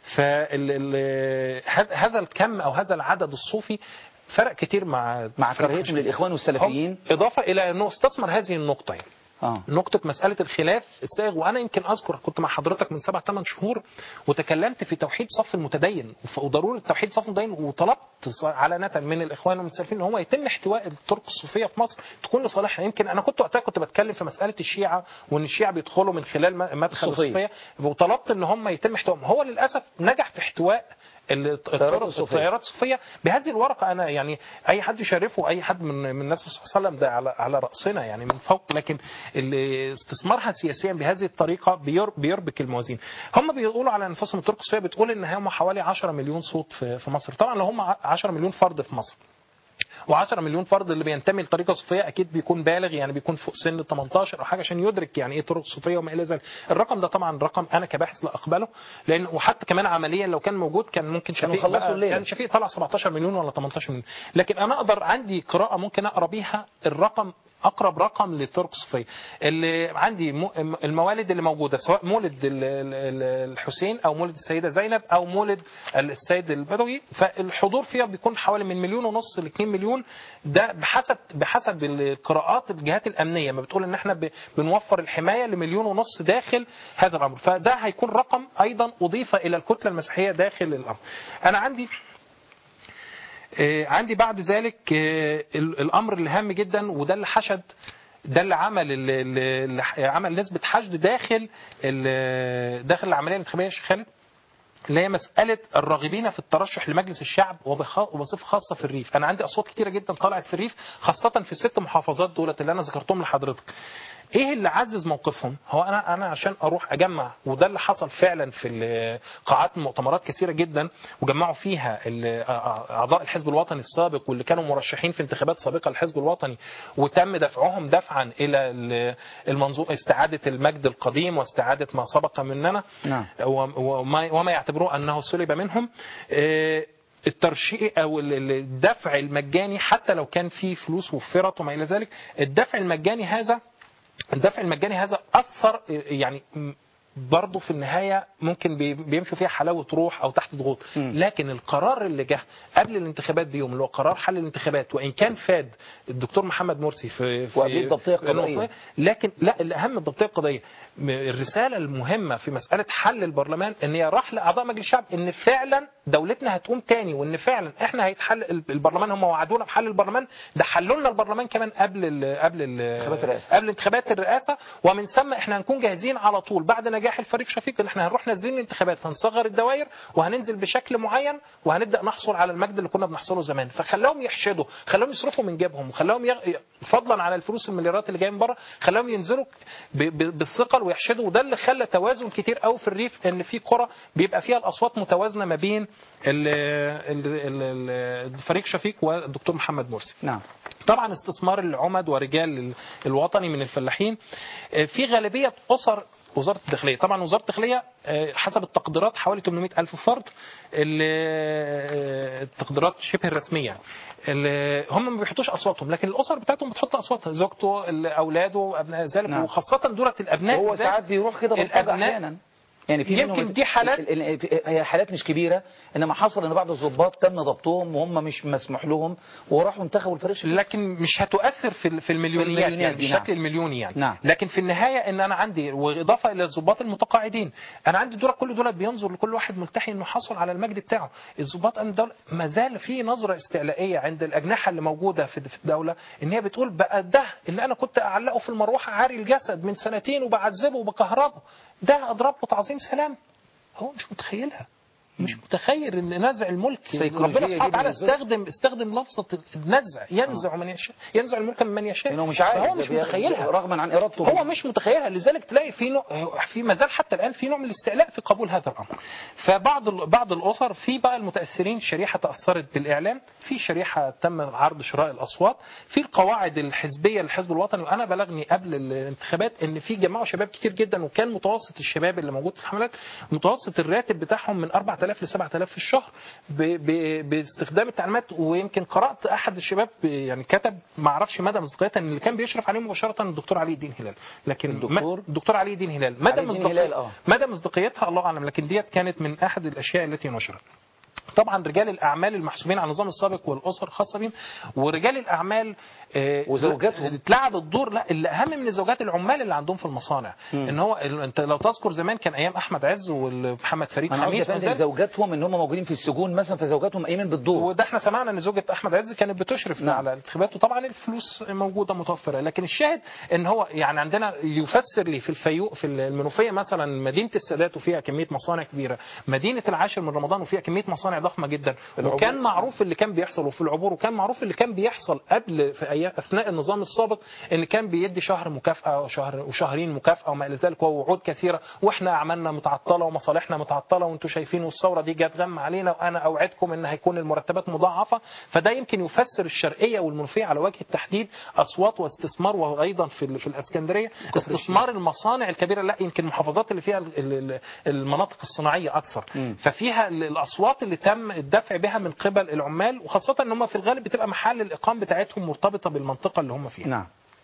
فهذا الكم او هذا العدد الصوفي فرق كتير مع مع فرق كراهيتهم الشيوعي. للاخوان والسلفيين اضافه الى انه استثمر هذه النقطه يعني. اه نقطة مسألة الخلاف السائغ وأنا يمكن أذكر كنت مع حضرتك من سبع ثمان شهور وتكلمت في توحيد صف المتدين وف- وضرورة توحيد صف المتدين وطلبت ص- علانة من الإخوان والمسلمين إن هو يتم احتواء الطرق الصوفية في مصر تكون لصالحنا يمكن أنا كنت وقتها كنت بتكلم في مسألة الشيعة وإن الشيعة بيدخلوا من خلال م- مدخل الصوفية. الصوفية وطلبت إن هم يتم احتوائهم هو للأسف نجح في احتواء ال- الطرق الصوفية. الطيارات الصوفيه بهذه الورقه انا يعني اي حد يشرفه اي حد من من الناس صلى الله عليه وسلم ده على على راسنا يعني من فوق لكن اللي استثمارها سياسيا بهذه الطريقه بير- بيربك الموازين هم بيقولوا على انفسهم الطرق الصوفيه بتقول ان هم حوالي 10 مليون صوت في في مصر طبعا لو هم 10 مليون فرد في مصر و10 مليون فرد اللي بينتمي لطريقه صوفيه اكيد بيكون بالغ يعني بيكون فوق سن ال 18 او حاجه عشان يدرك يعني ايه طرق صوفيه وما الى ذلك الرقم ده طبعا رقم انا كباحث لا اقبله لان وحتى كمان عمليا لو كان موجود كان ممكن كانوا شفيق يخلصوا بقى- الليلة. كان شفيق طلع 17 مليون ولا 18 مليون لكن انا اقدر عندي قراءه ممكن اقرا بيها الرقم اقرب رقم للطرق الصوفيه اللي عندي مو- الموالد اللي موجوده سواء مولد ال- ال- الحسين او مولد السيده زينب او مولد السيد البدوي فالحضور فيها بيكون حوالي من مليون ونص ل 2 مليون ده بحسب بحسب القراءات الجهات الامنيه ما بتقول ان احنا ب- بنوفر الحمايه لمليون ونص داخل هذا الامر فده هيكون رقم ايضا اضيف الى الكتله المسيحيه داخل الامر انا عندي آه، عندي بعد ذلك آه، ال- الامر الهام جدا وده اللي حشد ده اللي عمل اللي اللي عمل نسبه حشد داخل ال- داخل العمليه الانتخابيه يا شيخ خالد اللي هي مسألة الراغبين في الترشح لمجلس الشعب وبخ- وبصفة خاصة في الريف أنا عندي أصوات كتيرة جدا طلعت في الريف خاصة في الست محافظات دولت اللي أنا ذكرتهم لحضرتك ايه اللي عزز موقفهم هو انا انا عشان اروح اجمع وده اللي حصل فعلا في ال- قاعات المؤتمرات كثيره جدا وجمعوا فيها ال- أع- اعضاء الحزب الوطني السابق واللي كانوا مرشحين في انتخابات سابقه للحزب الوطني وتم دفعهم دفعا الى ال- المنظومه استعاده المجد القديم واستعاده ما سبق مننا نعم. و- وما وما يعتبروه انه سلب منهم آه، الترشيح او ال- ال- الدفع المجاني حتى لو كان في فلوس وفرت وما الى ذلك الدفع المجاني هذا الدفع المجاني هذا اثر يعني برضه في النهايه ممكن بي- بيمشوا فيها حلاوه روح او تحت ضغوط لكن القرار اللي جه قبل الانتخابات بيوم اللي هو قرار حل الانتخابات وان كان فاد الدكتور محمد مرسي في في وقبليه الضبطية القضائية. الوصية، لكن لا الاهم الضبطيه القضائيه م- الرساله المهمه في مساله حل البرلمان ان هي راح لاعضاء مجلس الشعب ان فعلا دولتنا هتقوم تاني وان فعلا احنا هيتحل البرلمان هم وعدونا بحل البرلمان ده حلوا لنا البرلمان كمان قبل ال قبل ال انتخابات الرئاسة. قبل انتخابات الرئاسه ومن ثم احنا هنكون جاهزين على طول بعد نجاح الفريق شفيق ان احنا هنروح نازلين الانتخابات هنصغر الدوائر وهننزل بشكل معين وهنبدا نحصل على المجد اللي كنا بنحصله زمان فخلاهم يحشدوا خلاهم يصرفوا من جيبهم وخلاهم يغ... فضلا على الفلوس المليارات اللي جايه من بره خلاهم ينزلوا ب... ب... بالثقل ويحشدوا وده اللي خلى توازن كتير قوي في الريف ان في قرى بيبقى فيها الاصوات متوازنه ما بين ال... ال... ال... ال... الفريق شفيق والدكتور محمد مرسي نعم طبعا استثمار العمد ورجال ال- الوطني من الفلاحين آه، في غالبية أسر وزارة الداخلية طبعا وزارة الداخلية آه، حسب التقديرات حوالي 800 ألف فرد ال- آه، التقديرات شبه الرسمية ال- هم ما بيحطوش أصواتهم لكن الأسر بتاعتهم بتحط أصواتها زوجته ال- أولاده أبناء ذلك نعم. وخاصة دولة الأبناء هو بالذات ساعات بيروح كده بالطبع الأبناء- احيانا يعني في يمكن منهم دي حالات- ال- ال- هي حالات مش كبيره انما حصل ان بعض الضباط تم ضبطهم وهم مش مسموح لهم وراحوا انتخبوا الفريق الشفيق. لكن مش هتؤثر في ال- في المليونيات المليونيات يعني دي، بالشكل نعم. المليوني يعني نعم. لكن في النهايه ان انا عندي واضافه الى الضباط المتقاعدين انا عندي دول كل دول بينظر لكل واحد ملتحي انه حصل على المجد بتاعه الضباط أمن الدوله ما زال في نظره استعلائيه عند الاجنحه اللي موجوده في في الدوله ان هي بتقول بقى ده اللي انا كنت اعلقه في المروحه عاري الجسد من سنتين وبعذبه وبكهربه ده اضرب له تعظيم سلام هو مش متخيلها مش متخيل ان نزع الملك السيكولوجية ربنا دي سبحانه وتعالى بالنسبة له. استخدم استخدم لفظه النزع ينزع من يشاء ينزع الملك من من يشاء لانه مش عارف فهو مش ده بي- متخيلها رغما عن ارادته هو مش متخيلها لذلك تلاقي في نوع في ما زال حتى الان في نوع من الاستعلاء في قبول هذا الامر فبعض ال- بعض الاسر في بقى المتاثرين شريحه تاثرت بالاعلام في شريحه تم عرض شراء الاصوات في القواعد الحزبيه للحزب الوطني وانا بلغني قبل الانتخابات ان في جماعه شباب كتير جدا وكان متوسط الشباب اللي موجود في الحملات متوسط الراتب بتاعهم من 4000 ل 7000 في الشهر ب ب باستخدام التعليمات ويمكن قرات احد الشباب يعني كتب ما اعرفش مدى مصداقيتها ان اللي كان بيشرف عليه مباشره الدكتور علي الدين هلال لكن الدكتور؟ ما- الدكتور علي الدين هلال مدى علي الدين هلال، آه. مصداقيتها مدى مصداقيتها الله اعلم لكن ديت كانت من احد الاشياء التي نشرت طبعا رجال الاعمال المحسوبين على النظام السابق والاسر الخاصه بهم ورجال الاعمال آه، وزوجاتهم. اتلعب الدور لا اللي اهم من زوجات العمال اللي عندهم في المصانع ان هو ال- انت لو تذكر زمان كان ايام احمد عز ومحمد فريد انا قصدي يا خميس فندم وذلك. زوجاتهم ان هم موجودين في السجون مثلا فزوجاتهم قايمين بالدور وده احنا سمعنا ان زوجة احمد عز كانت بتشرف نعم. على الانتخابات وطبعا الفلوس موجوده متوفره لكن الشاهد ان هو يعني عندنا يفسر لي في الفيو في المنوفيه مثلا مدينه السادات وفيها كميه مصانع كبيره مدينه العاشر من رمضان وفيها كميه مصانع ضخمه جدا العبور. وكان معروف اللي كان بيحصل وفي العبور وكان معروف اللي كان بيحصل قبل في ايام اثناء النظام السابق ان كان بيدي شهر مكافاه وشهر وشهرين مكافاه وما الى ذلك ووعود كثيره واحنا اعمالنا متعطله ومصالحنا متعطله وانتم شايفين والثوره دي جت غم علينا وانا اوعدكم ان هيكون المرتبات مضاعفه فده يمكن يفسر الشرقيه والمنوفيه على وجه التحديد اصوات واستثمار وايضا في ال- في الاسكندريه استثمار المصانع الكبيره لا يمكن المحافظات اللي فيها ال- ال- المناطق الصناعيه اكثر ففيها ال- الاصوات اللي تم الدفع بها من قبل العمال وخاصه ان هم في الغالب بتبقى محل الاقامه بتاعتهم مرتبطه بالمنطقه اللي هم فيها نعم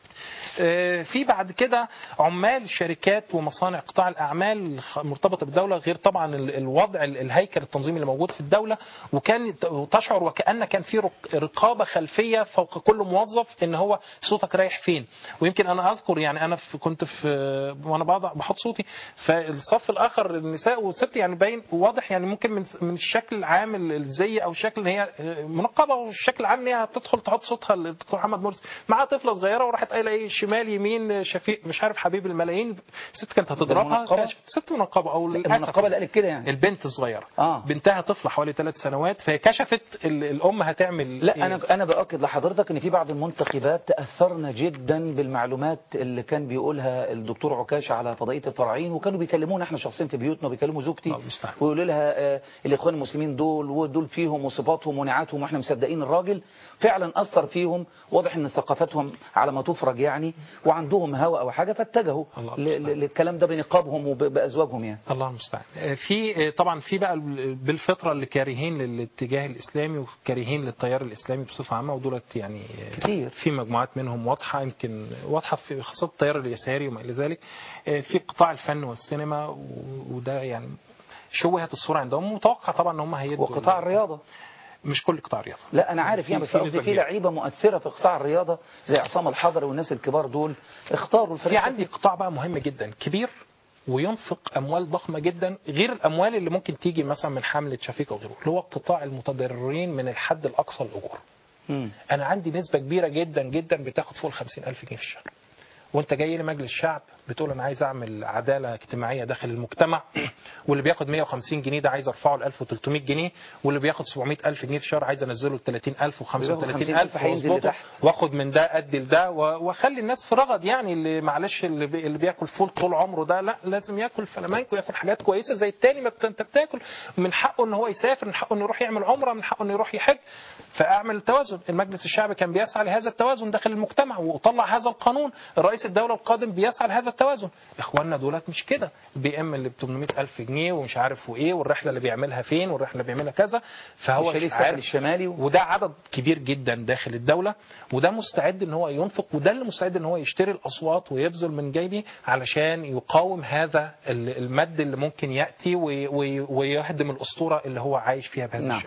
آه، في بعد كده عمال شركات ومصانع قطاع الاعمال خ- مرتبطه بالدوله غير طبعا ال- الوضع ال- الهيكل التنظيمي اللي موجود في الدوله وكان ت- تشعر وكان كان في رق- رقابه خلفيه فوق كل موظف ان هو صوتك رايح فين ويمكن انا اذكر يعني انا في كنت في وانا بضع بحط صوتي فالصف الاخر النساء والست يعني باين واضح يعني ممكن من من الشكل العام ال- الزي او الشكل ان هي آه، منقبه والشكل العام ان هي تدخل تحط صوتها للدكتور محمد مرسي معاها طفله صغيره وراحت قايله ايه شمال يمين شفيق مش عارف حبيب الملايين ست كانت هتضربها المنقبة؟ كشفت ست منقبه او للاسف المنقبه اللي قالت كده يعني البنت الصغيره آه. بنتها طفله حوالي ثلاث سنوات فهي كشفت ال- الام هتعمل لا إيه؟ انا انا باكد لحضرتك ان في بعض المنتخبات تاثرنا جدا بالمعلومات اللي كان بيقولها الدكتور عكاش على فضائيه الفراعين وكانوا بيكلمونا احنا شخصيا في بيوتنا وبيكلموا زوجتي الله المستعان. ويقولوا لها آه، الاخوان المسلمين دول ودول فيهم وصفاتهم ونعاتهم واحنا مصدقين الراجل فعلا اثر فيهم واضح ان ثقافتهم على ما تفرج يعني وعندهم هوى او حاجه فاتجهوا الله ل- المستعان. ل- للكلام ده بنقابهم وبازواجهم يعني الله المستعان آه، في آه، طبعا في بقى ال- بالفطره اللي كارهين للاتجاه الاسلامي وكارهين للتيار الاسلامي بصفه عامه ودولت يعني آه، كتير. في مجموعات منهم واضحه يمكن واضحه في خاصه التيار اليساري وما الى ذلك آه، في قطاع الفن والسينما و- وده يعني شوهت الصوره عندهم متوقع طبعا ان هم هيدوا وقطاع الرياضه مش كل قطاع الرياضه لا انا عارف يعني في- بس في قصدي نسبة في كبيرة. لعيبه مؤثره في قطاع الرياضه زي عصام الحضري والناس الكبار دول اختاروا في الفريق عندي قطاع بقى مهم جدا كبير وينفق اموال ضخمه جدا غير الاموال اللي ممكن تيجي مثلا من حمله شفيق او غيره اللي هو قطاع المتضررين من الحد الاقصى الاجور مم. انا عندي نسبه كبيره جدا جدا بتاخد فوق ال 50000 جنيه في الشهر وانت جاي لمجلس الشعب بتقول انا عايز اعمل عداله اجتماعيه داخل المجتمع واللي بياخد 150 جنيه ده عايز ارفعه ل 1300 جنيه واللي بياخد 700000 جنيه في الشهر عايز انزله ل 30000 و 35000 هينزل واظبطه لتحت. واخد من ده ادي لده و- واخلي الناس في رغد يعني اللي معلش اللي, بي اللي بياكل فول طول عمره ده لا لازم ياكل فلامنك وياكل حاجات كويسه زي التاني ما بت- انت بتاكل من حقه ان هو يسافر من حقه انه يروح يعمل عمره من حقه انه يروح يحج فاعمل توازن المجلس الشعبي كان بيسعى لهذا التوازن داخل المجتمع وطلع هذا القانون رئيس الدوله القادم بيسعى لهذا التوازن اخواننا دولت مش كده بي ام اللي ب 800 الف جنيه ومش عارف وايه والرحله اللي بيعملها فين والرحله اللي بيعملها كذا فهو والشاليه مش الساحل عارف الشمالي و... وده عدد كبير جدا داخل الدولة وده مستعد ان هو ينفق وده اللي مستعد ان هو يشتري الاصوات ويبذل من جيبه علشان يقاوم هذا ال- المد اللي ممكن ياتي وي- وي- ويهدم الاسطوره اللي هو عايش فيها بهذا نعم. الشكل.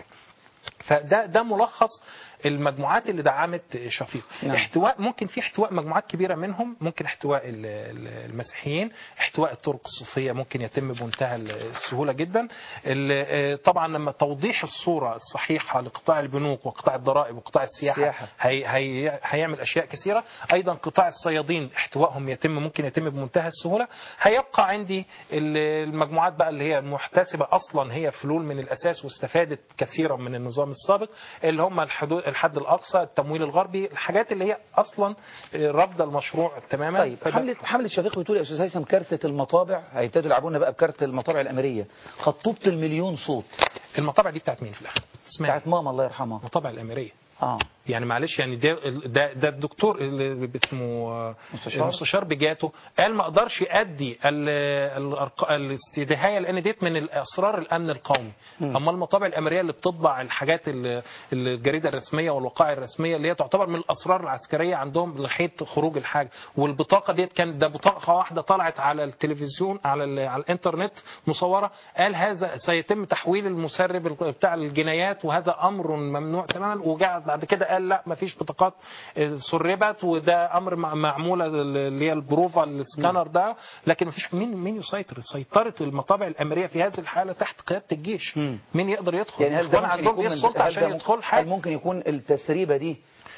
فده ده ملخص المجموعات اللي دعمت شفيق نعم. احتواء ممكن في احتواء مجموعات كبيره منهم ممكن احتواء ال- ال- المسيحيين احتواء الطرق الصوفيه ممكن يتم بمنتهى السهوله جدا ال- آه، طبعا لما توضيح الصوره الصحيحه لقطاع البنوك وقطاع الضرائب وقطاع السياحه السياحة. هي هي هيعمل اشياء كثيره ايضا قطاع الصيادين احتوائهم يتم ممكن يتم بمنتهى السهوله هيبقى عندي ال- المجموعات بقى اللي هي محتسبه اصلا هي فلول من الاساس واستفادت كثيرا من النظام السابق اللي هم الحدود الحد الاقصى التمويل الغربي الحاجات اللي هي اصلا رافضه المشروع تماما طيب فده- حملة حملة شفيق بتقول يا استاذ هيثم كارثة المطابع هيبتدوا يلعبونا بقى بكارت المطابع الامرية خطوبة المليون صوت المطابع دي بتاعت مين في الاخر اسمها بتاعت ماما الله يرحمها المطابع الاميريه اه يعني معلش يعني ده ده, ده الدكتور اللي اسمه آه، مستشار. المستشار بجاته قال ما اقدرش ادي ال- الأرق- الاستدهايه لان ديت من الاسرار الامن القومي اما المطابع الامريه اللي بتطبع الحاجات ال- الجريده الرسميه والوقائع الرسميه اللي هي تعتبر من الاسرار العسكريه عندهم لحيه خروج الحاجه والبطاقه ديت كان ده بطاقه واحده طلعت على التلفزيون على ال- على الانترنت مصوره قال هذا سيتم تحويل المسرب ال- بتاع الجنايات وهذا امر ممنوع تماما وجاء بعد كده قال لا ما فيش بطاقات آه، سربت وده امر مع- معموله اللي هي البروفا السكانر ده لكن ما فيش مين مين يسيطر سيطره المطابع الامريه في هذه الحاله تحت قياده الجيش مم. مين يقدر يدخل يعني هل ده الإخوان ممكن عندهم يكون ايه من- السلطه هل عشان ده- يدخل هل حاجه ممكن يكون التسريبة دي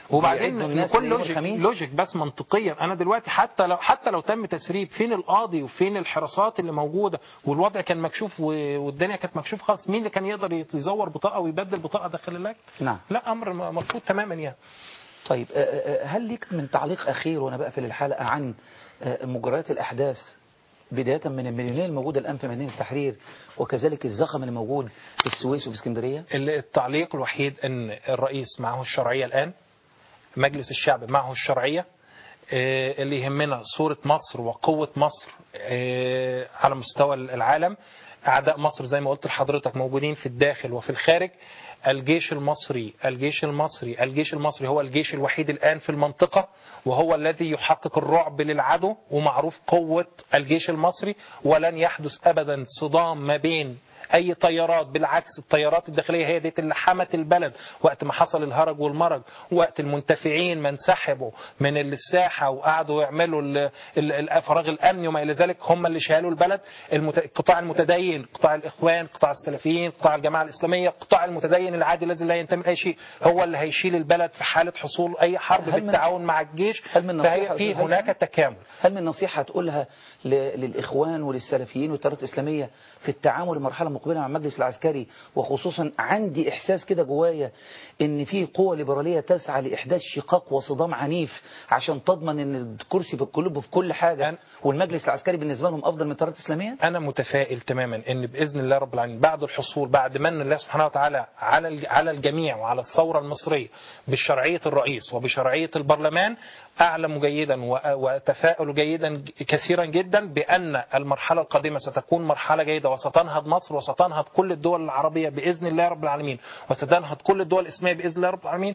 وبعدين بيعدوا الناس كل ليوم لوجيك, الخميس؟ لوجيك بس منطقيا انا دلوقتي حتى لو حتى لو تم تسريب فين القاضي وفين الحراسات اللي موجوده والوضع كان مكشوف و- والدنيا كانت مكشوف خالص مين اللي كان يقدر يزور بطاقه ويبدل بطاقه داخل اللجنه؟ نعم لا امر م- مرفوض تماما يعني طيب آه، آه، هل ليك من تعليق أخير وأنا بقفل الحلقة عن آه، مجريات الأحداث بداية من المليونية الموجودة الآن في مدينة التحرير وكذلك الزخم اللي موجود في السويس وفي اسكندرية التعليق الوحيد ان الرئيس معه الشرعيه الان مجلس الشعب معه الشرعيه آه، اللي يهمنا صوره مصر وقوه مصر آه، على مستوى العالم اعداء مصر زي ما قلت لحضرتك موجودين في الداخل وفي الخارج الجيش المصري الجيش المصري الجيش المصري هو الجيش الوحيد الان في المنطقه وهو الذي يحقق الرعب للعدو ومعروف قوه الجيش المصري ولن يحدث ابدا صدام ما بين اي طيارات بالعكس الطيارات الداخليه هي ديت اللي حمت البلد وقت ما حصل الهرج والمرج وقت المنتفعين ما انسحبوا من الساحه وقعدوا يعملوا ال- ال- الفراغ الامني وما الى ذلك هم اللي شالوا البلد المت... القطاع المتدين قطاع الاخوان قطاع السلفيين قطاع الجماعه الاسلاميه قطاع المتدين العادي الذي لا ينتمي لاي شيء هو اللي هيشيل البلد في حاله حصول اي حرب هل من- بالتعاون مع الجيش هل من نصيحة فهي في أستاذ هناك هيثم؟ تكامل هل من نصيحة تقولها ل- للإخوان وللسلفيين والتيارات الإسلامية في التعامل المرحلة المقبلة مع المجلس العسكري وخصوصا عندي إحساس كده جوايا إن في قوة ليبرالية تسعى لإحداث شقاق وصدام عنيف عشان تضمن إن الكرسي في القلوب في كل حاجة أنا- والمجلس العسكري بالنسبة لهم أفضل من التيارات الإسلامية؟ انا متفائل تماما ان باذن الله رب العالمين بعد الحصول بعد من الله سبحانه وتعالى على الج- على الجميع وعلى الثوره المصريه بشرعيه الرئيس وبشرعيه البرلمان اعلم جيدا و- واتفائل جيدا ج- كثيرا جدا بان المرحله القادمه ستكون مرحله جيده وستنهض مصر وستنهض كل الدول العربيه باذن الله رب العالمين وستنهض كل الدول الاسلاميه باذن الله رب العالمين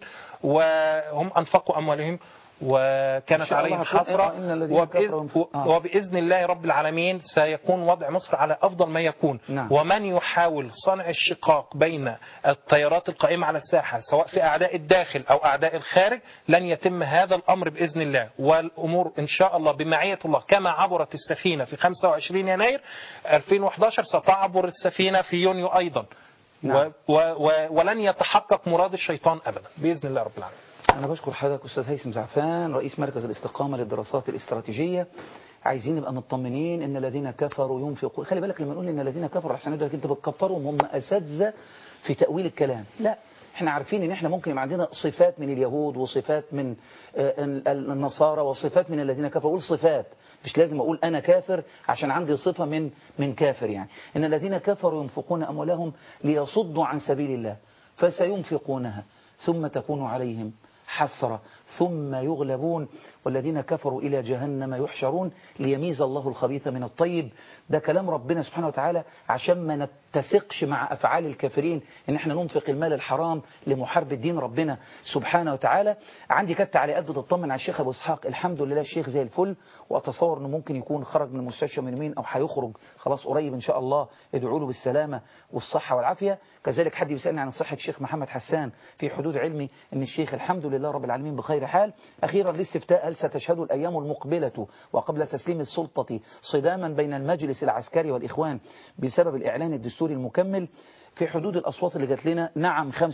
وهم انفقوا اموالهم إن وكانت شاء الله عليهم هتكون- حسره إن الذين كفروا وبإذن, ينفق- آه. وبإذن الله رب العالمين سيكون وضع مصر على أفضل ما يكون نعم. ومن يحاول صنع الشقاق بين التيارات القائمة على الساحة سواء في أعداء الداخل أو أعداء الخارج لن يتم هذا الأمر بإذن الله والأمور إن شاء الله بمعية الله كما عبرت السفينة في 25 يناير 2011 ستعبر السفينة في يونيو أيضا نعم. و و و ولن يتحقق مراد الشيطان أبدا بإذن الله رب العالمين أنا بشكر حضرتك أستاذ هيثم زعفان رئيس مركز الاستقامة للدراسات الاستراتيجية عايزين نبقى مطمنين ان الذين كفروا ينفقون خلي بالك لما نقول ان الذين كفروا احسن يقول لك انت بتكفرهم هم اساتذه في تاويل الكلام لا احنا عارفين ان احنا ممكن يبقى عندنا صفات من اليهود وصفات من آه، ال- ال- النصارى وصفات من الذين كفروا اقول صفات مش لازم اقول انا كافر عشان عندي صفه من من كافر يعني ان الذين كفروا ينفقون اموالهم ليصدوا عن سبيل الله فسينفقونها ثم تكون عليهم حسرة ثم يغلبون والذين كفروا إلى جهنم يحشرون ليميز الله الخبيث من الطيب ده كلام ربنا سبحانه وتعالى عشان ما نتسقش مع أفعال الكافرين إن احنا ننفق المال الحرام لمحاربة دين ربنا سبحانه وتعالى عندي كانت تعليقات بتطمن على الشيخ أبو إسحاق الحمد لله الشيخ زي الفل وأتصور أنه ممكن يكون خرج من المستشفى من يومين أو هيخرج خلاص قريب إن شاء الله ادعوا له بالسلامة والصحة والعافية كذلك حد يسألني عن صحة الشيخ محمد حسان في حدود علمي أن الشيخ الحمد لله رب العالمين بخير حال أخيرا الاستفتاء هل ستشهد الأيام المقبلة وقبل تسليم السلطة صداما بين المجلس العسكري والإخوان بسبب الإعلان الدستوري المكمل في حدود الأصوات اللي جات لنا نعم 85%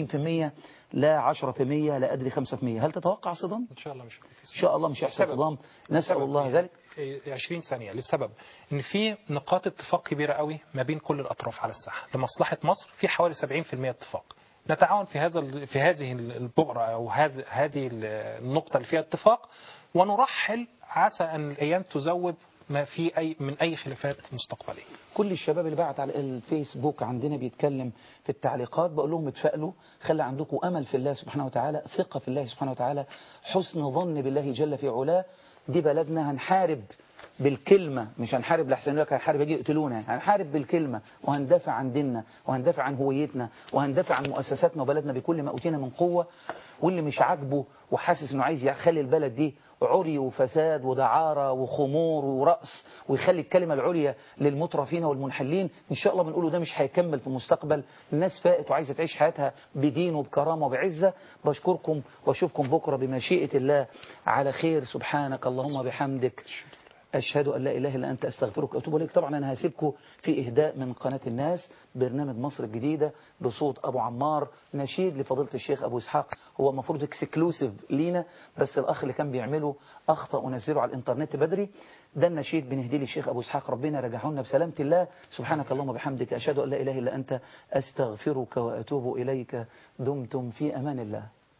لا 10% لا أدري 5% هل تتوقع صدام؟ إن شاء الله مش إن شاء الله مش هيحصل السبب- صدام نسأل السبب الله في- ذلك في 20 ثانية للسبب ان في نقاط اتفاق كبيرة قوي ما بين كل الاطراف على الساحة لمصلحة مصر في حوالي 70% اتفاق نتعاون في هذا ال- في هذه البؤرة او هذه هذه النقطة اللي فيها اتفاق ونرحل عسى ان الايام تذوب ما في اي من اي خلافات مستقبليه كل الشباب اللي بعت على الفيسبوك عندنا بيتكلم في التعليقات بقول لهم اتفائلوا خلي عندكم امل في الله سبحانه وتعالى ثقه في الله سبحانه وتعالى حسن ظن بالله جل في علاه دي بلدنا هنحارب بالكلمة مش هنحارب لحسن لك هنحارب يجي يقتلونا هنحارب بالكلمة وهندافع عن ديننا وهندافع عن هويتنا وهندافع عن مؤسساتنا وبلدنا بكل ما أوتينا من قوة واللي مش عاجبه وحاسس انه عايز يخلي البلد دي عري وفساد ودعارة وخمور ورأس ويخلي الكلمة العليا للمترفين والمنحلين إن شاء الله بنقوله ده مش هيكمل في المستقبل الناس فائت وعايزة تعيش حياتها بدين وبكرامة وبعزة بشكركم واشوفكم بكرة بمشيئة الله على خير سبحانك اللهم بحمدك أشهد أن لا إله إلا أنت أستغفرك وأتوب إليك طبعا أنا هسيبكم في إهداء من قناة الناس برنامج مصر الجديدة بصوت أبو عمار نشيد لفضيلة الشيخ أبو إسحاق هو المفروض اكسكلوسيف لينا بس الأخ اللي كان بيعمله أخطأ ونزله على الإنترنت بدري ده النشيد بنهدي للشيخ أبو إسحاق ربنا يرجعه لنا بسلامة الله سبحانك اللهم وبحمدك أشهد أن لا إله إلا أنت أستغفرك وأتوب إليك دمتم في أمان الله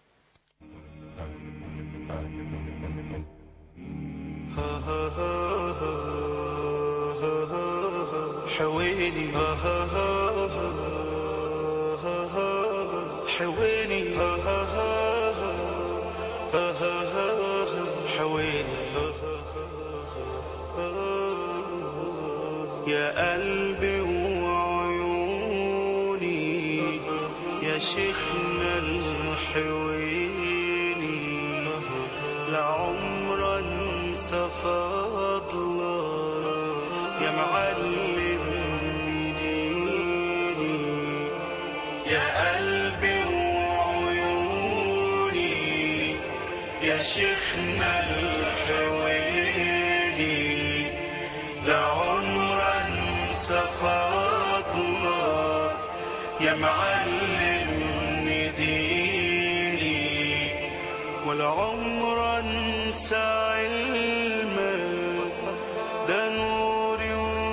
حويني حويني حويني يا قلبي وعيوني يا شيخنا الحويني لعمر انسى فضلك يا معلم ديني يا قلبي وعيوني يا شيخنا الحويني لعمر انسى فضلك يا معلم ديني والعمر انسى علمك ده نوري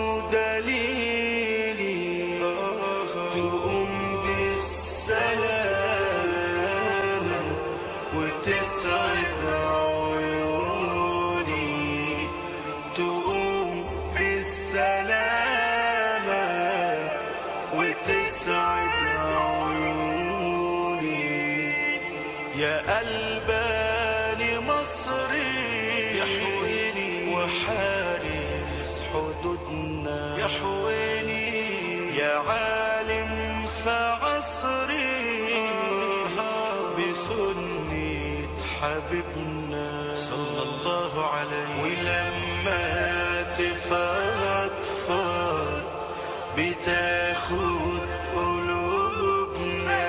ودليلي تقوم بالسلام وتسعد عيوني تقوم بالسلامة وتسعد عيوني يا قلباني مصري يحويني وحارس حدودنا يحويني يا عالم في عصري بسنة حبيبنا صلى الله عليه ولما تفضفض بتاخد قلوبنا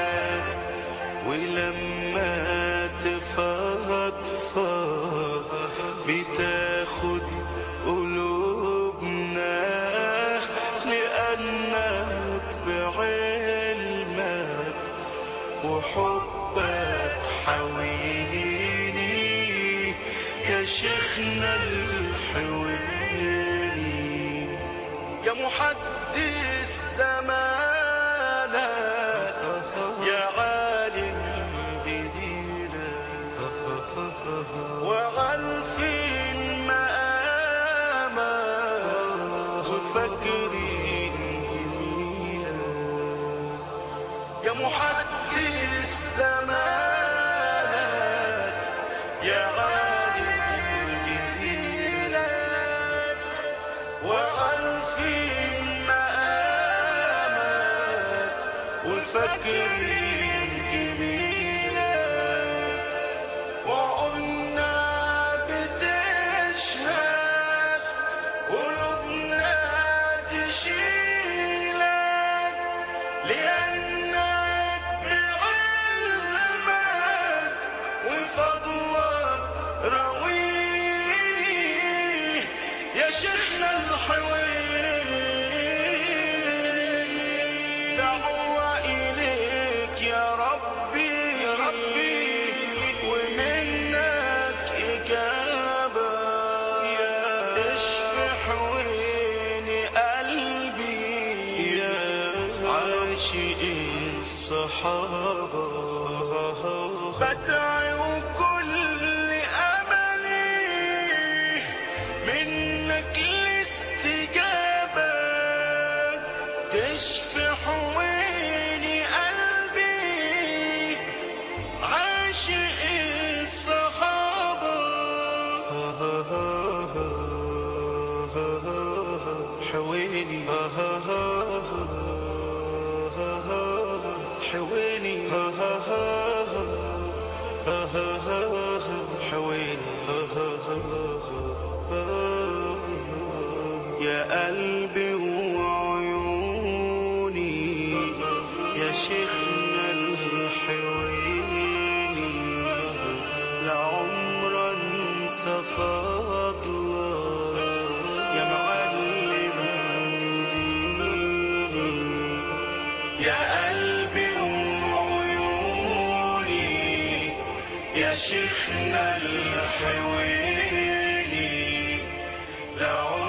ولما تفضفض بتاخد قلوبنا لأنك بعلمك وحبك حويني يا شيخنا الحويني يا محدث زمانا يا عالم بدينك وغلف المآمة وفكري جميلا يا محدث زمانا يا عالم بدينك وألف مآمات والفكر جميلة وقلنا بتشهد قلوبنا تشيلك لأنك بعلمك وفضلك رويني يا شيخنا الحويني دعوة إليك يا ربي يا ربي ومنك إجابة يا اشفي حويني قلبي يا عاشق الصحابة بدعي كل أملي منك الاستجابة تشفي حويني قلبي عاشق الصحابة حويني حويني حويني يا قلبي وعيوني يا شيخنا الحويني لعمر انسى فضلك يا قلبي وعيوني يا شيخنا الحويني لعمري